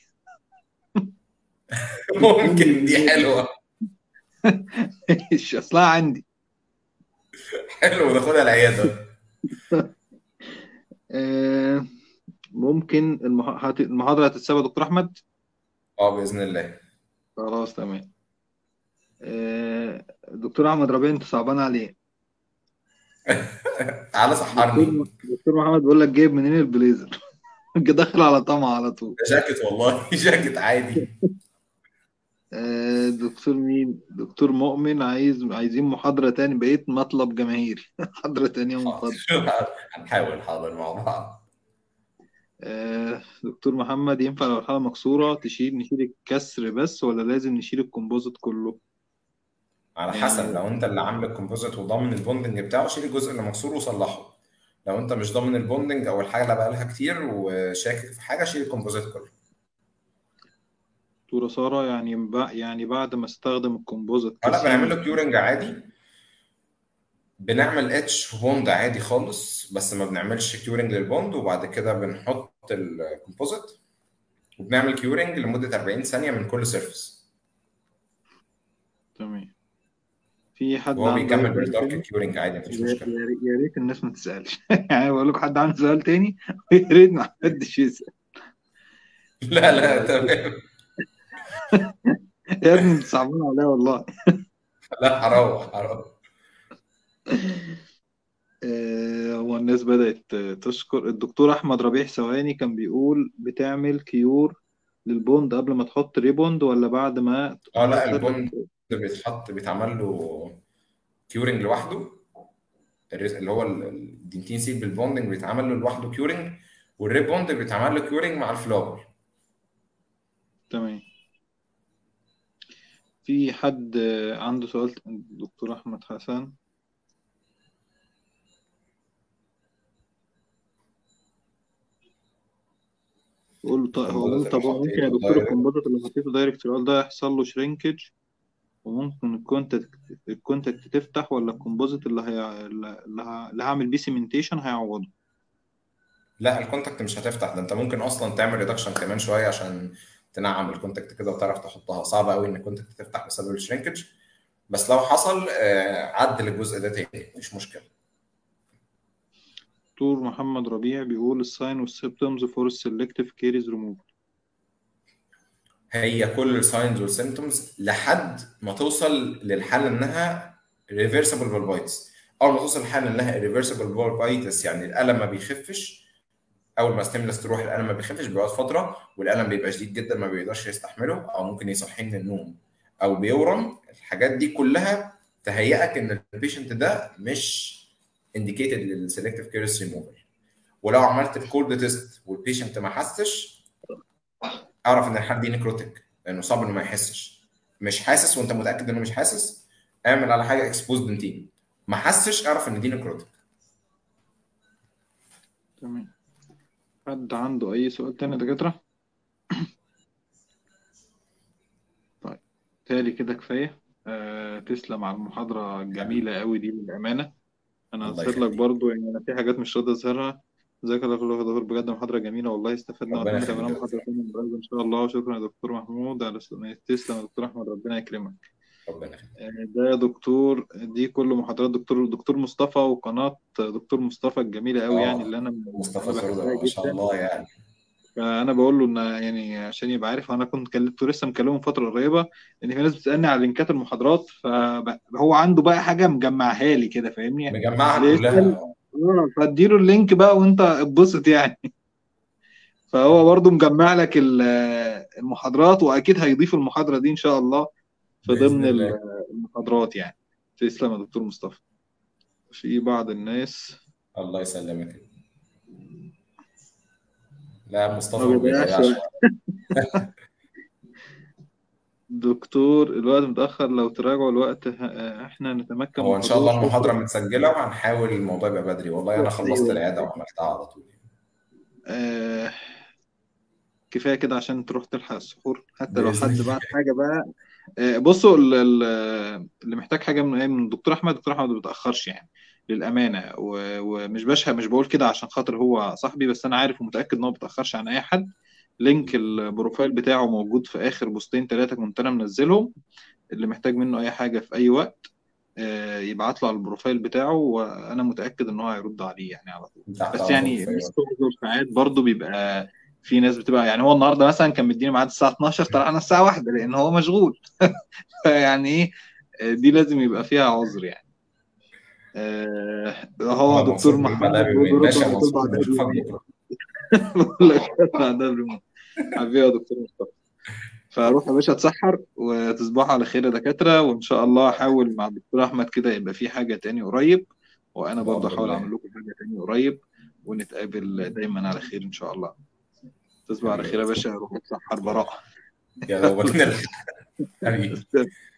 ممكن دي حلوه مش اصلها عندي حلو ناخدها العياده آه، ممكن المح... هت... المحاضرة هتتسابق يا دكتور احمد اه باذن الله خلاص تمام آه، دكتور احمد ربيع انت صعبان عليه تعالى دكتور سحرني دكتور محمد بيقول لك جايب منين البليزر داخل على طمع على طول ده جاكيت والله جاكيت عادي آه، دكتور مين دكتور مؤمن عايز عايزين محاضرة تاني بقيت مطلب جماهيري محاضرة تانية من فضلك حاضر هنحاول حاضر مع بعض آه، دكتور محمد ينفع لو الحالة مكسورة تشيل نشيل الكسر بس ولا لازم نشيل الكومبوزيت كله على يعني حسب لو انت اللي عامل الكومبوزيت وضامن البوندنج بتاعه شيل الجزء اللي مكسور وصلحه لو انت مش ضامن البوندنج او الحاجه اللي بقالها كتير وشاكك في حاجه شيل الكومبوزيت كله دكتورة سارة يعني ب... يعني بعد ما استخدم الكومبوزيت اه لا بنعمل كسيم له كيورنج عادي بنعمل اتش بوند عادي خالص بس ما بنعملش كيورنج للبوند وبعد كده بنحط الكومبوزيت وبنعمل كيورنج لمده 40 ثانيه من كل سيرفيس تمام في حد وهو عنده أي بيكمل سؤال بالدارك تاني؟ كيورنج عادي مفيش يا مشكله يا ريت يا ريت الناس ما تسألش يعني بقول لكم حد عنده سؤال تاني ويا ريت ما حدش يسأل لا لا آه، تمام يا ابني انتوا صعبين عليا والله لا هروح هروح آه، هو الناس بدأت تشكر الدكتور أحمد ربيع ثواني كان بيقول بتعمل كيور للبوند قبل ما تحط ريبوند ولا بعد ما اه لا تحط البوند بيتحط بيتعمل له كيورنج لوحده الريس- اللي هو ال- الدنتين سيل بالبوندنج بيتعمل له لوحده كيورنج والريبوند بيتعمل له كيورنج مع الفلاور تمام في حد عنده سؤال دكتور أحمد حسن قول طيب هو الكومبوزيت طب اللي هو ممكن يا حطيته دكتور دايركت الكومبوزيت اللي حطيته دايركت رول ده يحصل له شرينكج وممكن الكونتاكت الكونتاكت تفتح ولا الكومبوزيت اللي هي اللي, ه... اللي هعمل بيه سيمنتيشن هيعوضه لا الكونتاكت مش هتفتح ده انت ممكن اصلا تعمل ريدكشن كمان شويه عشان تنعم الكونتاكت كده وتعرف تحطها صعب قوي ان الكونتاكت تفتح بسبب الشرينكج بس لو حصل آه، عدل الجزء ده تاني مفيش مشكله دكتور محمد ربيع بيقول الساين والسيمبتومز فور السلكتيف كيريز ريموف هي كل الساينز والسيمتومز لحد ما توصل للحل انها ريفرسبل بالبايتس اول ما توصل لحل انها ريفرسبل بالبايتس يعني الالم ما بيخفش اول ما ستيملس تروح الالم ما بيخفش بيقعد فتره والالم بيبقى شديد جدا ما بيقدرش يستحمله او ممكن يصحيه من النوم او بيورم الحاجات دي كلها تهيئك ان البيشنت ده مش انديكيتد للسلكتيف كيرس ريموفال ولو عملت الكولد تيست والبيشنت ما حسش اعرف ان الحاله دي نيكروتيك لانه صعب انه ما يحسش مش حاسس وانت متاكد انه مش حاسس اعمل على حاجه اكسبوز دنتين ما حسش اعرف ان دي نيكروتيك تمام حد عنده أي سؤال تاني يا دكاترة؟ طيب تالي كده كفاية آه تسلم على المحاضرة الجميلة قوي دي بالأمانة أنا الله هظهر لك يخليك برضو يعني أنا في حاجات مش راضي أظهرها جزاك الله خير يا دكتور بجد محاضرة جميلة والله استفدنا ربنا وأتمنى تعملها يخليك يا محاضرة دكتور تانية قريب إن شاء الله وشكرا يا دكتور محمود على السؤال تسلم يا دكتور أحمد ربنا يكرمك ربنا يخليك آه، ده يا دكتور دي كل محاضرات دكتور دكتور مصطفى وقناة دكتور مصطفى الجميلة قوي يعني اه اللي أنا مصطفى أنا سرور بحبها ما شاء جدا الله يعني فانا بقول له ان يعني عشان يبقى عارف انا كنت كلمته لسه مكلمه من فتره قريبه ان في ناس بتسالني على لينكات المحاضرات فهو عنده بقى حاجه مجمعها لي كده فاهمني مجمعها اللي كلها يسال اه فاديله اللينك بقى وانت اتبسط يعني فهو برضو مجمع لك ال- المحاضرات واكيد هيضيف المحاضره دي ان شاء الله في باذن ضمن الله ال- المحاضرات يعني تسلم يا دكتور مصطفى في بعض الناس الله يسلمك لا مصطفى ما ما بيضيعش بيضيعش وقت دكتور الوقت متأخر لو تراجعوا الوقت ه- احنا نتمكن هو من ان شاء حضور الله المحاضره شكرا متسجله وهنحاول الموضوع يبقى بدري والله انا خلصت ايوه العياده وعملتها على طول آه كفايه كده عشان تروح تلحق السحور حتى لو باذن حد الله بعت حاجه بقى آه بصوا ال- ال- اللي محتاج حاجه من من الدكتور احمد الدكتور احمد ما بيتاخرش يعني للامانه و- ومش بشهق مش بقول كده عشان خاطر هو صاحبي بس انا عارف ومتاكد ان هو ما بيتاخرش عن اي حد لينك البروفايل بتاعه موجود في اخر بوستين ثلاثه كنت انا منزلهم اللي محتاج منه اي حاجه في اي وقت آه، يبعت له على البروفايل بتاعه وانا متاكد ان هو هيرد عليه يعني على طول تحت بس امرك يعني في أي الناس وقت. تعذر ساعات برضه بيبقى في ناس بتبقى يعني هو النهارده مثلا كان مديني ميعاد الساعه 12 طلعنا الساعه 1 لان هو مشغول فيعني ايه آه، دي لازم يبقى فيها عذر يعني آه، هو محمد دكتور منصور محمد بعدها بيقول بيومين له ماشي رد يا على طول منصور بعدها بنشوفك بيومين بكره بقول لك بعدها بيومين حبيبي يا دكتور مصطفى فاروح يا باشا اتسحر وتصبحوا على خير يا دكاترة وان شاء الله احاول مع الدكتور احمد كده يبقى في حاجة تاني قريب وانا برضه بأمر احاول الله اعمل لكم حاجة تاني قريب ونتقابل دايما على خير ان شاء الله تصبح على حبيبي خير يا يا دكتور باشا روح اتسحر براءة يا رب نلحق حبيبي